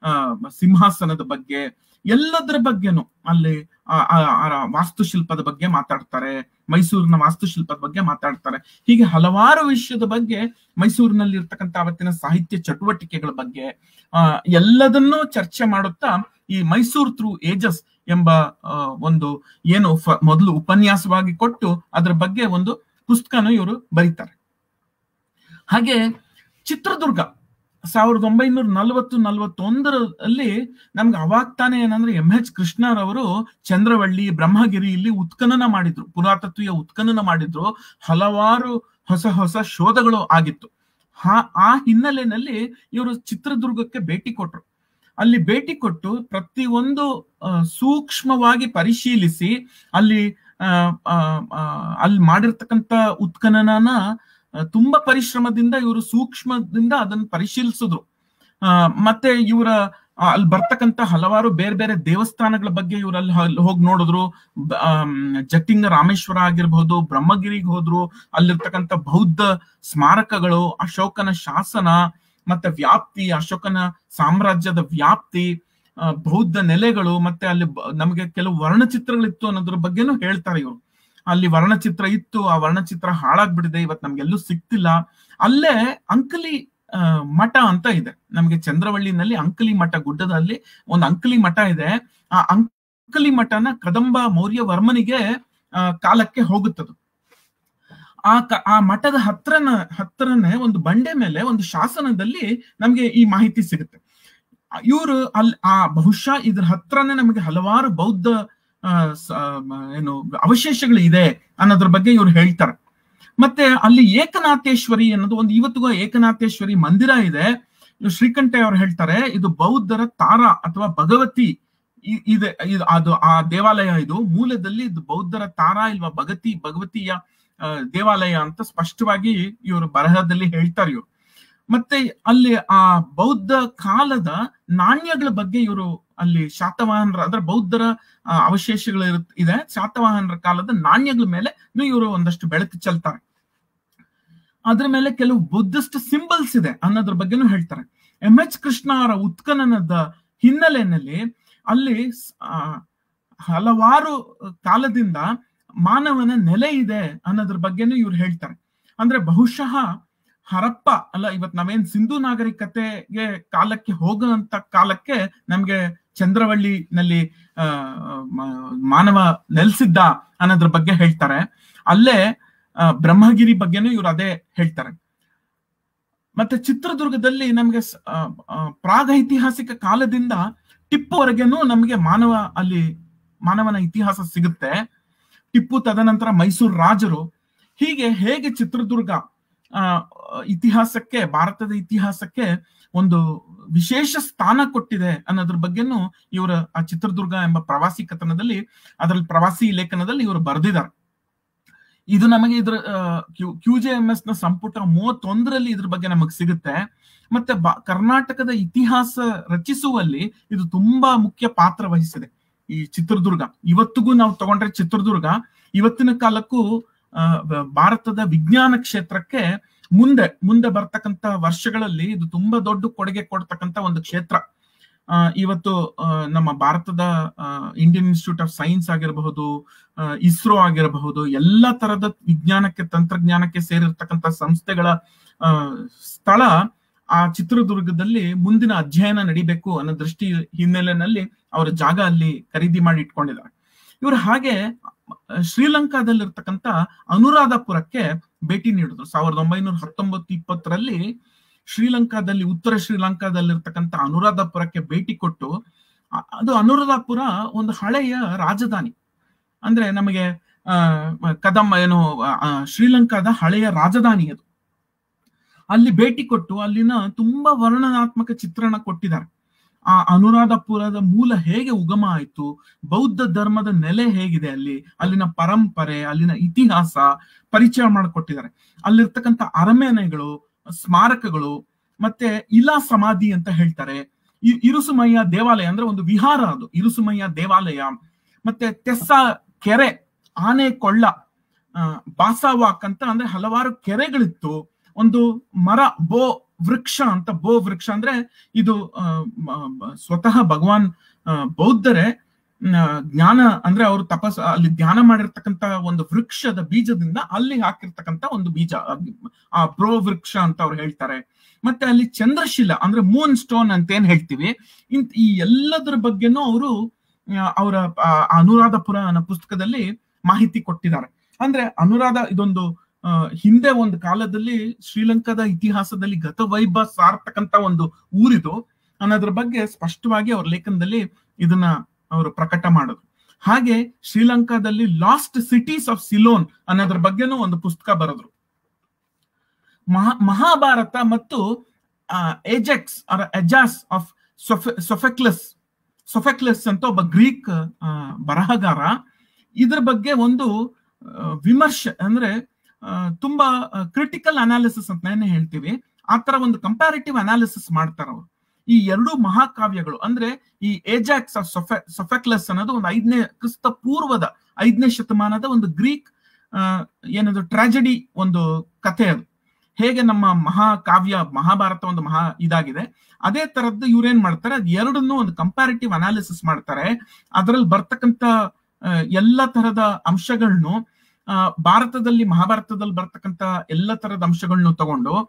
[SPEAKER 2] ಸಿಂಹಾಸನದ ಬಗ್ಗೆ ಎಲ್ಲದರ ಬಗ್ಗೆನು ಅಲ್ಲಿ ವಾಸ್ತುಶಿಲ್ಪದ ಬಗ್ಗೆ ಮಾತಾಡ್ತಾರೆ ಮೈಸೂರಿನ ವಾಸ್ತುಶಿಲ್ಪದ ಬಗ್ಗೆ ಮಾತಾಡ್ತಾರೆ ಹೀಗೆ ಹಲವಾರು ವಿಷಯದ ಬಗ್ಗೆ ಮೈಸೂರಿನಲ್ಲಿ ಇರ್ತಕ್ಕಂಥ ಅವತ್ತಿನ ಸಾಹಿತ್ಯ ಚಟುವಟಿಕೆಗಳ ಬಗ್ಗೆ ಆ ಎಲ್ಲದನ್ನೂ ಚರ್ಚೆ ಮಾಡುತ್ತಾ ಈ ಮೈಸೂರ್ ಥ್ರೂ ಏಜಸ್ ಎಂಬ ಒಂದು ಏನು ಮೊದಲು ಉಪನ್ಯಾಸವಾಗಿ ಕೊಟ್ಟು ಅದರ ಬಗ್ಗೆ ಒಂದು ಪುಸ್ತಕನ ಇವರು ಬರೀತಾರೆ ಹಾಗೆ ಚಿತ್ರದುರ್ಗ ಸಾವಿರದ ಒಂಬೈನೂರ ನಲವತ್ತು ನಲವತ್ತೊಂದರಲ್ಲಿ ನಮ್ಗೆ ಅವಾಗ ತಾನೇ ಏನಂದ್ರೆ ಎಂ ಎಚ್ ಕೃಷ್ಣರವರು ಚಂದ್ರವಳ್ಳಿ ಬ್ರಹ್ಮಗಿರಿ ಇಲ್ಲಿ ಉತ್ಖನನ ಮಾಡಿದ್ರು ಪುರಾತತ್ವೀಯ ಉತ್ಖನನ ಮಾಡಿದ್ರು ಹಲವಾರು ಹೊಸ ಹೊಸ ಶೋಧಗಳು ಆಗಿತ್ತು ಆ ಹಿನ್ನೆಲೆಯಲ್ಲಿ ಇವರು ಚಿತ್ರದುರ್ಗಕ್ಕೆ ಭೇಟಿ ಕೊಟ್ರು ಅಲ್ಲಿ ಭೇಟಿ ಕೊಟ್ಟು ಪ್ರತಿಯೊಂದು ಸೂಕ್ಷ್ಮವಾಗಿ ಪರಿಶೀಲಿಸಿ ಅಲ್ಲಿ ಅಲ್ಲಿ ಮಾಡಿರ್ತಕ್ಕಂಥ ಉತ್ಖನನ ತುಂಬಾ ಪರಿಶ್ರಮದಿಂದ ಇವರು ಸೂಕ್ಷ್ಮದಿಂದ ಅದನ್ನು ಪರಿಶೀಲಿಸಿದ್ರು ಆ ಮತ್ತೆ ಇವರ ಅಲ್ಲಿ ಬರ್ತಕ್ಕಂತ ಹಲವಾರು ಬೇರೆ ಬೇರೆ ದೇವಸ್ಥಾನಗಳ ಬಗ್ಗೆ ಇವ್ರು ಅಲ್ಲಿ ಹೋಗಿ ನೋಡಿದ್ರು ಜಟ್ಟಿಂಗ ರಾಮೇಶ್ವರ ಆಗಿರ್ಬಹುದು ಬ್ರಹ್ಮಗಿರಿಗೆ ಹೋದ್ರು ಅಲ್ಲಿರ್ತಕ್ಕಂಥ ಬೌದ್ಧ ಸ್ಮಾರಕಗಳು ಅಶೋಕನ ಶಾಸನ ಮತ್ತೆ ವ್ಯಾಪ್ತಿ ಅಶೋಕನ ಸಾಮ್ರಾಜ್ಯದ ವ್ಯಾಪ್ತಿ ಬೌದ್ಧ ನೆಲೆಗಳು ಮತ್ತೆ ಅಲ್ಲಿ ನಮಗೆ ಕೆಲವು ವರ್ಣಚಿತ್ರಗಳಿತ್ತು ಅನ್ನೋದ್ರ ಬಗ್ಗೆನೂ ಹೇಳ್ತಾರೆ ಇವರು ಅಲ್ಲಿ ವರ್ಣಚಿತ್ರ ಇತ್ತು ಆ ವರ್ಣಚಿತ್ರ ಹಾಳಾಗ್ಬಿಟ್ಟಿದೆ ಇವತ್ತು ನಮ್ಗೆಲ್ಲೂ ಸಿಕ್ತಿಲ್ಲ ಅಲ್ಲೇ ಅಂಕಲಿ ಮಠ ಅಂತ ಇದೆ ನಮಗೆ ಚಂದ್ರವಳ್ಳಿನಲ್ಲಿ ಅಂಕಲಿ ಮಠ ಗುಡ್ಡದಲ್ಲಿ ಒಂದು ಅಂಕಲಿ ಮಠ ಇದೆ ಆ ಅಂಕಲಿ ಮಠನ ಕದಂಬ ಮೌರ್ಯ ವರ್ಮನಿಗೆ ಕಾಲಕ್ಕೆ ಹೋಗುತ್ತದು ಆ ಆ ಮಠದ ಹತ್ರನ ಹತ್ರನೇ ಒಂದು ಬಂಡೆ ಮೇಲೆ ಒಂದು ಶಾಸನದಲ್ಲಿ ನಮ್ಗೆ ಈ ಮಾಹಿತಿ ಸಿಗುತ್ತೆ ಇವರು ಅಲ್ಲಿ ಆ ಬಹುಶಃ ಇದ್ರ ಹತ್ರನೇ ನಮಗೆ ಹಲವಾರು ಬೌದ್ಧ ಏನು ಅವಶೇಷಗಳು ಇದೆ ಅನ್ನೋದ್ರ ಬಗ್ಗೆ ಇವ್ರು ಹೇಳ್ತಾರೆ ಮತ್ತೆ ಅಲ್ಲಿ ಏಕನಾಥೇಶ್ವರಿ ಅನ್ನೋದು ಒಂದು ಇವತ್ತಿಗೂ ಏಕನಾಥೇಶ್ವರಿ ಮಂದಿರ ಇದೆ ಶ್ರೀಕಂಠೆ ಅವರು ಹೇಳ್ತಾರೆ ಇದು ಬೌದ್ಧರ ತಾರ ಅಥವಾ ಭಗವತಿ ಇದೆ ಇದು ಅದು ಆ ದೇವಾಲಯ ಇದು ಮೂಲದಲ್ಲಿ ಇದು ಬೌದ್ಧರ ತಾರ ಇಲ್ವಾ ಭಗತಿ ಭಗವತಿಯ ದೇವಾಲಯ ಅಂತ ಸ್ಪಷ್ಟವಾಗಿ ಇವರು ಬರಹದಲ್ಲಿ ಹೇಳ್ತಾರೆ ಇವರು ಮತ್ತೆ ಅಲ್ಲಿ ಆ ಬೌದ್ಧ ಕಾಲದ ನಾಣ್ಯಗಳ ಬಗ್ಗೆ ಇವರು ಅಲ್ಲಿ ಶಾತವಾಹನರ ಅಂದ್ರೆ ಬೌದ್ಧರ ಅವಶೇಷಗಳು ಇದೆ ಶಾತವಾಹನರ ಕಾಲದ ನಾಣ್ಯಗಳ ಮೇಲೆ ಇವರು ಒಂದಷ್ಟು ಬೆಳಕು ಚೆಲ್ತಾರೆ ಅದ್ರ ಮೇಲೆ ಕೆಲವು ಬುದ್ಧಿಸ್ಟ್ ಸಿಂಬಲ್ಸ್ ಇದೆ ಅನ್ನೋದ್ರ ಬಗ್ಗೆನೂ ಹೇಳ್ತಾರೆ ಎಂ ಎಚ್ ಕೃಷ್ಣ ಅವರ ಉತ್ಖನನದ ಹಿನ್ನೆಲೆಯಲ್ಲಿ ಅಲ್ಲಿ ಹಲವಾರು ಕಾಲದಿಂದ ಮಾನವನ ನೆಲೆ ಇದೆ ಅನ್ನೋದ್ರ ಬಗ್ಗೆನೂ ಇವ್ರು ಹೇಳ್ತಾರೆ ಅಂದ್ರೆ ಬಹುಶಃ ಹರಪ್ಪ ಅಲ್ಲ ಇವತ್ ನಾವೇನ್ ಸಿಂಧು ನಾಗರಿಕತೆಗೆ ಕಾಲಕ್ಕೆ ಹೋಗುವಂತ ಕಾಲಕ್ಕೆ ನಮ್ಗೆ ಚಂದ್ರವಳ್ಳಿನಲ್ಲಿ ಆ ಮಾನವ ನೆಲೆಸಿದ್ದ ಅನ್ನೋದ್ರ ಬಗ್ಗೆ ಹೇಳ್ತಾರೆ ಅಲ್ಲೇ ಬ್ರಹ್ಮಗಿರಿ ಬಗ್ಗೆನೂ ಇವ್ರು ಅದೇ ಹೇಳ್ತಾರೆ ಮತ್ತೆ ಚಿತ್ರದುರ್ಗದಲ್ಲಿ ನಮ್ಗೆ ಪ್ರಾಗೈತಿಹಾಸಿಕ ಕಾಲದಿಂದ ಟಿಪ್ಪುವರೆಗೆನೂ ನಮ್ಗೆ ಮಾನವ ಅಲ್ಲಿ ಮಾನವನ ಇತಿಹಾಸ ಸಿಗುತ್ತೆ ಟಿಪ್ಪು ತದನಂತರ ಮೈಸೂರು ರಾಜರು ಹೀಗೆ ಹೇಗೆ ಚಿತ್ರದುರ್ಗ ಆ ಇತಿಹಾಸಕ್ಕೆ ಭಾರತದ ಇತಿಹಾಸಕ್ಕೆ ಒಂದು ವಿಶೇಷ ಸ್ಥಾನ ಕೊಟ್ಟಿದೆ ಅನ್ನೋದ್ರ ಬಗ್ಗೆನೂ ಇವರ ಆ ಚಿತ್ರದುರ್ಗ ಎಂಬ ಪ್ರವಾಸಿ ಕಥನದಲ್ಲಿ ಅದರಲ್ಲಿ ಪ್ರವಾಸಿ ಲೇಖನದಲ್ಲಿ ಇವರು ಬರೆದಿದ್ದಾರೆ ಇದು ನಮಗೆ ಇದ್ರ ಕ್ಯೂ ಜೆ ಎಂ ಎಸ್ ನ ಸಂಪುಟ ಮೂವತ್ತೊಂದರಲ್ಲಿ ಇದ್ರ ಬಗ್ಗೆ ನಮಗೆ ಸಿಗುತ್ತೆ ಮತ್ತೆ ಕರ್ನಾಟಕದ ಇತಿಹಾಸ ರಚಿಸುವಲ್ಲಿ ಇದು ತುಂಬಾ ಮುಖ್ಯ ಪಾತ್ರ ವಹಿಸಿದೆ ಈ ಚಿತ್ರದುರ್ಗ ಇವತ್ತಿಗೂ ನಾವು ತಗೊಂಡ್ರೆ ಚಿತ್ರದುರ್ಗ ಇವತ್ತಿನ ಕಾಲಕ್ಕೂ ಭಾರತದ ವಿಜ್ಞಾನ ಕ್ಷೇತ್ರಕ್ಕೆ ಮುಂದೆ ಮುಂದೆ ಬರ್ತಕ್ಕಂತ ವರ್ಷಗಳಲ್ಲಿ ಇದು ತುಂಬಾ ದೊಡ್ಡ ಕೊಡುಗೆ ಕೊಡ್ತಕ್ಕಂತ ಒಂದು ಕ್ಷೇತ್ರ ಇವತ್ತು ನಮ್ಮ ಭಾರತದ ಇಂಡಿಯನ್ ಇನ್ಸ್ಟಿಟ್ಯೂಟ್ ಆಫ್ ಸೈನ್ಸ್ ಆಗಿರಬಹುದು ಇಸ್ರೋ ಆಗಿರಬಹುದು ಎಲ್ಲ ತರದ ವಿಜ್ಞಾನಕ್ಕೆ ತಂತ್ರಜ್ಞಾನಕ್ಕೆ ಸೇರಿರ್ತಕ್ಕಂಥ ಸಂಸ್ಥೆಗಳ ಸ್ಥಳ ಆ ಚಿತ್ರದುರ್ಗದಲ್ಲಿ ಮುಂದಿನ ಅಧ್ಯಯನ ನಡಿಬೇಕು ಅನ್ನೋ ದೃಷ್ಟಿ ಹಿನ್ನೆಲೆಯಲ್ಲಿ ಅವರ ಜಾಗ ಅಲ್ಲಿ ಖರೀದಿ ಮಾಡಿ ಇಟ್ಕೊಂಡಿದ್ದಾರೆ ಇವರು ಹಾಗೆ ಶ್ರೀಲಂಕಾದಲ್ಲಿರ್ತಕ್ಕಂಥ ಅನುರಾಧಪುರಕ್ಕೆ ಭೇಟಿ ನೀಡಿದ್ರು ಸಾವಿರದ ಒಂಬೈನೂರ ಹತ್ತೊಂಬತ್ತು ಇಪ್ಪತ್ತರಲ್ಲಿ ಶ್ರೀಲಂಕಾದಲ್ಲಿ ಉತ್ತರ ಶ್ರೀಲಂಕಾದಲ್ಲಿರ್ತಕ್ಕಂಥ ಅನುರಾಧಪುರಕ್ಕೆ ಭೇಟಿ ಕೊಟ್ಟು ಅದು ಅನುರಾಧಪುರ ಒಂದು ಹಳೆಯ ರಾಜಧಾನಿ ಅಂದ್ರೆ ನಮಗೆ ಅಹ್ ಕದಂ ಏನು ಶ್ರೀಲಂಕಾದ ಹಳೆಯ ರಾಜಧಾನಿ ಅದು ಅಲ್ಲಿ ಭೇಟಿ ಕೊಟ್ಟು ಅಲ್ಲಿನ ತುಂಬಾ ವರ್ಣನಾತ್ಮಕ ಚಿತ್ರಣ ಕೊಟ್ಟಿದ್ದಾರೆ ಆ ಅನುರಾಧಪುರದ ಮೂಲ ಹೇಗೆ ಉಗಮ ಆಯ್ತು ಬೌದ್ಧ ಧರ್ಮದ ನೆಲೆ ಹೇಗಿದೆ ಅಲ್ಲಿ ಅಲ್ಲಿನ ಪರಂಪರೆ ಅಲ್ಲಿನ ಇತಿಹಾಸ ಪರಿಚಯ ಮಾಡಿಕೊಟ್ಟಿದ್ದಾರೆ ಅಲ್ಲಿರ್ತಕ್ಕಂಥ ಅರಮನೆಗಳು ಸ್ಮಾರಕಗಳು ಮತ್ತೆ ಇಲಾ ಸಮಾಧಿ ಅಂತ ಹೇಳ್ತಾರೆ ಇರುಸುಮಯ್ಯ ದೇವಾಲಯ ಅಂದ್ರೆ ಒಂದು ವಿಹಾರ ಅದು ಇರುಸುಮಯ್ಯ ದೇವಾಲಯ ಮತ್ತೆ ತೆಸ್ಸ ಕೆರೆ ಆನೆ ಕೊಳ್ಳ ಬಾಸಾವಾಕ್ ಅಂತ ಅಂದ್ರೆ ಹಲವಾರು ಕೆರೆಗಳಿತ್ತು ಒಂದು ಮರ ಬೋ ವೃಕ್ಷ ಅಂತ ಬೋ ವೃಕ್ಷ ಅಂದ್ರೆ ಇದು ಸ್ವತಃ ಭಗವಾನ್ ಬೌದ್ಧರೇ ಜ್ಞಾನ ಅಂದ್ರೆ ಅವರು ತಪಸ್ ಅಲ್ಲಿ ಧ್ಯಾನ ಮಾಡಿರ್ತಕ್ಕಂತ ಒಂದು ವೃಕ್ಷದ ಬೀಜದಿಂದ ಅಲ್ಲಿ ಹಾಕಿರ್ತಕ್ಕಂತ ಒಂದು ಬೀಜ ಆ ಬ್ರೋ ವೃಕ್ಷ ಅಂತ ಅವ್ರು ಹೇಳ್ತಾರೆ ಮತ್ತೆ ಅಲ್ಲಿ ಚಂದ್ರಶಿಲ ಅಂದ್ರೆ ಮೂನ್ ಸ್ಟೋನ್ ಅಂತ ಏನ್ ಹೇಳ್ತೀವಿ ಇಂತ ಈ ಎಲ್ಲದರ ಬಗ್ಗೆನೂ ಅವರು ಅವರ ಅನುರಾಧಪುರ ಅನ್ನೋ ಪುಸ್ತಕದಲ್ಲಿ ಮಾಹಿತಿ ಕೊಟ್ಟಿದ್ದಾರೆ ಅಂದ್ರೆ ಅನುರಾಧ ಇದೊಂದು ಹಿಂದೆ ಒಂದು ಕಾಲದಲ್ಲಿ ಶ್ರೀಲಂಕಾದ ಇತಿಹಾಸದಲ್ಲಿ ಗತವೈಭವ ಸಾರ್ತಕ್ಕಂತ ಒಂದು ಊರಿದು ಅನ್ನೋದ್ರ ಬಗ್ಗೆ ಸ್ಪಷ್ಟವಾಗಿ ಅವ್ರ ಲೇಖನದಲ್ಲಿ ಇದನ್ನ ಅವರು ಪ್ರಕಟ ಮಾಡೋದು ಹಾಗೆ ಶ್ರೀಲಂಕಾದಲ್ಲಿ ಲಾಸ್ಟ್ ಸಿಟೀಸ್ ಆಫ್ ಸಿಲೋನ್ ಅನ್ನೋದ್ರ ಬಗ್ಗೆನೂ ಒಂದು ಪುಸ್ತಕ ಬರೆದ್ರು ಮಹಾ ಮಹಾಭಾರತ ಮತ್ತು ಏಜೆಕ್ಸ್ ಆರ್ ಎಜಾಸ್ ಆಫ್ ಸೊಫೆಕ್ಲಸ್ ಸೊಫೆಕ್ಲಸ್ ಅಂತ ಒಬ್ಬ ಗ್ರೀಕ್ ಬರಹಗಾರ ಇದ್ರ ಬಗ್ಗೆ ಒಂದು ವಿಮರ್ಶೆ ಅಂದ್ರೆ ತುಂಬಾ ಕ್ರಿಟಿಕಲ್ ಅನಾಲಿಸಿಸ್ ಅಂತ ಏನೇ ಹೇಳ್ತೀವಿ ಆ ತರ ಒಂದು ಕಂಪ್ಯಾರಿಟಿವ್ ಅನಾಲಿಸಿಸ್ ಮಾಡ್ತಾರ ಅವರು ಈ ಎರಡು ಮಹಾಕಾವ್ಯಗಳು ಅಂದ್ರೆ ಈ ಏಜಾಕ್ಸ್ ಆಫ್ ಸೊಫೆ ಸೊಫೆಕ್ಲಸ್ ಅನ್ನೋದು ಒಂದು ಐದನೇ ಕ್ರಿಸ್ತ ಪೂರ್ವದ ಐದನೇ ಶತಮಾನದ ಒಂದು ಗ್ರೀಕ್ ಏನದು ಟ್ರಾಜಡಿ ಒಂದು ಕಥೆ ಅದು ಹೇಗೆ ನಮ್ಮ ಮಹಾಕಾವ್ಯ ಮಹಾಭಾರತ ಒಂದು ಮಹಾ ಇದಾಗಿದೆ ಅದೇ ತರದ್ದು ಇವ್ರೇನ್ ಮಾಡ್ತಾರೆ ಅದ್ ಎರಡನ್ನೂ ಒಂದು ಕಂಪ್ಯಾರಿಟಿವ್ ಅನಾಲಿಸಿಸ್ ಮಾಡ್ತಾರೆ ಅದರಲ್ಲಿ ಬರ್ತಕ್ಕಂತ ಎಲ್ಲ ತರದ ಅಂಶಗಳನ್ನು ಭಾರತದಲ್ಲಿ ಮಹಾಭಾರತದಲ್ಲಿ ಬರ್ತಕ್ಕಂತ ಎಲ್ಲ ತರದ ಅಂಶಗಳನ್ನು ತಗೊಂಡು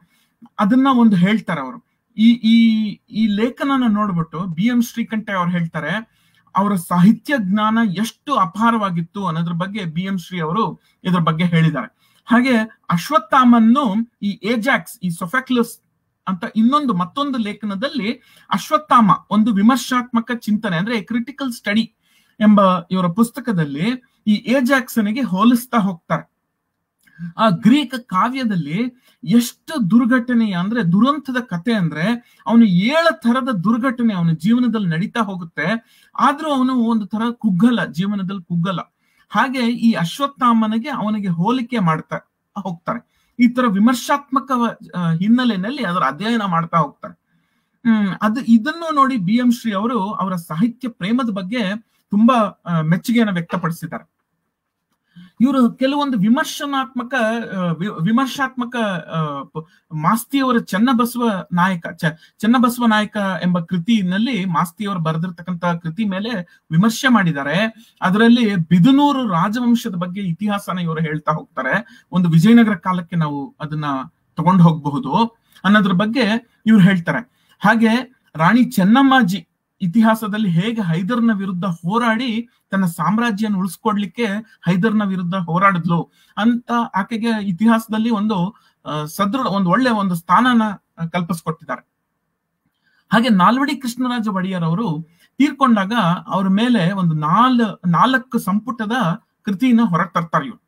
[SPEAKER 2] ಅದನ್ನ ಒಂದು ಹೇಳ್ತಾರೆ ಅವರು ಈ ಈ ಈ ಲೇಖನನ ನೋಡ್ಬಿಟ್ಟು ಬಿ ಎಂ ಶ್ರೀಕಂಠ ಅವ್ರು ಹೇಳ್ತಾರೆ ಅವರ ಸಾಹಿತ್ಯ ಜ್ಞಾನ ಎಷ್ಟು ಅಪಾರವಾಗಿತ್ತು ಅನ್ನೋದ್ರ ಬಗ್ಗೆ ಬಿ ಎಂ ಶ್ರೀ ಅವರು ಇದ್ರ ಬಗ್ಗೆ ಹೇಳಿದ್ದಾರೆ ಹಾಗೆ ಅಶ್ವತ್ಥಾಮನ್ನು ಈ ಏಜಾಕ್ಸ್ ಈ ಸೊಫೆಕ್ಲಸ್ ಅಂತ ಇನ್ನೊಂದು ಮತ್ತೊಂದು ಲೇಖನದಲ್ಲಿ ಅಶ್ವತ್ಥಾಮ ಒಂದು ವಿಮರ್ಶಾತ್ಮಕ ಚಿಂತನೆ ಅಂದ್ರೆ ಕ್ರಿಟಿಕಲ್ ಸ್ಟಡಿ ಎಂಬ ಇವರ ಪುಸ್ತಕದಲ್ಲಿ ಈ ಏಜಾಕ್ಸನಿಗೆ ಹೋಲಿಸ್ತಾ ಹೋಗ್ತಾರೆ ಆ ಗ್ರೀಕ್ ಕಾವ್ಯದಲ್ಲಿ ಎಷ್ಟು ದುರ್ಘಟನೆಯ ಅಂದ್ರೆ ದುರಂತದ ಕತೆ ಅಂದ್ರೆ ಅವನು ಏಳ ತರದ ದುರ್ಘಟನೆ ಅವನ ಜೀವನದಲ್ಲಿ ನಡೀತಾ ಹೋಗುತ್ತೆ ಆದ್ರೂ ಅವನು ಒಂದು ತರ ಕುಗ್ಗಲ್ಲ ಜೀವನದಲ್ಲಿ ಕುಗ್ಗಲ್ಲ ಹಾಗೆ ಈ ಅಶ್ವತ್ಥಾಮನಿಗೆ ಅವನಿಗೆ ಹೋಲಿಕೆ ಮಾಡ್ತಾ ಹೋಗ್ತಾರೆ ಈ ತರ ವಿಮರ್ಶಾತ್ಮಕ ಹಿನ್ನೆಲೆಯಲ್ಲಿ ಅದರ ಅಧ್ಯಯನ ಮಾಡ್ತಾ ಹೋಗ್ತಾರೆ ಹ್ಮ್ ಅದು ಇದನ್ನು ನೋಡಿ ಬಿ ಎಂ ಶ್ರೀ ಅವರು ಅವರ ಸಾಹಿತ್ಯ ಪ್ರೇಮದ ಬಗ್ಗೆ ತುಂಬಾ ಮೆಚ್ಚುಗೆಯನ್ನು ವ್ಯಕ್ತಪಡಿಸಿದ್ದಾರೆ ಇವರು ಕೆಲವೊಂದು ವಿಮರ್ಶನಾತ್ಮಕ ವಿಮರ್ಶಾತ್ಮಕ ಮಾಸ್ತಿಯವರ ಚನ್ನಬಸವ ನಾಯಕ ಚನ್ನಬಸವ ನಾಯಕ ಎಂಬ ಕೃತಿನಲ್ಲಿ ಮಾಸ್ತಿಯವರು ಬರೆದಿರ್ತಕ್ಕಂಥ ಕೃತಿ ಮೇಲೆ ವಿಮರ್ಶೆ ಮಾಡಿದ್ದಾರೆ ಅದರಲ್ಲಿ ಬಿದನೂರು ರಾಜವಂಶದ ಬಗ್ಗೆ ಇತಿಹಾಸನ ಇವರು ಹೇಳ್ತಾ ಹೋಗ್ತಾರೆ ಒಂದು ವಿಜಯನಗರ ಕಾಲಕ್ಕೆ ನಾವು ಅದನ್ನ ತಗೊಂಡು ಹೋಗಬಹುದು ಅನ್ನೋದ್ರ ಬಗ್ಗೆ ಇವ್ರು ಹೇಳ್ತಾರೆ ಹಾಗೆ ರಾಣಿ ಚೆನ್ನಮ್ಮಾಜಿ ಇತಿಹಾಸದಲ್ಲಿ ಹೇಗೆ ಹೈದರ್ನ ವಿರುದ್ಧ ಹೋರಾಡಿ ತನ್ನ ಸಾಮ್ರಾಜ್ಯನ ಉಳಿಸ್ಕೊಡ್ಲಿಕ್ಕೆ ಹೈದರ್ನ ವಿರುದ್ಧ ಹೋರಾಡಿದ್ಲು ಅಂತ ಆಕೆಗೆ ಇತಿಹಾಸದಲ್ಲಿ ಒಂದು ಸದೃಢ ಒಂದು ಒಳ್ಳೆ ಒಂದು ಸ್ಥಾನನ ಕಲ್ಪಿಸ್ಕೊಟ್ಟಿದ್ದಾರೆ ಹಾಗೆ ನಾಲ್ವಡಿ ಕೃಷ್ಣರಾಜ ಒಡೆಯರ್ ಅವರು ತೀರ್ಕೊಂಡಾಗ ಅವ್ರ ಮೇಲೆ ಒಂದು ನಾಲ್ ನಾಲ್ಕು ಸಂಪುಟದ ಕೃತಿನ ಹೊರಗೆ ತರ್ತಾರೆ ಇವರು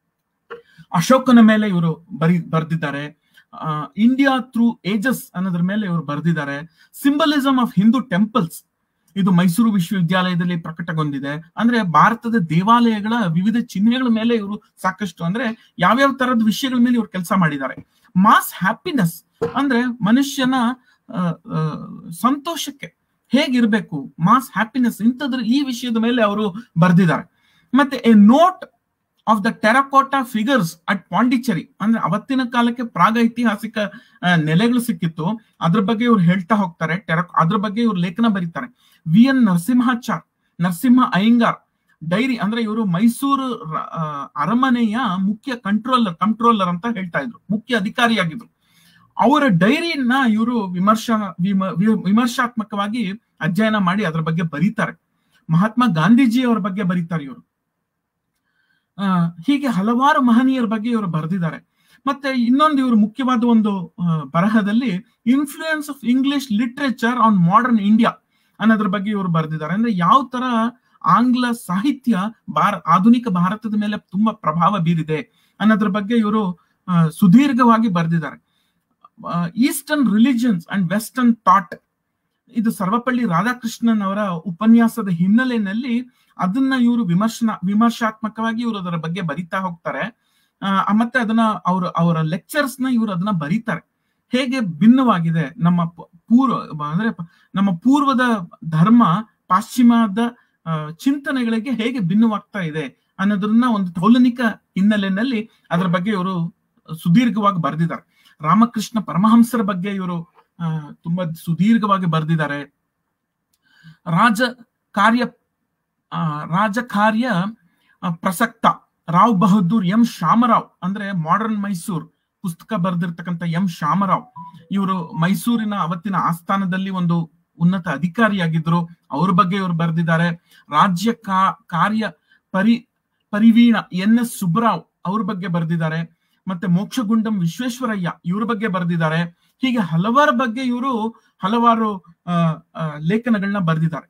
[SPEAKER 2] ಅಶೋಕನ ಮೇಲೆ ಇವರು ಬರಿ ಬರ್ದಿದ್ದಾರೆ ಇಂಡಿಯಾ ಥ್ರೂ ಏಜಸ್ ಅನ್ನೋದ್ರ ಮೇಲೆ ಇವರು ಬರೆದಿದ್ದಾರೆ ಸಿಂಬಲಿಸಮ್ ಆಫ್ ಹಿಂದೂ ಟೆಂಪಲ್ಸ್ ಇದು ಮೈಸೂರು ವಿಶ್ವವಿದ್ಯಾಲಯದಲ್ಲಿ ಪ್ರಕಟಗೊಂಡಿದೆ ಅಂದ್ರೆ ಭಾರತದ ದೇವಾಲಯಗಳ ವಿವಿಧ ಚಿಹ್ನೆಗಳ ಮೇಲೆ ಇವರು ಸಾಕಷ್ಟು ಅಂದ್ರೆ ಯಾವ್ಯಾವ ತರದ ವಿಷಯಗಳ ಮೇಲೆ ಇವರು ಕೆಲಸ ಮಾಡಿದ್ದಾರೆ ಮಾಸ್ ಹ್ಯಾಪಿನೆಸ್ ಅಂದ್ರೆ ಮನುಷ್ಯನ ಸಂತೋಷಕ್ಕೆ ಹೇಗಿರ್ಬೇಕು ಮಾಸ್ ಹ್ಯಾಪಿನೆಸ್ ಇಂಥದ್ರ ಈ ವಿಷಯದ ಮೇಲೆ ಅವರು ಬರೆದಿದ್ದಾರೆ ಮತ್ತೆ a note of the terracotta figures at Pondicherry ಅಂದ್ರೆ ಅವತ್ತಿನ ಕಾಲಕ್ಕೆ ಪ್ರಾಗೈತಿಹಾಸಿಕ ನೆಲೆಗಳು ಸಿಕ್ಕಿತ್ತು ಅದ್ರ ಬಗ್ಗೆ ಇವ್ರು ಹೇಳ್ತಾ ಹೋಗ್ತಾರೆ ಟೆರಕ್ ಅದ್ರ ಬಗ್ಗೆ ಇವ್ರು ಲೇಖನ ಬರೀತಾರೆ V N Narasimhachar Narasimha Iyengar diary ಅಂದ್ರೆ ಇವರು ಮೈಸೂರು ಅರಮನೆಯ ಮುಖ್ಯ ಕಂಟ್ರೋಲರ್ ಕಂಟ್ರೋಲರ್ ಅಂತ ಹೇಳ್ತಾ ಇದ್ರು ಮುಖ್ಯ ಅಧಿಕಾರಿಯಾಗಿದ್ರು ಅವರ ಡೈರಿಯನ್ನ ಇವರು ವಿಮರ್ಶ ವಿಮರ್ಶಾತ್ಮಕವಾಗಿ ಅಧ್ಯಯನ ಮಾಡಿ ಅದ್ರ ಬಗ್ಗೆ ಬರೀತಾರೆ ಮಹಾತ್ಮ ಗಾಂಧೀಜಿ ಅವರ ಬಗ್ಗೆ ಬರೀತಾರೆ ಇವರು ಹೀಗೆ ಹಲವಾರು ಮಹನೀಯರ ಬಗ್ಗೆ ಇವರು ಬರೆದಿದ್ದಾರೆ ಮತ್ತೆ ಇನ್ನೊಂದು ಇವರು ಮುಖ್ಯವಾದ ಒಂದು ಬರಹದಲ್ಲಿ influence of English literature on modern India ಅನ್ನೋದ್ರ ಬಗ್ಗೆ ಇವರು ಬರೆದಿದ್ದಾರೆ ಅಂದ್ರೆ ಯಾವ ತರ ಆಂಗ್ಲ ಸಾಹಿತ್ಯ ಭಾರ ಆಧುನಿಕ ಭಾರತದ ಮೇಲೆ ತುಂಬಾ ಪ್ರಭಾವ ಬೀರಿದೆ ಅನ್ನೋದ್ರ ಬಗ್ಗೆ ಇವರು ಸುದೀರ್ಘವಾಗಿ ಬರೆದಿದ್ದಾರೆ eastern religions and western thought ಇದು ಸರ್ವಪಳ್ಳಿ ರಾಧಾಕೃಷ್ಣನ್ ಅವರ ಉಪನ್ಯಾಸದ ಹಿನ್ನೆಲೆಯಲ್ಲಿ ಅದನ್ನ ಇವರು ವಿಮರ್ಶನ ವಿಮರ್ಶಾತ್ಮಕವಾಗಿ ಇವರು ಅದರ ಬಗ್ಗೆ ಬರಿತಾ ಹೋಗ್ತಾರೆ ಮತ್ತೆ ಅದನ್ನ ಅವರು ಅವರ ಲೆಕ್ಚರ್ಸ್ ನ ಇವರು ಅದನ್ನ ಬರೀತಾರೆ ಹೇಗೆ ಭಿನ್ನವಾಗಿದೆ ನಮ್ಮ ಪೂರ್ವ ಅಂದ್ರೆ ನಮ್ಮ ಪೂರ್ವದ ಧರ್ಮ ಪಾಶ್ಚಿಮಾದ ಚಿಂತನೆಗಳಿಗೆ ಹೇಗೆ ಭಿನ್ನವಾಗ್ತಾ ಇದೆ ಅನ್ನೋದನ್ನ ಒಂದು ತೌಲನಿಕ ಹಿನ್ನೆಲೆಯಲ್ಲಿ ಅದರ ಬಗ್ಗೆ ಇವರು ಸುದೀರ್ಘವಾಗಿ ಬರೆದಿದ್ದಾರೆ ರಾಮಕೃಷ್ಣ ಪರಮಹಂಸರ ಬಗ್ಗೆ ಇವರು ತುಂಬಾ ಸುದೀರ್ಘವಾಗಿ ಬರೆದಿದ್ದಾರೆ ರಾಜ ಕಾರ್ಯ ರಾಜಕಾರ್ಯ ಪ್ರಸಕ್ತ ರಾವ್ ಬಹದ್ದೂರ್ ಎಂ ಶಾಮರಾವ್ ಅಂದ್ರೆ ಮಾಡರ್ನ್ ಮೈಸೂರ್ ಪುಸ್ತಕ ಬರೆದಿರ್ತಕ್ಕಂಥ ಎಂ ಶಾಮರಾವ್ ಇವರು ಮೈಸೂರಿನ ಅವತ್ತಿನ ಆಸ್ಥಾನದಲ್ಲಿ ಒಂದು ಉನ್ನತ ಅಧಿಕಾರಿಯಾಗಿದ್ರು ಅವ್ರ ಬಗ್ಗೆ ಇವರು ಬರೆದಿದ್ದಾರೆ ರಾಜ್ಯ ಕಾ ಕಾರ್ಯ ಪರಿ ಪರಿವೀಣ ಎನ್ ಎಸ್ ಸುಬ್ರಾವ್ ಅವ್ರ ಬಗ್ಗೆ ಬರೆದಿದ್ದಾರೆ ಮತ್ತೆ ಮೋಕ್ಷಗುಂಡಂ ವಿಶ್ವೇಶ್ವರಯ್ಯ ಇವ್ರ ಬಗ್ಗೆ ಬರೆದಿದ್ದಾರೆ ಹೀಗೆ ಹಲವಾರ ಬಗ್ಗೆ ಇವರು ಹಲವಾರು ಲೇಖನಗಳನ್ನ ಬರೆದಿದ್ದಾರೆ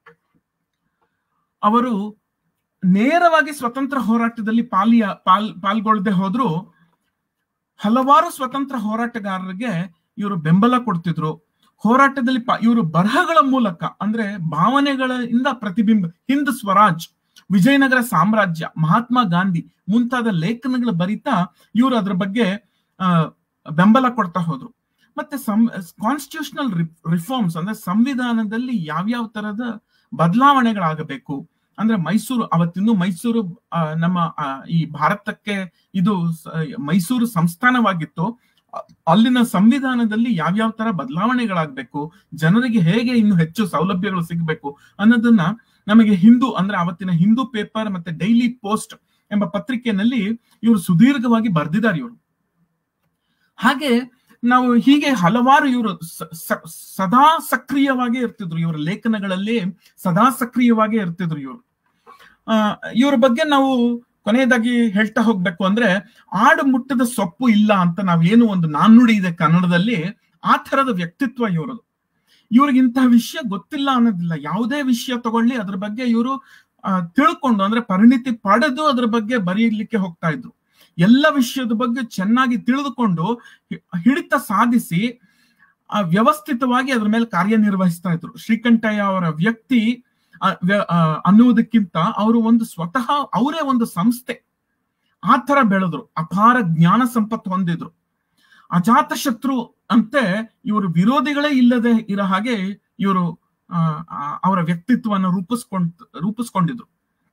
[SPEAKER 2] ಅವರು ನೇರವಾಗಿ ಸ್ವತಂತ್ರ ಹೋರಾಟದಲ್ಲಿ ಪಾಲಿಯ ಪಾಲ್ ಪಾಲ್ಗೊಳ್ಳದೆ ಹೋದ್ರು ಹಲವಾರು ಸ್ವತಂತ್ರ ಹೋರಾಟಗಾರರಿಗೆ ಇವರು ಬೆಂಬಲ ಕೊಡ್ತಿದ್ರು ಹೋರಾಟದಲ್ಲಿ ಇವರು ಬರಹಗಳ ಮೂಲಕ ಅಂದ್ರೆ ಭಾವನೆಗಳಿಂದ ಪ್ರತಿಬಿಂಬ ಹಿಂದ್ ಸ್ವರಾಜ್ ವಿಜಯನಗರ ಸಾಮ್ರಾಜ್ಯ ಮಹಾತ್ಮ ಗಾಂಧಿ ಮುಂತಾದ ಲೇಖನಗಳು ಬರಿತಾ ಇವರು ಅದ್ರ ಬಗ್ಗೆ ಬೆಂಬಲ ಕೊಡ್ತಾ ಹೋದ್ರು ಮತ್ತೆ ಸಂ ಕಾನ್ಸ್ಟಿಟ್ಯೂಷನಲ್ ರಿಫಾರ್ಮ್ಸ್ ಅಂದ್ರೆ ಸಂವಿಧಾನದಲ್ಲಿ ಯಾವ್ಯಾವ ತರದ ಬದಲಾವಣೆಗಳಾಗಬೇಕು ಅಂದ್ರೆ ಮೈಸೂರು ಅವತ್ತಿನ್ನು ಮೈಸೂರು ನಮ್ಮ ಈ ಭಾರತಕ್ಕೆ ಇದು ಮೈಸೂರು ಸಂಸ್ಥಾನವಾಗಿತ್ತು ಅಲ್ಲಿನ ಸಂವಿಧಾನದಲ್ಲಿ ಯಾವ್ಯಾವ ತರ ಬದಲಾವಣೆಗಳಾಗಬೇಕು ಜನರಿಗೆ ಹೇಗೆ ಇನ್ನು ಹೆಚ್ಚು ಸೌಲಭ್ಯಗಳು ಸಿಗಬೇಕು ಅನ್ನೋದನ್ನ ನಮಗೆ ಹಿಂದೂ ಅಂದ್ರೆ ಅವತ್ತಿನ ಹಿಂದೂ ಪೇಪರ್ ಮತ್ತೆ ಡೈಲಿ ಪೋಸ್ಟ್ ಎಂಬ ಪತ್ರಿಕೆಯಲ್ಲಿ ಇವರು ಸುದೀರ್ಘವಾಗಿ ಬರೆದಿದ್ದಾರೆ ಇವರು ಹಾಗೆ ನಾವು ಹೀಗೆ ಹಲವಾರು ಇವರು ಸದಾ ಸಕ್ರಿಯವಾಗಿ ಇರ್ತಿದ್ರು ಇವರ ಲೇಖನಗಳಲ್ಲಿ ಸದಾ ಸಕ್ರಿಯವಾಗಿ ಇರ್ತಿದ್ರು ಇವರು ಆ ಇವ್ರ ಬಗ್ಗೆ ನಾವು ಕೊನೆಯದಾಗಿ ಹೇಳ್ತಾ ಹೋಗ್ಬೇಕು ಅಂದ್ರೆ ಆಡು ಮುಟ್ಟದ ಸೊಪ್ಪು ಇಲ್ಲ ಅಂತ ನಾವೇನು ಒಂದು ನಾಣ್ಣುಡಿ ಇದೆ ಕನ್ನಡದಲ್ಲಿ ಆ ತರದ ವ್ಯಕ್ತಿತ್ವ ಇವರದು ಇವ್ರಿಗೆ ಇಂತಹ ವಿಷಯ ಗೊತ್ತಿಲ್ಲ ಅನ್ನೋದಿಲ್ಲ ಯಾವುದೇ ವಿಷಯ ತಗೊಳ್ಳಿ ಅದ್ರ ಬಗ್ಗೆ ಇವರು ತಿಳ್ಕೊಂಡು ಅಂದ್ರೆ ಪರಿಣಿತಿ ಪಡೆದು ಅದ್ರ ಬಗ್ಗೆ ಬರೀಲಿಕ್ಕೆ ಹೋಗ್ತಾ ಇದ್ರು ಎಲ್ಲ ವಿಷಯದ ಬಗ್ಗೆ ಚೆನ್ನಾಗಿ ತಿಳಿದುಕೊಂಡು ಹಿಡಿತ ಸಾಧಿಸಿ ವ್ಯವಸ್ಥಿತವಾಗಿ ಅದ್ರ ಮೇಲೆ ಕಾರ್ಯನಿರ್ವಹಿಸ್ತಾ ಇದ್ರು ಶ್ರೀಕಂಠಯ್ಯ ಅವರ ವ್ಯಕ್ತಿ ಅನ್ನುವುದಕ್ಕಿಂತ ಅವರು ಒಂದು ಸ್ವತಃ ಅವರೇ ಒಂದು ಸಂಸ್ಥೆ ಆ ತರ ಬೆಳೆದ್ರು ಅಪಾರ ಜ್ಞಾನ ಸಂಪತ್ತು ಹೊಂದಿದ್ರು ಅಜಾತ ಶತ್ರು ಅಂತೆ ಇವರು ವಿರೋಧಿಗಳೇ ಇಲ್ಲದೆ ಇರೋ ಹಾಗೆ ಇವರು ಅವರ ವ್ಯಕ್ತಿತ್ವವನ್ನು ರೂಪಿಸ್ಕೊಂಡ್ ರೂಪಿಸ್ಕೊಂಡಿದ್ರು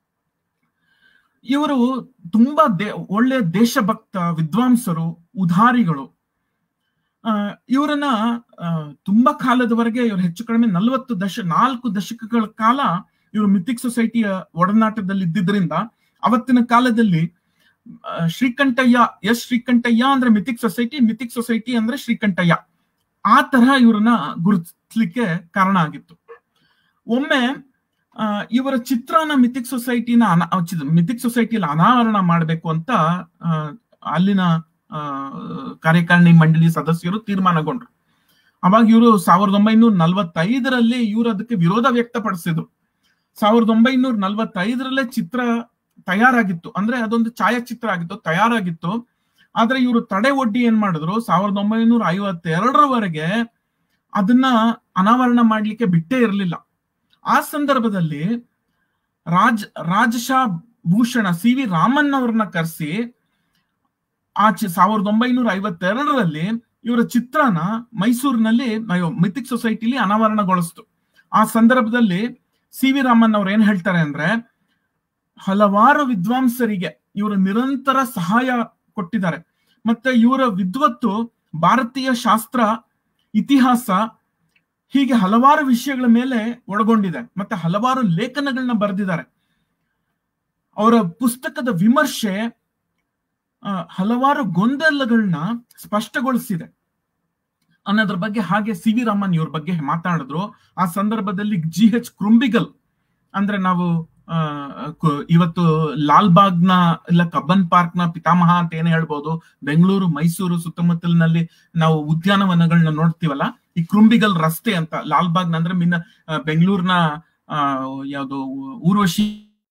[SPEAKER 2] ಇವರು ತುಂಬಾ ದೇ ಒಳ್ಳೆ ದೇಶಭಕ್ತ ವಿದ್ವಾಂಸರು ಉದಾರಿಗಳು ಆ ಇವರನ್ನ ತುಂಬಾ ಕಾಲದವರೆಗೆ ಇವರು ಹೆಚ್ಚು ಕಡಿಮೆ ನಲವತ್ತು ದಶ ನಾಲ್ಕು ದಶಕಗಳ ಕಾಲ ಇವರು ಮಿಥಿಕ್ ಸೊಸೈಟಿಯ ಒಡನಾಟದಲ್ಲಿ ಇದ್ದಿದ್ರಿಂದ ಅವತ್ತಿನ ಕಾಲದಲ್ಲಿ ಶ್ರೀಕಂಠಯ್ಯ ಎಸ್ ಶ್ರೀಕಂಠಯ್ಯ ಅಂದ್ರೆ ಮಿಥಿಕ್ ಸೊಸೈಟಿ ಮಿಥಿಕ್ ಸೊಸೈಟಿ ಅಂದ್ರೆ ಶ್ರೀಕಂಠಯ್ಯ ಆ ತರಹ ಇವ್ರನ್ನ ಗುರುತಿಸ್ಲಿಕ್ಕೆ ಕಾರಣ ಆಗಿತ್ತು ಒಮ್ಮೆ ಇವರ ಚಿತ್ರನ ಮಿಥಿಕ್ ಸೊಸೈಟಿನ ಅನಾ ಮಿಥಿಕ್ ಸೊಸೈಟಿಯಲ್ಲಿ ಅನಾವರಣ ಮಾಡಬೇಕು ಅಂತ ಅಲ್ಲಿನ ಕಾರ್ಯಕಾರಿಣಿ ಮಂಡಳಿ ಸದಸ್ಯರು ತೀರ್ಮಾನಗೊಂಡ್ರು ಅವಾಗ ಇವರು ಸಾವಿರದ ಒಂಬೈನೂರ ನಲ್ವತ್ತೈದರಲ್ಲಿ ಇವರು ಅದಕ್ಕೆ ವಿರೋಧ ವ್ಯಕ್ತಪಡಿಸಿದ್ರು ಸಾವಿರದ ಒಂಬೈನೂರ ನಲ್ವತ್ತೈದರಲ್ಲೇ ಚಿತ್ರ ತಯಾರಾಗಿತ್ತು ಅಂದ್ರೆ ಅದೊಂದು ಛಾಯಾಚಿತ್ರ ಆಗಿತ್ತು ತಯಾರಾಗಿತ್ತು ಆದ್ರೆ ಇವರು ತಡೆ ಒಡ್ಡಿ ಏನ್ ಮಾಡಿದ್ರು ಸಾವಿರದ ಒಂಬೈನೂರ ಐವತ್ತೆರಡರವರೆಗೆ ಅದನ್ನ ಅನಾವರಣ ಮಾಡ್ಲಿಕ್ಕೆ ಬಿಟ್ಟೇ ಇರಲಿಲ್ಲ ಆ ಸಂದರ್ಭದಲ್ಲಿ ರಾಜ್ ರಾಜಶಾ ಭೂಷಣ ಸಿ ವಿ ರಾಮನ್ ಅವ್ರನ್ನ ಕರೆಸಿ ಆ ಚಿ ಸಾವಿರದ ಒಂಬೈನೂರ ಐವತ್ತೆರಡರಲ್ಲಿ ಇವರ ಚಿತ್ರನ ಮೈಸೂರಿನಲ್ಲಿ ಮಿಥಿಕ್ ಸೊಸೈಟಿಲಿ ಅನಾವರಣಗೊಳಿಸ್ತು ಆ ಸಂದರ್ಭದಲ್ಲಿ ಸಿ ವಿ ರಾಮನ್ ಅವ್ರು ಏನ್ ಹೇಳ್ತಾರೆ ಅಂದ್ರೆ ಹಲವಾರು ವಿದ್ವಾಂಸರಿಗೆ ಇವರು ನಿರಂತರ ಸಹಾಯ ಕೊಟ್ಟಿದ್ದಾರೆ ಮತ್ತೆ ಇವರ ವಿದ್ವತ್ತು ಭಾರತೀಯ ಶಾಸ್ತ್ರ ಇತಿಹಾಸ ಹೀಗೆ ಹಲವಾರು ವಿಷಯಗಳ ಮೇಲೆ ಒಳಗೊಂಡಿದೆ ಮತ್ತೆ ಹಲವಾರು ಲೇಖನಗಳನ್ನ ಬರೆದಿದ್ದಾರೆ ಅವರ ಪುಸ್ತಕದ ವಿಮರ್ಶೆ ಹಲವಾರು ಗೊಂದಲಗಳನ್ನ ಸ್ಪಷ್ಟಗೊಳಿಸಿದೆ ಅನ್ನೋದ್ರ ಬಗ್ಗೆ ಹಾಗೆ ಸಿ ವಿ ರಾಮನ್ ಇವ್ರ ಬಗ್ಗೆ ಮಾತಾಡಿದ್ರು ಆ ಸಂದರ್ಭದಲ್ಲಿ ಜಿ ಎಚ್ ಕೃಂಬಿಗಲ್ ಅಂದ್ರೆ ನಾವು ಇವತ್ತು ಲಾಲ್ಬಾಗ್ನ ಇಲ್ಲ ಕಬ್ಬನ್ ಪಾರ್ಕ್ ನ ಪಿತಾಮಹ ಅಂತ ಏನ್ ಹೇಳ್ಬೋದು ಬೆಂಗಳೂರು ಮೈಸೂರು ಸುತ್ತಮುತ್ತಲಿನಲ್ಲಿ ನಾವು ಉದ್ಯಾನವನಗಳನ್ನ ನೋಡ್ತೀವಲ್ಲ ಈ ಕೃಂಬಿಗಲ್ ರಸ್ತೆ ಅಂತ ಲಾಲ್ಬಾಗ್ ಅಂದ್ರೆ ಮಿನ್ನ ಬೆಂಗಳೂರಿನ ಯಾವುದು ಊರ್ವಶಿ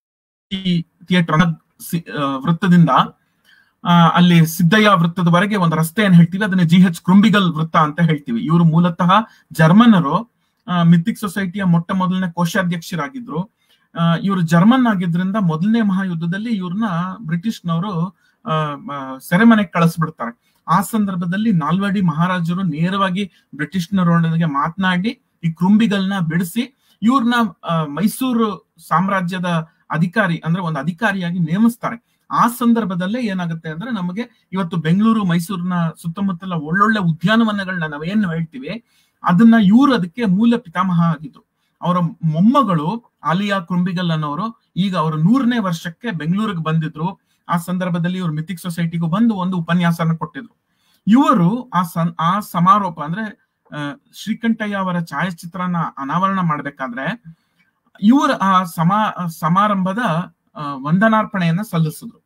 [SPEAKER 2] ಥಿಯೇಟರ್ ವೃತ್ತದಿಂದ ಅಲ್ಲಿ ಸಿದ್ದಯ್ಯ ವೃತ್ತದವರೆಗೆ ಒಂದು ರಸ್ತೆ ಏನ್ ಹೇಳ್ತೀವಿ ಅದನ್ನ ಜಿ ಎಚ್ ಕೃಂಬಿಗಲ್ ವೃತ್ತ ಅಂತ ಹೇಳ್ತೀವಿ ಇವರು ಮೂಲತಃ ಜರ್ಮನರು ಮಿಥಿಕ್ ಸೊಸೈಟಿಯ ಮೊಟ್ಟ ಮೊದಲನೇ ಕೋಶಾಧ್ಯಕ್ಷರಾಗಿದ್ರು ಇವರು ಜರ್ಮನ್ ಆಗಿದ್ರಿಂದ ಮೊದಲನೇ ಮಹಾಯುದ್ಧದಲ್ಲಿ ಇವ್ರನ್ನ ಬ್ರಿಟಿಷ್ನವರು ಸೆರೆಮನೆಗೆ ಕಳಿಸ್ಬಿಡ್ತಾರೆ ಆ ಸಂದರ್ಭದಲ್ಲಿ ನಾಲ್ವಡಿ ಮಹಾರಾಜರು ನೇರವಾಗಿ ಬ್ರಿಟಿಷ್ನರೊಂದಿಗೆ ಮಾತನಾಡಿ ಈ ಕೃಂಬಿಗಲ್ನ ಬಿಡಿಸಿ ಇವ್ರನ್ನ ಮೈಸೂರು ಸಾಮ್ರಾಜ್ಯದ ಅಧಿಕಾರಿ ಅಂದ್ರೆ ಒಂದು ಅಧಿಕಾರಿಯಾಗಿ ನೇಮಿಸ್ತಾರೆ ಆ ಸಂದರ್ಭದಲ್ಲೇ ಏನಾಗುತ್ತೆ ಅಂದ್ರೆ ನಮಗೆ ಇವತ್ತು ಬೆಂಗಳೂರು ಮೈಸೂರಿನ ಸುತ್ತಮುತ್ತಲ ಒಳ್ಳೊಳ್ಳೆ ಉದ್ಯಾನವನಗಳನ್ನ ನಾವೇನ್ ಹೇಳ್ತೀವಿ ಅದನ್ನ ಇವ್ರು ಅದಕ್ಕೆ ಮೂಲ ಪಿತಾಮಹ ಆಗಿದ್ರು ಅವರ ಮೊಮ್ಮಗಳು ಆಲಿಯಾ ಕೃಂಬಿಗಲ್ ಅನ್ನೋರು ಈಗ ಅವರು ನೂರನೇ ವರ್ಷಕ್ಕೆ ಬೆಂಗಳೂರಿಗೆ ಬಂದಿದ್ರು ಆ ಸಂದರ್ಭದಲ್ಲಿ ಇವರು ಮಿಥಿಕ್ ಸೊಸೈಟಿಗೂ ಬಂದು ಒಂದು ಉಪನ್ಯಾಸನ ಕೊಟ್ಟಿದ್ರು ಇವರು ಆ ಸನ್ ಆ ಸಮಾರೋಪ ಅಂದ್ರೆ ಶ್ರೀಕಂಠಯ್ಯ ಅವರ ಛಾಯಾಚಿತ್ರನ ಅನಾವರಣ ಮಾಡ್ಬೇಕಾದ್ರೆ ಇವರು ಆ ಸಮಾ ಸಮಾರಂಭದ ವಂದನಾರ್ಪಣೆಯನ್ನ ಸಲ್ಲಿಸಿದ್ರು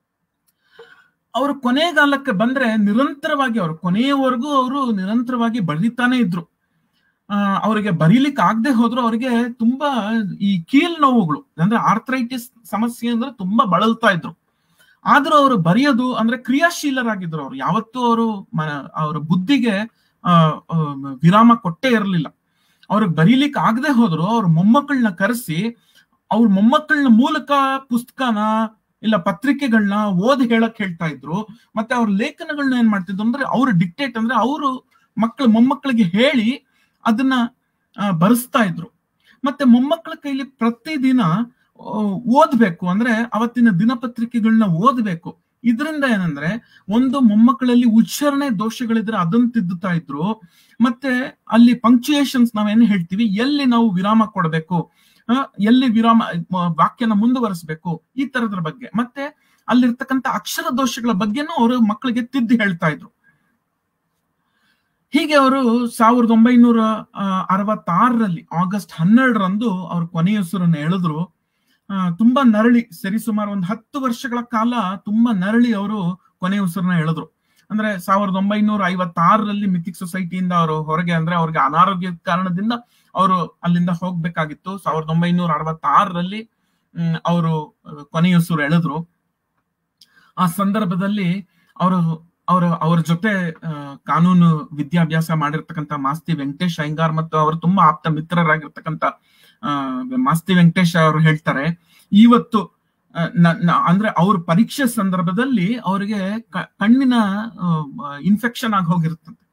[SPEAKER 2] ಅವರು ಕೊನೆಗಾಲಕ್ಕೆ ಬಂದ್ರೆ ನಿರಂತರವಾಗಿ ಅವರು ಕೊನೆಯವರೆಗೂ ಅವರು ನಿರಂತರವಾಗಿ ಬರೀತಾನೆ ಇದ್ರು ಆ ಅವರಿಗೆ ಬರೀಲಿಕ್ಕೆ ಆಗದೆ ಹೋದ್ರು ಅವರಿಗೆ ತುಂಬಾ ಈ ಕೀಲ್ ನೋವುಗಳು ಅಂದ್ರೆ ಆರ್ಥರೈಟಿಸ್ ಸಮಸ್ಯೆ ಅಂದ್ರೆ ತುಂಬಾ ಬಳಲ್ತಾ ಇದ್ರು ಆದ್ರೂ ಅವರು ಬರೆಯೋದು ಅಂದ್ರೆ ಕ್ರಿಯಾಶೀಲರಾಗಿದ್ರು ಅವ್ರು ಯಾವತ್ತೂ ಅವರು ಅವರ ಬುದ್ಧಿಗೆ ಆ ವಿರಾಮ ಕೊಟ್ಟೇ ಇರಲಿಲ್ಲ ಅವ್ರಿಗೆ ಬರೀಲಿಕ್ಕೆ ಆಗದೆ ಹೋದ್ರು ಅವ್ರ ಮೊಮ್ಮಕ್ಕಳನ್ನ ಕರೆಸಿ ಅವ್ರ ಮೊಮ್ಮಕ್ಕಳನ್ನ ಮೂಲಕ ಪುಸ್ತಕನ ಇಲ್ಲ ಪತ್ರಿಕೆಗಳನ್ನ ಓದಿ ಹೇಳಕ್ ಹೇಳ್ತಾ ಇದ್ರು ಮತ್ತೆ ಅವ್ರ ಲೇಖನಗಳನ್ನ ಏನ್ ಮಾಡ್ತಿದ್ರು ಅಂದ್ರೆ ಅವ್ರ ಡಿಕ್ಟೇಟ್ ಅಂದ್ರೆ ಅವರು ಮಕ್ಕಳ ಮೊಮ್ಮಕ್ಕಳಿಗೆ ಹೇಳಿ ಅದನ್ನ ಬರೆಸ್ತಾ ಇದ್ರು ಮತ್ತೆ ಮೊಮ್ಮಕ್ಕಳ ಕೈಲಿ ಪ್ರತಿದಿನ ಓದ್ಬೇಕು ಅಂದ್ರೆ ಅವತ್ತಿನ ದಿನಪತ್ರಿಕೆಗಳನ್ನ ಓದ್ಬೇಕು ಇದರಿಂದ ಏನಂದ್ರೆ ಒಂದು ಮೊಮ್ಮಕ್ಕಳಲ್ಲಿ ಉಚ್ಚಾರಣೆ ದೋಷಗಳಿದ್ರೆ ಅದನ್ನ ತಿದ್ದುತ್ತಾ ಇದ್ರು ಮತ್ತೆ ಅಲ್ಲಿ ಪಂಕ್ಚುಯೇಷನ್ಸ್ ನಾವೇನು ಹೇಳ್ತೀವಿ ಎಲ್ಲಿ ನಾವು ವಿರಾಮ ಕೊಡಬೇಕು ಎಲ್ಲಿ ವಿರಾಮ ವಾಕ್ಯನ ಮುಂದುವರಿಸಬೇಕು ಈ ತರದ್ರ ಬಗ್ಗೆ ಮತ್ತೆ ಅಲ್ಲಿರ್ತಕ್ಕಂಥ ಅಕ್ಷರ ದೋಷಗಳ ಬಗ್ಗೆನೂ ಅವರು ಮಕ್ಕಳಿಗೆ ತಿದ್ದಿ ಹೇಳ್ತಾ ಇದ್ರು ಹೀಗೆ ಅವರು ಸಾವಿರದ ಒಂಬೈನೂರ ಅರವತ್ತಾರರಲ್ಲಿ ಆಗಸ್ಟ್ ಹನ್ನೆರಡರಂದು ಅವ್ರ ಕೊನೆಯುಸಿರನ್ನು ಎಳೆದ್ರು ತುಂಬಾ ನರಳಿ ಸರಿಸುಮಾರು ಒಂದು ಹತ್ತು ವರ್ಷಗಳ ಕಾಲ ತುಂಬಾ ನರಳಿ ಅವರು ಕೊನೆ ಉಸಿರನ್ನ ಎಳೆದ್ರು ಅಂದ್ರೆ ಸಾವಿರದ ಒಂಬೈನೂರ ಐವತ್ತಾರರಲ್ಲಿ ಮಿಥಿಕ್ ಸೊಸೈಟಿಯಿಂದ ಅವರು ಹೊರಗೆ ಅಂದ್ರೆ ಅವ್ರಿಗೆ ಅನಾರೋಗ್ಯದ ಕಾರಣದಿಂದ ಅವರು ಅಲ್ಲಿಂದ ಹೋಗ್ಬೇಕಾಗಿತ್ತು ಸಾವಿರದ ಒಂಬೈನೂರ ಅರವತ್ತಾರರಲ್ಲಿ ಅವರು ಕೊನೆಯುಸಿರು ಎಳೆದ್ರು ಆ ಸಂದರ್ಭದಲ್ಲಿ ಅವರು ಅವರ ಅವರ ಜೊತೆ ಕಾನೂನು ವಿದ್ಯಾಭ್ಯಾಸ ಮಾಡಿರ್ತಕ್ಕಂಥ ಮಾಸ್ತಿ ವೆಂಕಟೇಶ್ ಅಯ್ಯಂಗಾರ್ ಮತ್ತು ಅವರು ತುಂಬಾ ಆಪ್ತ ಮಿತ್ರರಾಗಿರ್ತಕ್ಕಂಥ ಮಾಸ್ತಿ ವೆಂಕಟೇಶ್ ಅವರು ಹೇಳ್ತಾರೆ ಇವತ್ತು ಅಂದ್ರೆ ಅವ್ರ ಪರೀಕ್ಷೆ ಸಂದರ್ಭದಲ್ಲಿ ಅವರಿಗೆ ಕಣ್ಣಿನ ಇನ್ಫೆಕ್ಷನ್ ಆಗಿ ಹೋಗಿರ್ತದೆ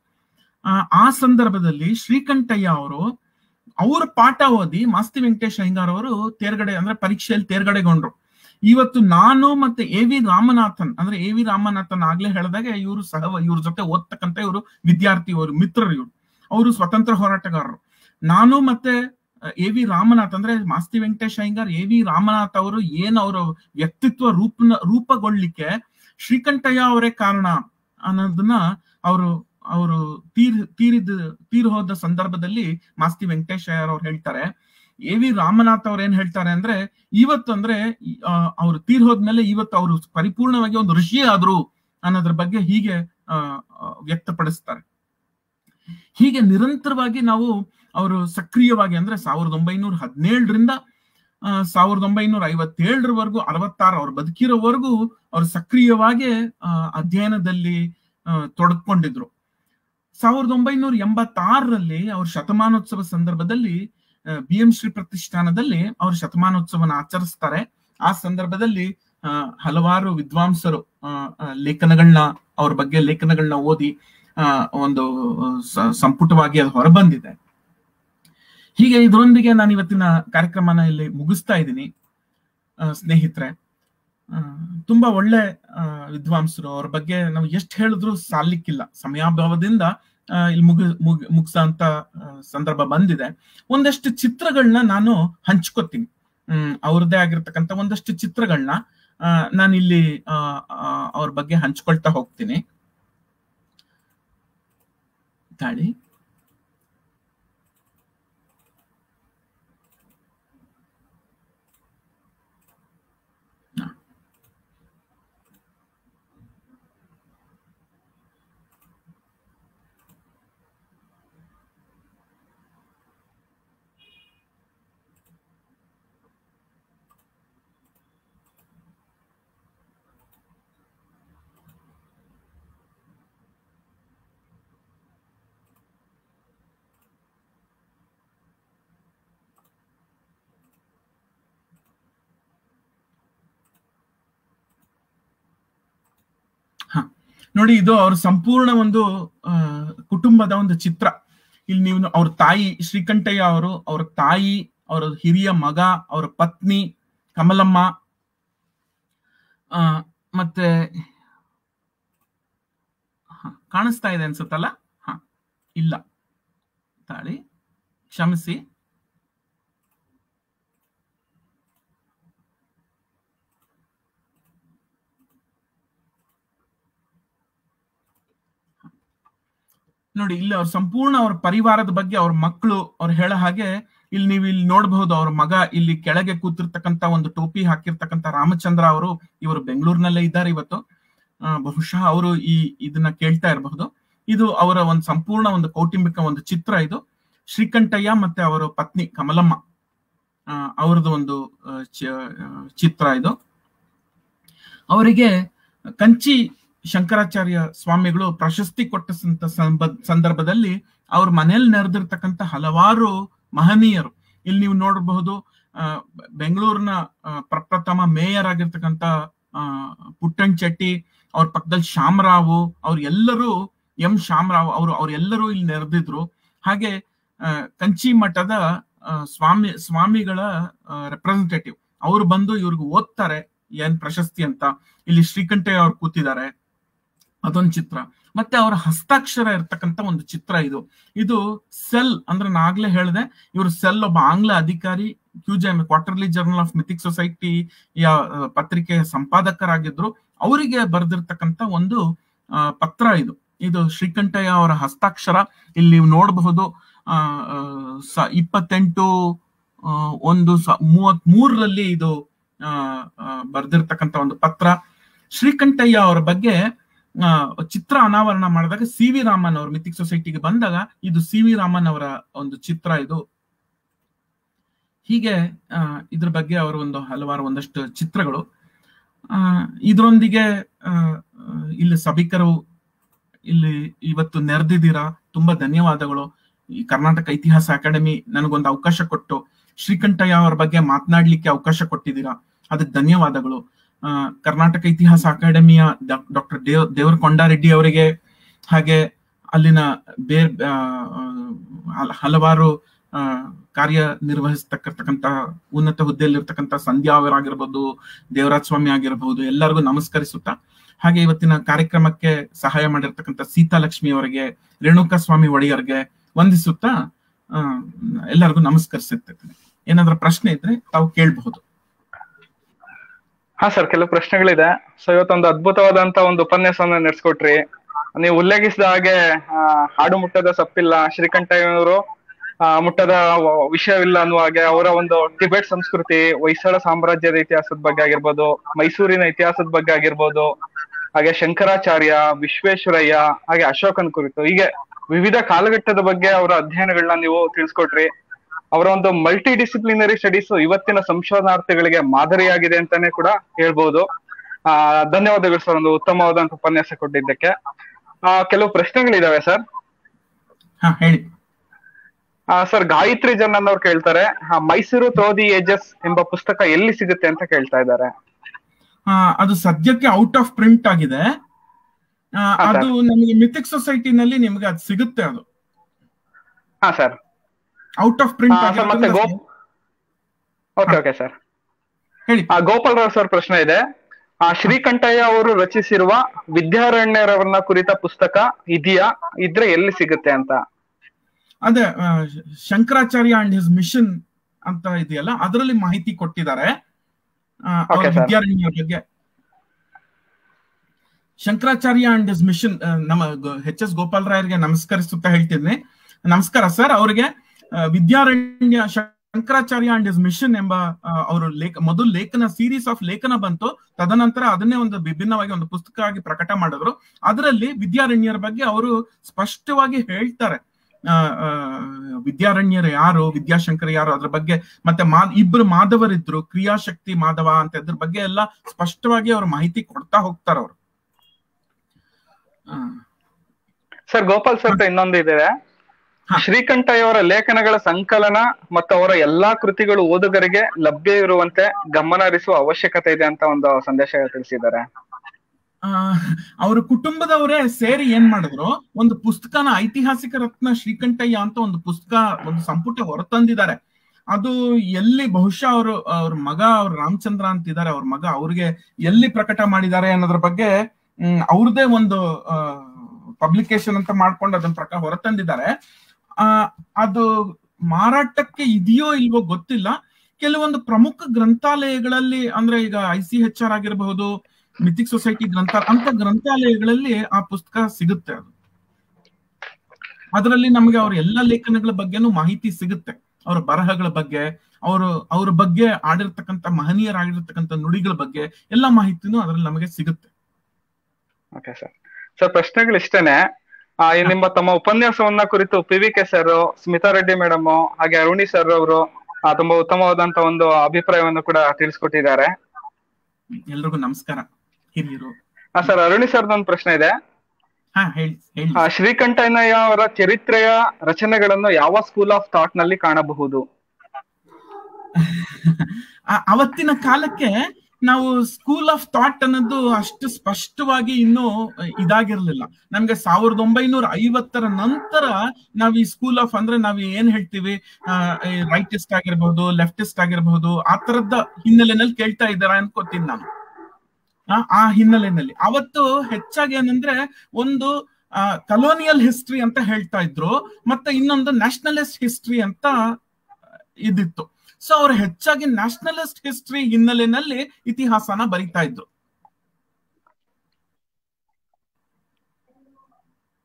[SPEAKER 2] ಆ ಸಂದರ್ಭದಲ್ಲಿ ಶ್ರೀಕಂಠಯ್ಯ ಅವರು ಅವ್ರ ಪಾಠ ಓದಿ ಮಾಸ್ತಿ ವೆಂಕಟೇಶ್ ಅಯ್ಯಂಗಾರ್ ಅವರು ತೇರ್ಗಡೆ ಅಂದ್ರೆ ಪರೀಕ್ಷೆಯಲ್ಲಿ ತೇರ್ಗಡೆಗೊಂಡ್ರು ಇವತ್ತು ನಾನು ಮತ್ತೆ ಎ ವಿ ರಾಮನಾಥನ್ ಅಂದ್ರೆ ಎ ವಿ ರಾಮನಾಥನ್ ಆಗ್ಲೇ ಹೇಳಿದಾಗ ಇವರು ಸಹ ಇವ್ರ ಜೊತೆ ಓದ್ತಕ್ಕಂತ ಇವರು ವಿದ್ಯಾರ್ಥಿ ಇವರು ಮಿತ್ರರು ಇವರು ಅವರು ಸ್ವತಂತ್ರ ಹೋರಾಟಗಾರರು ನಾನು ಮತ್ತೆ ಎ ವಿ ರಾಮನಾಥ್ ಅಂದ್ರೆ ಮಾಸ್ತಿ ವೆಂಕಟೇಶ್ ಅಯ್ಯಂಗಾರ್ ಎ ವಿ ರಾಮನಾಥ್ ಅವರು ಏನ್ ಅವರ ವ್ಯಕ್ತಿತ್ವ ರೂಪನ ರೂಪಗೊಳ್ಳಿಕ್ಕೆ ಶ್ರೀಕಂಠಯ್ಯ ಅವರೇ ಕಾರಣ ಅನ್ನೋದನ್ನ ಅವರು ಅವರು ತೀರ್ ತೀರಿದ ತೀರ್ ಹೋದ ಸಂದರ್ಭದಲ್ಲಿ ಮಾಸ್ತಿ ವೆಂಕಟೇಶ್ ಅಯ್ಯರ್ ಅವ್ರು ಹೇಳ್ತಾರೆ ಎ ವಿ ರಾಮನಾಥ್ ಅವ್ರು ಏನ್ ಹೇಳ್ತಾರೆ ಅಂದ್ರೆ ಇವತ್ತು ಅಂದ್ರೆ ಅವ್ರು ತೀರ್ ಹೋದ್ಮೇಲೆ ಇವತ್ತು ಅವರು ಪರಿಪೂರ್ಣವಾಗಿ ಒಂದು ಋಷಿ ಆದ್ರು ಅನ್ನೋದ್ರ ಬಗ್ಗೆ ಹೀಗೆ ವ್ಯಕ್ತಪಡಿಸ್ತಾರೆ ಹೀಗೆ ನಿರಂತರವಾಗಿ ನಾವು ಅವರು ಸಕ್ರಿಯವಾಗಿ ಅಂದ್ರೆ ಸಾವಿರದ ಒಂಬೈನೂರ ಹದಿನೇಳರಿಂದ ಸಾವಿರದ ಒಂಬೈನೂರ ಐವತ್ತೇಳರವರೆಗೂ ಅರವತ್ತಾರು ಅವ್ರು ಬದುಕಿರೋವರೆಗೂ ಅವರು ಸಕ್ರಿಯವಾಗಿ ಅಧ್ಯಯನದಲ್ಲಿ ತೊಡಕೊಂಡಿದ್ರು ಸಾವಿರದ ಒಂಬೈನೂರ ಎಂಬತ್ತಾರರಲ್ಲಿ ಅವ್ರ ಶತಮಾನೋತ್ಸವ ಸಂದರ್ಭದಲ್ಲಿ ಬಿ ಎಂ ಶ್ರೀ ಪ್ರತಿಷ್ಠಾನದಲ್ಲಿ ಅವ್ರ ಶತಮಾನೋತ್ಸವನ ಆಚರಿಸ್ತಾರೆ ಆ ಸಂದರ್ಭದಲ್ಲಿ ಹಲವಾರು ವಿದ್ವಾಂಸರು ಲೇಖನಗಳನ್ನ ಅವ್ರ ಬಗ್ಗೆ ಲೇಖನಗಳನ್ನ ಓದಿ ಒಂದು ಸಂಪುಟವಾಗಿ ಅದು ಹೊರಬಂದಿದೆ ಹೀಗೆ ಇದರೊಂದಿಗೆ ನಾನು ಇವತ್ತಿನ ಕಾರ್ಯಕ್ರಮನ ಇಲ್ಲಿ ಮುಗಿಸ್ತಾ ಇದ್ದೀನಿ ಸ್ನೇಹಿತರೆ ತುಂಬಾ ಒಳ್ಳೆ ವಿದ್ವಾಂಸರು ಅವ್ರ ಬಗ್ಗೆ ನಾವು ಎಷ್ಟು ಹೇಳಿದ್ರು ಸಾಲಿಕ್ಕಿಲ್ಲ ಸಮಯಾಭಾವದಿಂದ ಇಲ್ಲಿ ಮುಗಿ ಮುಗಿ ಮುಗಿಸೋಂತ ಸಂದರ್ಭ ಬಂದಿದೆ ಒಂದಷ್ಟು ಚಿತ್ರಗಳನ್ನ ನಾನು ಹಂಚ್ಕೋತೀನಿ ಹ್ಮ್ ಅವ್ರದ್ದೇ ಆಗಿರ್ತಕ್ಕಂಥ ಒಂದಷ್ಟು ಚಿತ್ರಗಳನ್ನ ನಾನು ಇಲ್ಲಿ ಅವ್ರ ಬಗ್ಗೆ ಹಂಚ್ಕೊಳ್ತಾ ಹೋಗ್ತೀನಿ ತಾಳಿ ನೋಡಿ ಇದು ಅವ್ರ ಸಂಪೂರ್ಣ ಒಂದು ಕುಟುಂಬದ ಒಂದು ಚಿತ್ರ ಇಲ್ಲಿ ನೀವು ಅವ್ರ ತಾಯಿ ಶ್ರೀಕಂಠಯ್ಯ ಅವರು ಅವ್ರ ತಾಯಿ ಅವರ ಹಿರಿಯ ಮಗ ಅವರ ಪತ್ನಿ ಕಮಲಮ್ಮ ಆ ಮತ್ತೆ ಕಾಣಿಸ್ತಾ ಇದೆ ಅನ್ಸುತ್ತಲ್ಲ ಹ ಇಲ್ಲ ತಾಳಿ ಕ್ಷಮಿಸಿ ನೋಡಿ ಇಲ್ಲಿ ಅವ್ರ ಸಂಪೂರ್ಣ ಅವ್ರ ಪರಿವಾರದ ಬಗ್ಗೆ ಅವ್ರ ಮಕ್ಕಳು ಅವ್ರು ಹೇಳೋ ಹಾಗೆ ಇಲ್ಲಿ ನೀವು ಇಲ್ಲಿ ನೋಡಬಹುದು ಅವ್ರ ಮಗ ಇಲ್ಲಿ ಕೆಳಗೆ ಕೂತಿರ್ತಕ್ಕಂತ ಒಂದು ಟೋಪಿ ಹಾಕಿರ್ತಕ್ಕಂತ ರಾಮಚಂದ್ರ ಅವರು ಇವರು ಬೆಂಗಳೂರಿನಲ್ಲೇ ಇದ್ದಾರೆ ಇವತ್ತು ಬಹುಶಃ ಅವರು ಈ ಇದನ್ನ ಕೇಳ್ತಾ ಇರಬಹುದು ಇದು ಅವರ ಒಂದು ಸಂಪೂರ್ಣ ಒಂದು ಕೌಟುಂಬಿಕ ಒಂದು ಚಿತ್ರ ಇದು ಶ್ರೀಕಂಠಯ್ಯ ಮತ್ತೆ ಅವರ ಪತ್ನಿ ಕಮಲಮ್ಮ ಅವರದ್ದು ಒಂದು ಚಿತ್ರ ಇದು ಅವರಿಗೆ ಕಂಚಿ ಶಂಕರಾಚಾರ್ಯ ಸ್ವಾಮಿಗಳು ಪ್ರಶಸ್ತಿ ಕೊಟ್ಟ ಸಂದರ್ಭದಲ್ಲಿ ಅವ್ರ ಮನೇಲಿ ನೆರೆದಿರ್ತಕ್ಕಂಥ ಹಲವಾರು ಮಹನೀಯರು ಇಲ್ಲಿ ನೀವು ನೋಡಬಹುದು ಬೆಂಗಳೂರಿನ ಪ್ರಪ್ರಥಮ ಮೇಯರ್ ಆಗಿರ್ತಕ್ಕಂಥ ಪುಟ್ಟಣ್ ಚೆಟ್ಟಿ ಅವ್ರ ಪಕ್ಕದಲ್ಲಿ ಶ್ಯಾಮರಾವು ಅವ್ರ ಎಲ್ಲರೂ ಎಂ ಶ್ಯಾಮರಾವ್ ಅವರು ಅವ್ರೆಲ್ಲರೂ ಇಲ್ಲಿ ನೆರೆದಿದ್ರು ಹಾಗೆ ಕಂಚಿ ಮಠದ ಸ್ವಾಮಿ ಸ್ವಾಮಿಗಳ ರೆಪ್ರೆಸೆಂಟೇಟಿವ್ ಅವ್ರು ಬಂದು ಇವ್ರಿಗೆ ಓದ್ತಾರೆ ಏನ್ ಪ್ರಶಸ್ತಿ ಅಂತ ಇಲ್ಲಿ ಶ್ರೀಕಂಠಯ್ಯ ಅವ್ರು ಕೂತಿದ್ದಾರೆ ಅದೊಂದು ಚಿತ್ರ ಮತ್ತೆ ಅವರ ಹಸ್ತಾಕ್ಷರ ಇರ್ತಕ್ಕಂಥ ಒಂದು ಚಿತ್ರ ಇದು ಇದು ಸೆಲ್ ಅಂದ್ರೆ ನಾಗ್ಲೇ ಹೇಳಿದೆ ಇವರು ಸೆಲ್ ಒಬ್ಬ ಆಂಗ್ಲ ಅಧಿಕಾರಿ QJ quarterly journal of mythic society ಪತ್ರಿಕೆಯ ಸಂಪಾದಕರಾಗಿದ್ರು ಅವರಿಗೆ ಬರೆದಿರ್ತಕ್ಕಂಥ ಒಂದು ಪತ್ರ ಇದು ಇದು ಶ್ರೀಕಂಠಯ್ಯ ಅವರ ಹಸ್ತಾಕ್ಷರ ಇಲ್ಲಿ ನೀವು ನೋಡಬಹುದು ಆ, ಆ, ಸ- ಇಪ್ಪತ್ತೆಂಟು ಆ, ಒಂದು ಸ- ಮೂವತ್ತ್ ಮೂರರಲ್ಲಿ ಇದು ಆ, ಆ, ಬರ್ದಿರ್ತಕ್ಕಂಥ ಒಂದು ಪತ್ರ ಶ್ರೀಕಂಠಯ್ಯ ಅವರ ಬಗ್ಗೆ ಆ, ಚಿತ್ರ ಅನಾವರಣ ಮಾಡಿದಾಗ ಸಿ ವಿ ರಾಮನ್ ಅವರು ಮಿಥಿಕ್ ಸೊಸೈಟಿಗೆ ಬಂದಾಗ ಇದು ಸಿ ವಿ ರಾಮನ್ ಅವರ ಒಂದು ಚಿತ್ರ ಇದು ಹೀಗೆ ಆ, ಇದ್ರ ಬಗ್ಗೆ ಅವರ ಒಂದು ಹಲವಾರು ಒಂದಷ್ಟು ಚಿತ್ರಗಳು ಆ, ಇದರೊಂದಿಗೆ ಆ, ಆ, ಇಲ್ಲಿ ಸಭಿಕರು ಇಲ್ಲಿ ಇವತ್ತು ನೆರೆದಿದ್ದೀರಾ ತುಂಬಾ ಧನ್ಯವಾದಗಳು ಈ ಕರ್ನಾಟಕ ಇತಿಹಾಸ ಅಕಾಡೆಮಿ ನನಗೊಂದು ಅವಕಾಶ ಕೊಟ್ಟು ಶ್ರೀಕಂಠಯ್ಯ ಅವರ ಬಗ್ಗೆ ಮಾತನಾಡ್ಲಿಕ್ಕೆ ಅವಕಾಶ ಕೊಟ್ಟಿದ್ದೀರಾ ಅದಕ್ಕೆ ಧನ್ಯವಾದಗಳು ಆ, ಕರ್ನಾಟಕ ಇತಿಹಾಸ ಅಕಾಡೆಮಿಯ ಡಾಕ್ಟರ್ ದೇವ್ ದೇವರ ಕೊಂಡಾರೆಡ್ಡಿ ಅವರಿಗೆ ಹಾಗೆ ಅಲ್ಲಿನ ಬೇರೆ ಆ, ಹಲ- ಹಲವಾರು ಆ, ಕಾರ್ಯ ನಿರ್ವಹಿಸ್ತಕ್ಕಂತ ಉನ್ನತ ಹುದ್ದೆಯಲ್ಲಿರ್ತಕ್ಕಂಥ ಸಂಧ್ಯಾ ಅವರಾಗಿರ್ಬೋದು ದೇವರಾಜ ಸ್ವಾಮಿ ಆಗಿರಬಹುದು ಎಲ್ಲರಿಗೂ ನಮಸ್ಕರಿಸುತ್ತಾ ಹಾಗೆ ಇವತ್ತಿನ ಕಾರ್ಯಕ್ರಮಕ್ಕೆ ಸಹಾಯ ಮಾಡಿರ್ತಕ್ಕಂಥ ಸೀತಾಲಕ್ಷ್ಮಿ ಅವರಿಗೆ ರೇಣುಕಾ ಸ್ವಾಮಿ ಒಡೆಯರ್ಗೆ ವಂದಿಸುತ್ತಾ ಆ, ಎಲ್ಲರಿಗೂ ನಮಸ್ಕರಿಸುತ್ತೇನೆ ಏನಾದ್ರೂ ಪ್ರಶ್ನೆ ಇದ್ರೆ ತಾವು ಕೇಳಬಹುದು
[SPEAKER 1] ಹಾ ಸರ್ ಕೆಲವು ಪ್ರಶ್ನೆಗಳಿದೆ ಸೊ ಇವತ್ತೊಂದು ಅದ್ಭುತವಾದಂತ ಒಂದು ಉಪನ್ಯಾಸವನ್ನ ನಡೆಸ್ಕೊಟ್ರಿ ನೀವು ಉಲ್ಲೇಖಿಸಿದ ಹಾಗೆ ಆ, ಹಾಡು ಮುಟ್ಟದ ಸಪ್ಪಿಲ್ಲ ಶ್ರೀಕಂಠಯ್ಯನವರು ಆ, ಮುಟ್ಟದ ವ- ವಿಷಯವಿಲ್ಲ ಅನ್ನುವ ಹಾಗೆ ಅವರ ಒಂದು ಟಿಬೆಟ್ ಸಂಸ್ಕೃತಿ ಹೊಯ್ಸಳ ಸಾಮ್ರಾಜ್ಯದ ಇತಿಹಾಸದ ಬಗ್ಗೆ ಆಗಿರ್ಬೋದು ಮೈಸೂರಿನ ಇತಿಹಾಸದ ಬಗ್ಗೆ ಆಗಿರ್ಬೋದು ಹಾಗೆ ಶಂಕರಾಚಾರ್ಯ ವಿಶ್ವೇಶ್ವರಯ್ಯ ಹಾಗೆ ಅಶೋಕನ್ ಕುರಿತು ಹೀಗೆ ವಿವಿಧ ಕಾಲಘಟ್ಟದ ಬಗ್ಗೆ ಅವರ ಅಧ್ಯಯನಗಳನ್ನ ನೀವು ತಿಳಿಸ್ಕೊಟ್ರಿ ಅವರ ಒಂದು ಮಲ್ಟಿ ಡಿಸಿಪ್ಲಿನರಿ ಸ್ಟಡೀಸ್ ಇವತ್ತಿನ ಸಂಶೋಧನಾರ್ಥಿಗಳಿಗೆ ಮಾದರಿಯಾಗಿದೆ ಅಂತಾನೆ ಕೂಡ ಹೇಳ್ಬೋದು ಆ ಧನ್ಯವಾದಗಳು ಸರ್ ಒಂದು ಉತ್ತಮವಾದಂತ ಉಪನ್ಯಾಸ ಕೊಟ್ಟಿದ್ದಕ್ಕೆ ಆ ಕೆಲವು ಪ್ರಶ್ನೆಗಳಿದಾವೆ ಸರ್
[SPEAKER 2] ಹಾ ಹೇಳಿ
[SPEAKER 1] ಆ ಸರ್ ಗಾಯತ್ರಿ ಜನ್ನನ್ ಅವ್ರು ಕೇಳ್ತಾರೆ ಆ, ಮೈಸೂರು ಥ್ರೋ ದಿ ಏಜಸ್ ಎಂಬ ಪುಸ್ತಕ ಎಲ್ಲಿ ಸಿಗುತ್ತೆ ಅಂತ ಕೇಳ್ತಾ ಇದ್ದಾರೆ
[SPEAKER 2] ಆ, ಅದು ಸದ್ಯಕ್ಕೆ ಔಟ್ ಆಫ್ ಪ್ರಿಂಟ್ ಆಗಿದೆ ಆ,
[SPEAKER 1] ಹಾ,
[SPEAKER 2] ಅದು ನಮಗೆ ಮಿಥಿಕ್ ಸೊಸೈಟಿನಲ್ಲಿ ನಿಮ್ಗೆ ಅದು ಸಿಗುತ್ತೆ ಅದು
[SPEAKER 1] ಹಾ sir
[SPEAKER 2] out of print
[SPEAKER 1] sir ಮತ್ತೆ ಗೋ ಓಕೆ ಓಕೆ ಸರ್
[SPEAKER 2] ಹೇಳಿ
[SPEAKER 1] ಆ ಗೋಪಾಲ್ ರಾವ್ ಸರ್ ಪ್ರಶ್ನೆ ಇದೆ ಆ ಶ್ರೀಕಂಠಯ್ಯ ಅವರು ರಚಿಸಿರುವ ವಿದ್ಯಾರಣ್ಯರವರನ್ನ ಕುರಿತ ಪುಸ್ತಕ ಇದೆಯಾ ಇದ್ರೆ ಎಲ್ಲಿ ಸಿಗುತ್ತೆ ಅಂತ
[SPEAKER 2] ಅದೇ ಆ, ಶಂಕರಾಚಾರ್ಯ ಅಂಡ್ ಹಿಸ್ ಮಿಷನ್ ಅಂತ ಇದೆಯಲ್ಲ ಅದರಲ್ಲಿ ಮಾಹಿತಿ ಕೊಟ್ಟಿದ್ದಾರೆ ಆ, ಅವ್ರ
[SPEAKER 1] Okay, sir.
[SPEAKER 2] ವಿದ್ಯಾರಣ್ಯರ ಬಗ್ಗೆ ಶಂಕರಾಚಾರ್ಯ ಅಂಡ್ ಹಿಸ್ ಮಿಷನ್ ನಮ್ಮ ಎಚ್ ಎಸ್ ಗೋಪಾಲ್ ರಾಯರ್ಗೆ ನಮಸ್ಕರಿಸುತ್ತಾ ಹೇಳ್ತಿದ್ದೀನಿ ನಮಸ್ಕಾರ ಸರ್ ಅವರಿಗೆ ಆ, Vidyaranya Shankaracharya and his mission ಎಂಬ ಆ, ಅವರು ಲೇಖ ಮೊದಲು ಲೇಖನ ಸೀರೀಸ್ ಆಫ್ ಲೇಖನ ಬಂತು ತದನಂತರ ಅದನ್ನೇ ಒಂದು ವಿಭಿನ್ನವಾಗಿ ಒಂದು ಪುಸ್ತಕ ಆಗಿ ಪ್ರಕಟ ಮಾಡಿದ್ರು ಅದರಲ್ಲಿ ವಿದ್ಯಾರಣ್ಯರ ಬಗ್ಗೆ ಅವರು ಸ್ಪಷ್ಟವಾಗಿ ಹೇಳ್ತಾರೆ ಆ, ಆ, ವಿದ್ಯಾರಣ್ಯರು ಯಾರು ವಿದ್ಯಾಶಂಕರ್ ಯಾರು ಅದ್ರ ಬಗ್ಗೆ ಮತ್ತೆ ಮಾ ಇಬ್ರು ಮಾಧವರಿದ್ರು ಕ್ರಿಯಾಶಕ್ತಿ ಮಾಧವ ಅಂತ ಇದ್ರ ಬಗ್ಗೆ ಎಲ್ಲ ಸ್ಪಷ್ಟವಾಗಿ ಅವ್ರ ಮಾಹಿತಿ ಕೊಡ್ತಾ ಹೋಗ್ತಾರ ಅವರು
[SPEAKER 1] ಸರ್ ಗೋಪಾಲ್ ಸರ್ ಇನ್ನೊಂದು ಇದೆ
[SPEAKER 2] ಹಾ.
[SPEAKER 1] ಶ್ರೀಕಂಠಯ್ಯ ಅವರ ಲೇಖನಗಳ ಸಂಕಲನ ಮತ್ತು ಅವರ ಎಲ್ಲಾ ಕೃತಿಗಳು ಓದುಗರಿಗೆ ಲಭ್ಯ ಇರುವಂತೆ ಗಮನ ಹರಿಸುವ ಅವಶ್ಯಕತೆ ಇದೆ ಅಂತ ಒಂದು ಸಂದೇಶ ತಿಳಿಸಿದ್ದಾರೆ
[SPEAKER 2] ಅವ್ರ ಕುಟುಂಬದವರೇ ಸೇರಿ ಏನ್ ಮಾಡಿದ್ರು ಒಂದು ಪುಸ್ತಕನ ಐತಿಹಾಸಿಕ ರತ್ನ ಶ್ರೀಕಂಠಯ್ಯ ಅಂತ ಒಂದು ಪುಸ್ತಕ ಒಂದು ಸಂಪುಟ ಹೊರತಂದಿದ್ದಾರೆ ಅದು ಎಲ್ಲಿ ಬಹುಶಃ ಅವರು ಅವ್ರ ಮಗ ಅವ್ರ ರಾಮಚಂದ್ರ ಅಂತ ಇದ್ದಾರೆ ಅವ್ರ ಮಗ ಅವ್ರಿಗೆ ಎಲ್ಲಿ ಪ್ರಕಟ ಮಾಡಿದ್ದಾರೆ ಅನ್ನೋದ್ರ ಬಗ್ಗೆ ಹ್ಮ್, ಅವ್ರದೇ ಒಂದು ಪಬ್ಲಿಕೇಶನ್ ಅಂತ ಮಾಡ್ಕೊಂಡು ಅದನ್ನ ಪ್ರಕಾರ ಹೊರತಂದಿದ್ದಾರೆ ಆ ಅದು ಮಾರಾಟಕ್ಕೆ ಇದೆಯೋ ಇಲ್ವೋ ಗೊತ್ತಿಲ್ಲ ಕೆಲವೊಂದು ಪ್ರಮುಖ ಗ್ರಂಥಾಲಯಗಳಲ್ಲಿ ಅಂದ್ರೆ ಈಗ ಐ ಸಿ ಎಚ್ ಆರ್ ಆಗಿರಬಹುದು ಮಿಥಿಕ್ ಸೊಸೈಟಿ ಗ್ರಂಥ ಅಂತ ಗ್ರಂಥಾಲಯಗಳಲ್ಲಿ ಆ ಪುಸ್ತಕ ಸಿಗುತ್ತೆ ಅದು ಅದರಲ್ಲಿ ನಮಗೆ ಅವ್ರ ಎಲ್ಲ ಲೇಖನಗಳ ಬಗ್ಗೆನೂ ಮಾಹಿತಿ ಸಿಗುತ್ತೆ ಅವರ ಬರಹಗಳ ಬಗ್ಗೆ ಅವರು ಅವ್ರ ಬಗ್ಗೆ ಆಡಿರ್ತಕ್ಕಂಥ ಮಹನೀಯರಾಗಿರ್ತಕ್ಕಂಥ ನುಡಿಗಳ ಬಗ್ಗೆ ಎಲ್ಲ ಮಾಹಿತಿನೂ ಅದರಲ್ಲಿ ನಮಗೆ ಸಿಗುತ್ತೆ
[SPEAKER 1] ಓಕೆ ಸರ್ ಸರ್ ಪ್ರಶ್ನೆಗಳು ಇಷ್ಟೇನೆ ಆ, ಈ ನಿಮ್ಮ ತಮ್ಮ ಉಪನ್ಯಾಸವನ್ನ ಕುರಿತು P V K sir Smita Reddy madam ಹಾಗೆ ಅರುಣಿ ಸರ್ ಅವರು ತುಂಬಾ ಉತ್ತಮವಾದಂತ ಒಂದು ಅಭಿಪ್ರಾಯವನ್ನು ಕೂಡ ತಿಳಿಸ್ಕೊಟ್ಟಿದ್ದಾರೆ
[SPEAKER 2] ಎಲ್ರಿಗೂ ನಮಸ್ಕಾರ ಹಿರಿಯರು
[SPEAKER 1] ಆ ಸರ್ ಅರುಣಿ ಸರ್ ಒಂದು ಪ್ರಶ್ನೆ ಇದೆ
[SPEAKER 2] ಹಾ ಹೇಳಿ ಹೇಳಿ
[SPEAKER 1] ಆ, ಶ್ರೀಕಂಠಯ್ಯ ಅವರ ಚರಿತ್ರೆಯ ರಚನೆಗಳನ್ನು ಯಾವ ಸ್ಕೂಲ್ ಆಫ್ ಥಾಟ್ ನಲ್ಲಿ ಕಾಣಬಹುದು
[SPEAKER 2] ಆ- ಅವತ್ತಿನ ಕಾಲಕ್ಕೆ ನಾವು ಸ್ಕೂಲ್ ಆಫ್ ಥಾಟ್ ಅನ್ನೋದು ಅಷ್ಟು ಸ್ಪಷ್ಟವಾಗಿ ಇನ್ನೂ ಇದಾಗಿರ್ಲಿಲ್ಲ ನಮ್ಗೆ ಸಾವಿರದ ಒಂಬೈನೂರ ಐವತ್ತರ ನಂತರ ನಾವ್ ಈ ಸ್ಕೂಲ್ ಆಫ್ ಅಂದ್ರೆ ನಾವ್ ಏನ್ ಹೇಳ್ತೀವಿ ರೈಟಿಸ್ಟ್ ಆಗಿರ್ಬಹುದು ಲೆಫ್ಟಿಸ್ಟ್ ಆಗಿರಬಹುದು ಆ ತರದ ಹಿನ್ನೆಲೆನಲ್ಲಿ ಕೇಳ್ತಾ ಇದ್ದಾರ ಅನ್ಕೋತೀನಿ ನಾನು ಆ- ಆ ಹಿನ್ನೆಲೆಯಲ್ಲಿ ಅವತ್ತು ಹೆಚ್ಚಾಗಿ ಏನಂದ್ರೆ ಒಂದು ಕಲೋನಿಯಲ್ ಹಿಸ್ಟ್ರಿ ಅಂತ ಹೇಳ್ತಾ ಇದ್ರು ಮತ್ತೆ ಇನ್ನೊಂದು ನ್ಯಾಷನಲಿಸ್ಟ್ ಹಿಸ್ಟ್ರಿ ಅಂತ ಇದಿತ್ತು ಸೊ ಅವ್ರು ಹೆಚ್ಚಾಗಿ ನ್ಯಾಷನಲಿಸ್ಟ್ ಹಿಸ್ಟ್ರಿ ಹಿನ್ನೆಲೆಯಲ್ಲಿ ಇತಿಹಾಸನ ಬರಿತಾ ಇದ್ರು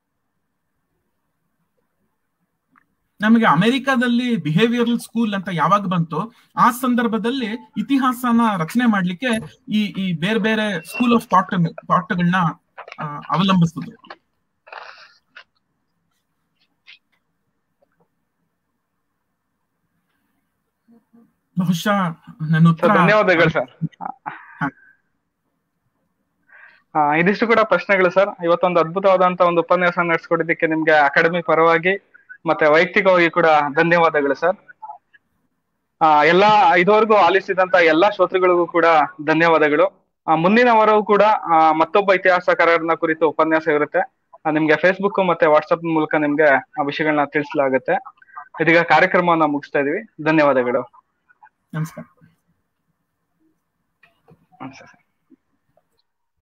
[SPEAKER 2] ನಮಗೆ ಅಮೆರಿಕಾದಲ್ಲಿ ಬಿಹೇವಿಯರಲ್ ಸ್ಕೂಲ್ ಅಂತ ಯಾವಾಗ ಬಂತು ಆ ಸಂದರ್ಭದಲ್ಲಿ ಇತಿಹಾಸನ ರಚನೆ ಮಾಡ್ಲಿಕ್ಕೆ ಈ ಈ ಬೇರೆ ಬೇರೆ ಸ್ಕೂಲ್ ಆಫ್ ಥಾಟ್ ಥಾಟ್ಗಳನ್ನ ಅವಲಂಬಿಸಿದ್ರು ಬಹುಶಃ ನನ್ನ
[SPEAKER 1] ಸರ್
[SPEAKER 2] ಉತ್ತರ
[SPEAKER 1] ಧನ್ಯವಾದಗಳು ಸರ್ ಆ, ಇದಿಷ್ಟು ಕೂಡ ಪ್ರಶ್ನೆಗಳು ಸರ್ ಇವತ್ತೊಂದು ಅದ್ಭುತವಾದಂತ ಒಂದು ಉಪನ್ಯಾಸ ನಡೆಸ್ಕೊಟ್ಟಿದ್ದಕ್ಕೆ ನಿಮ್ಗೆ ಅಕಾಡೆಮಿ ಪರವಾಗಿ ಮತ್ತೆ ವೈಯಕ್ತಿಕವಾಗಿ ಕೂಡ ಧನ್ಯವಾದಗಳು ಸರ್ ಆ ಎಲ್ಲಾ ಇದುವರೆಗೂ ಆಲಿಸಿದಂತ ಎಲ್ಲಾ ಶ್ರೋತೃಗಳಿಗೂ ಕೂಡ ಧನ್ಯವಾದಗಳು ಆ, ಮುಂದಿನ ವಾರವೂ ಕೂಡ ಆ, ಮತ್ತೊಬ್ಬ ಇತಿಹಾಸಕಾರರನ್ನ ಕುರಿತು ಉಪನ್ಯಾಸ ಇರುತ್ತೆ ಆ, ನಿಮ್ಗೆ ಫೇಸ್ಬುಕ್ ಮತ್ತೆ ವಾಟ್ಸ್ಆಪ್ ಮೂಲಕ ನಿಮ್ಗೆ ಆ ವಿಷಯಗಳನ್ನ ತಿಳಿಸಲಾಗುತ್ತೆ ಇದೀಗ ಕಾರ್ಯಕ್ರಮವನ್ನ ಮುಗಿಸ್ತಾ ಇದೀವಿ ಧನ್ಯವಾದಗಳು
[SPEAKER 2] ನಮಸ್ಕಾರ
[SPEAKER 1] ನಮಸ್ತೆ ಸರ್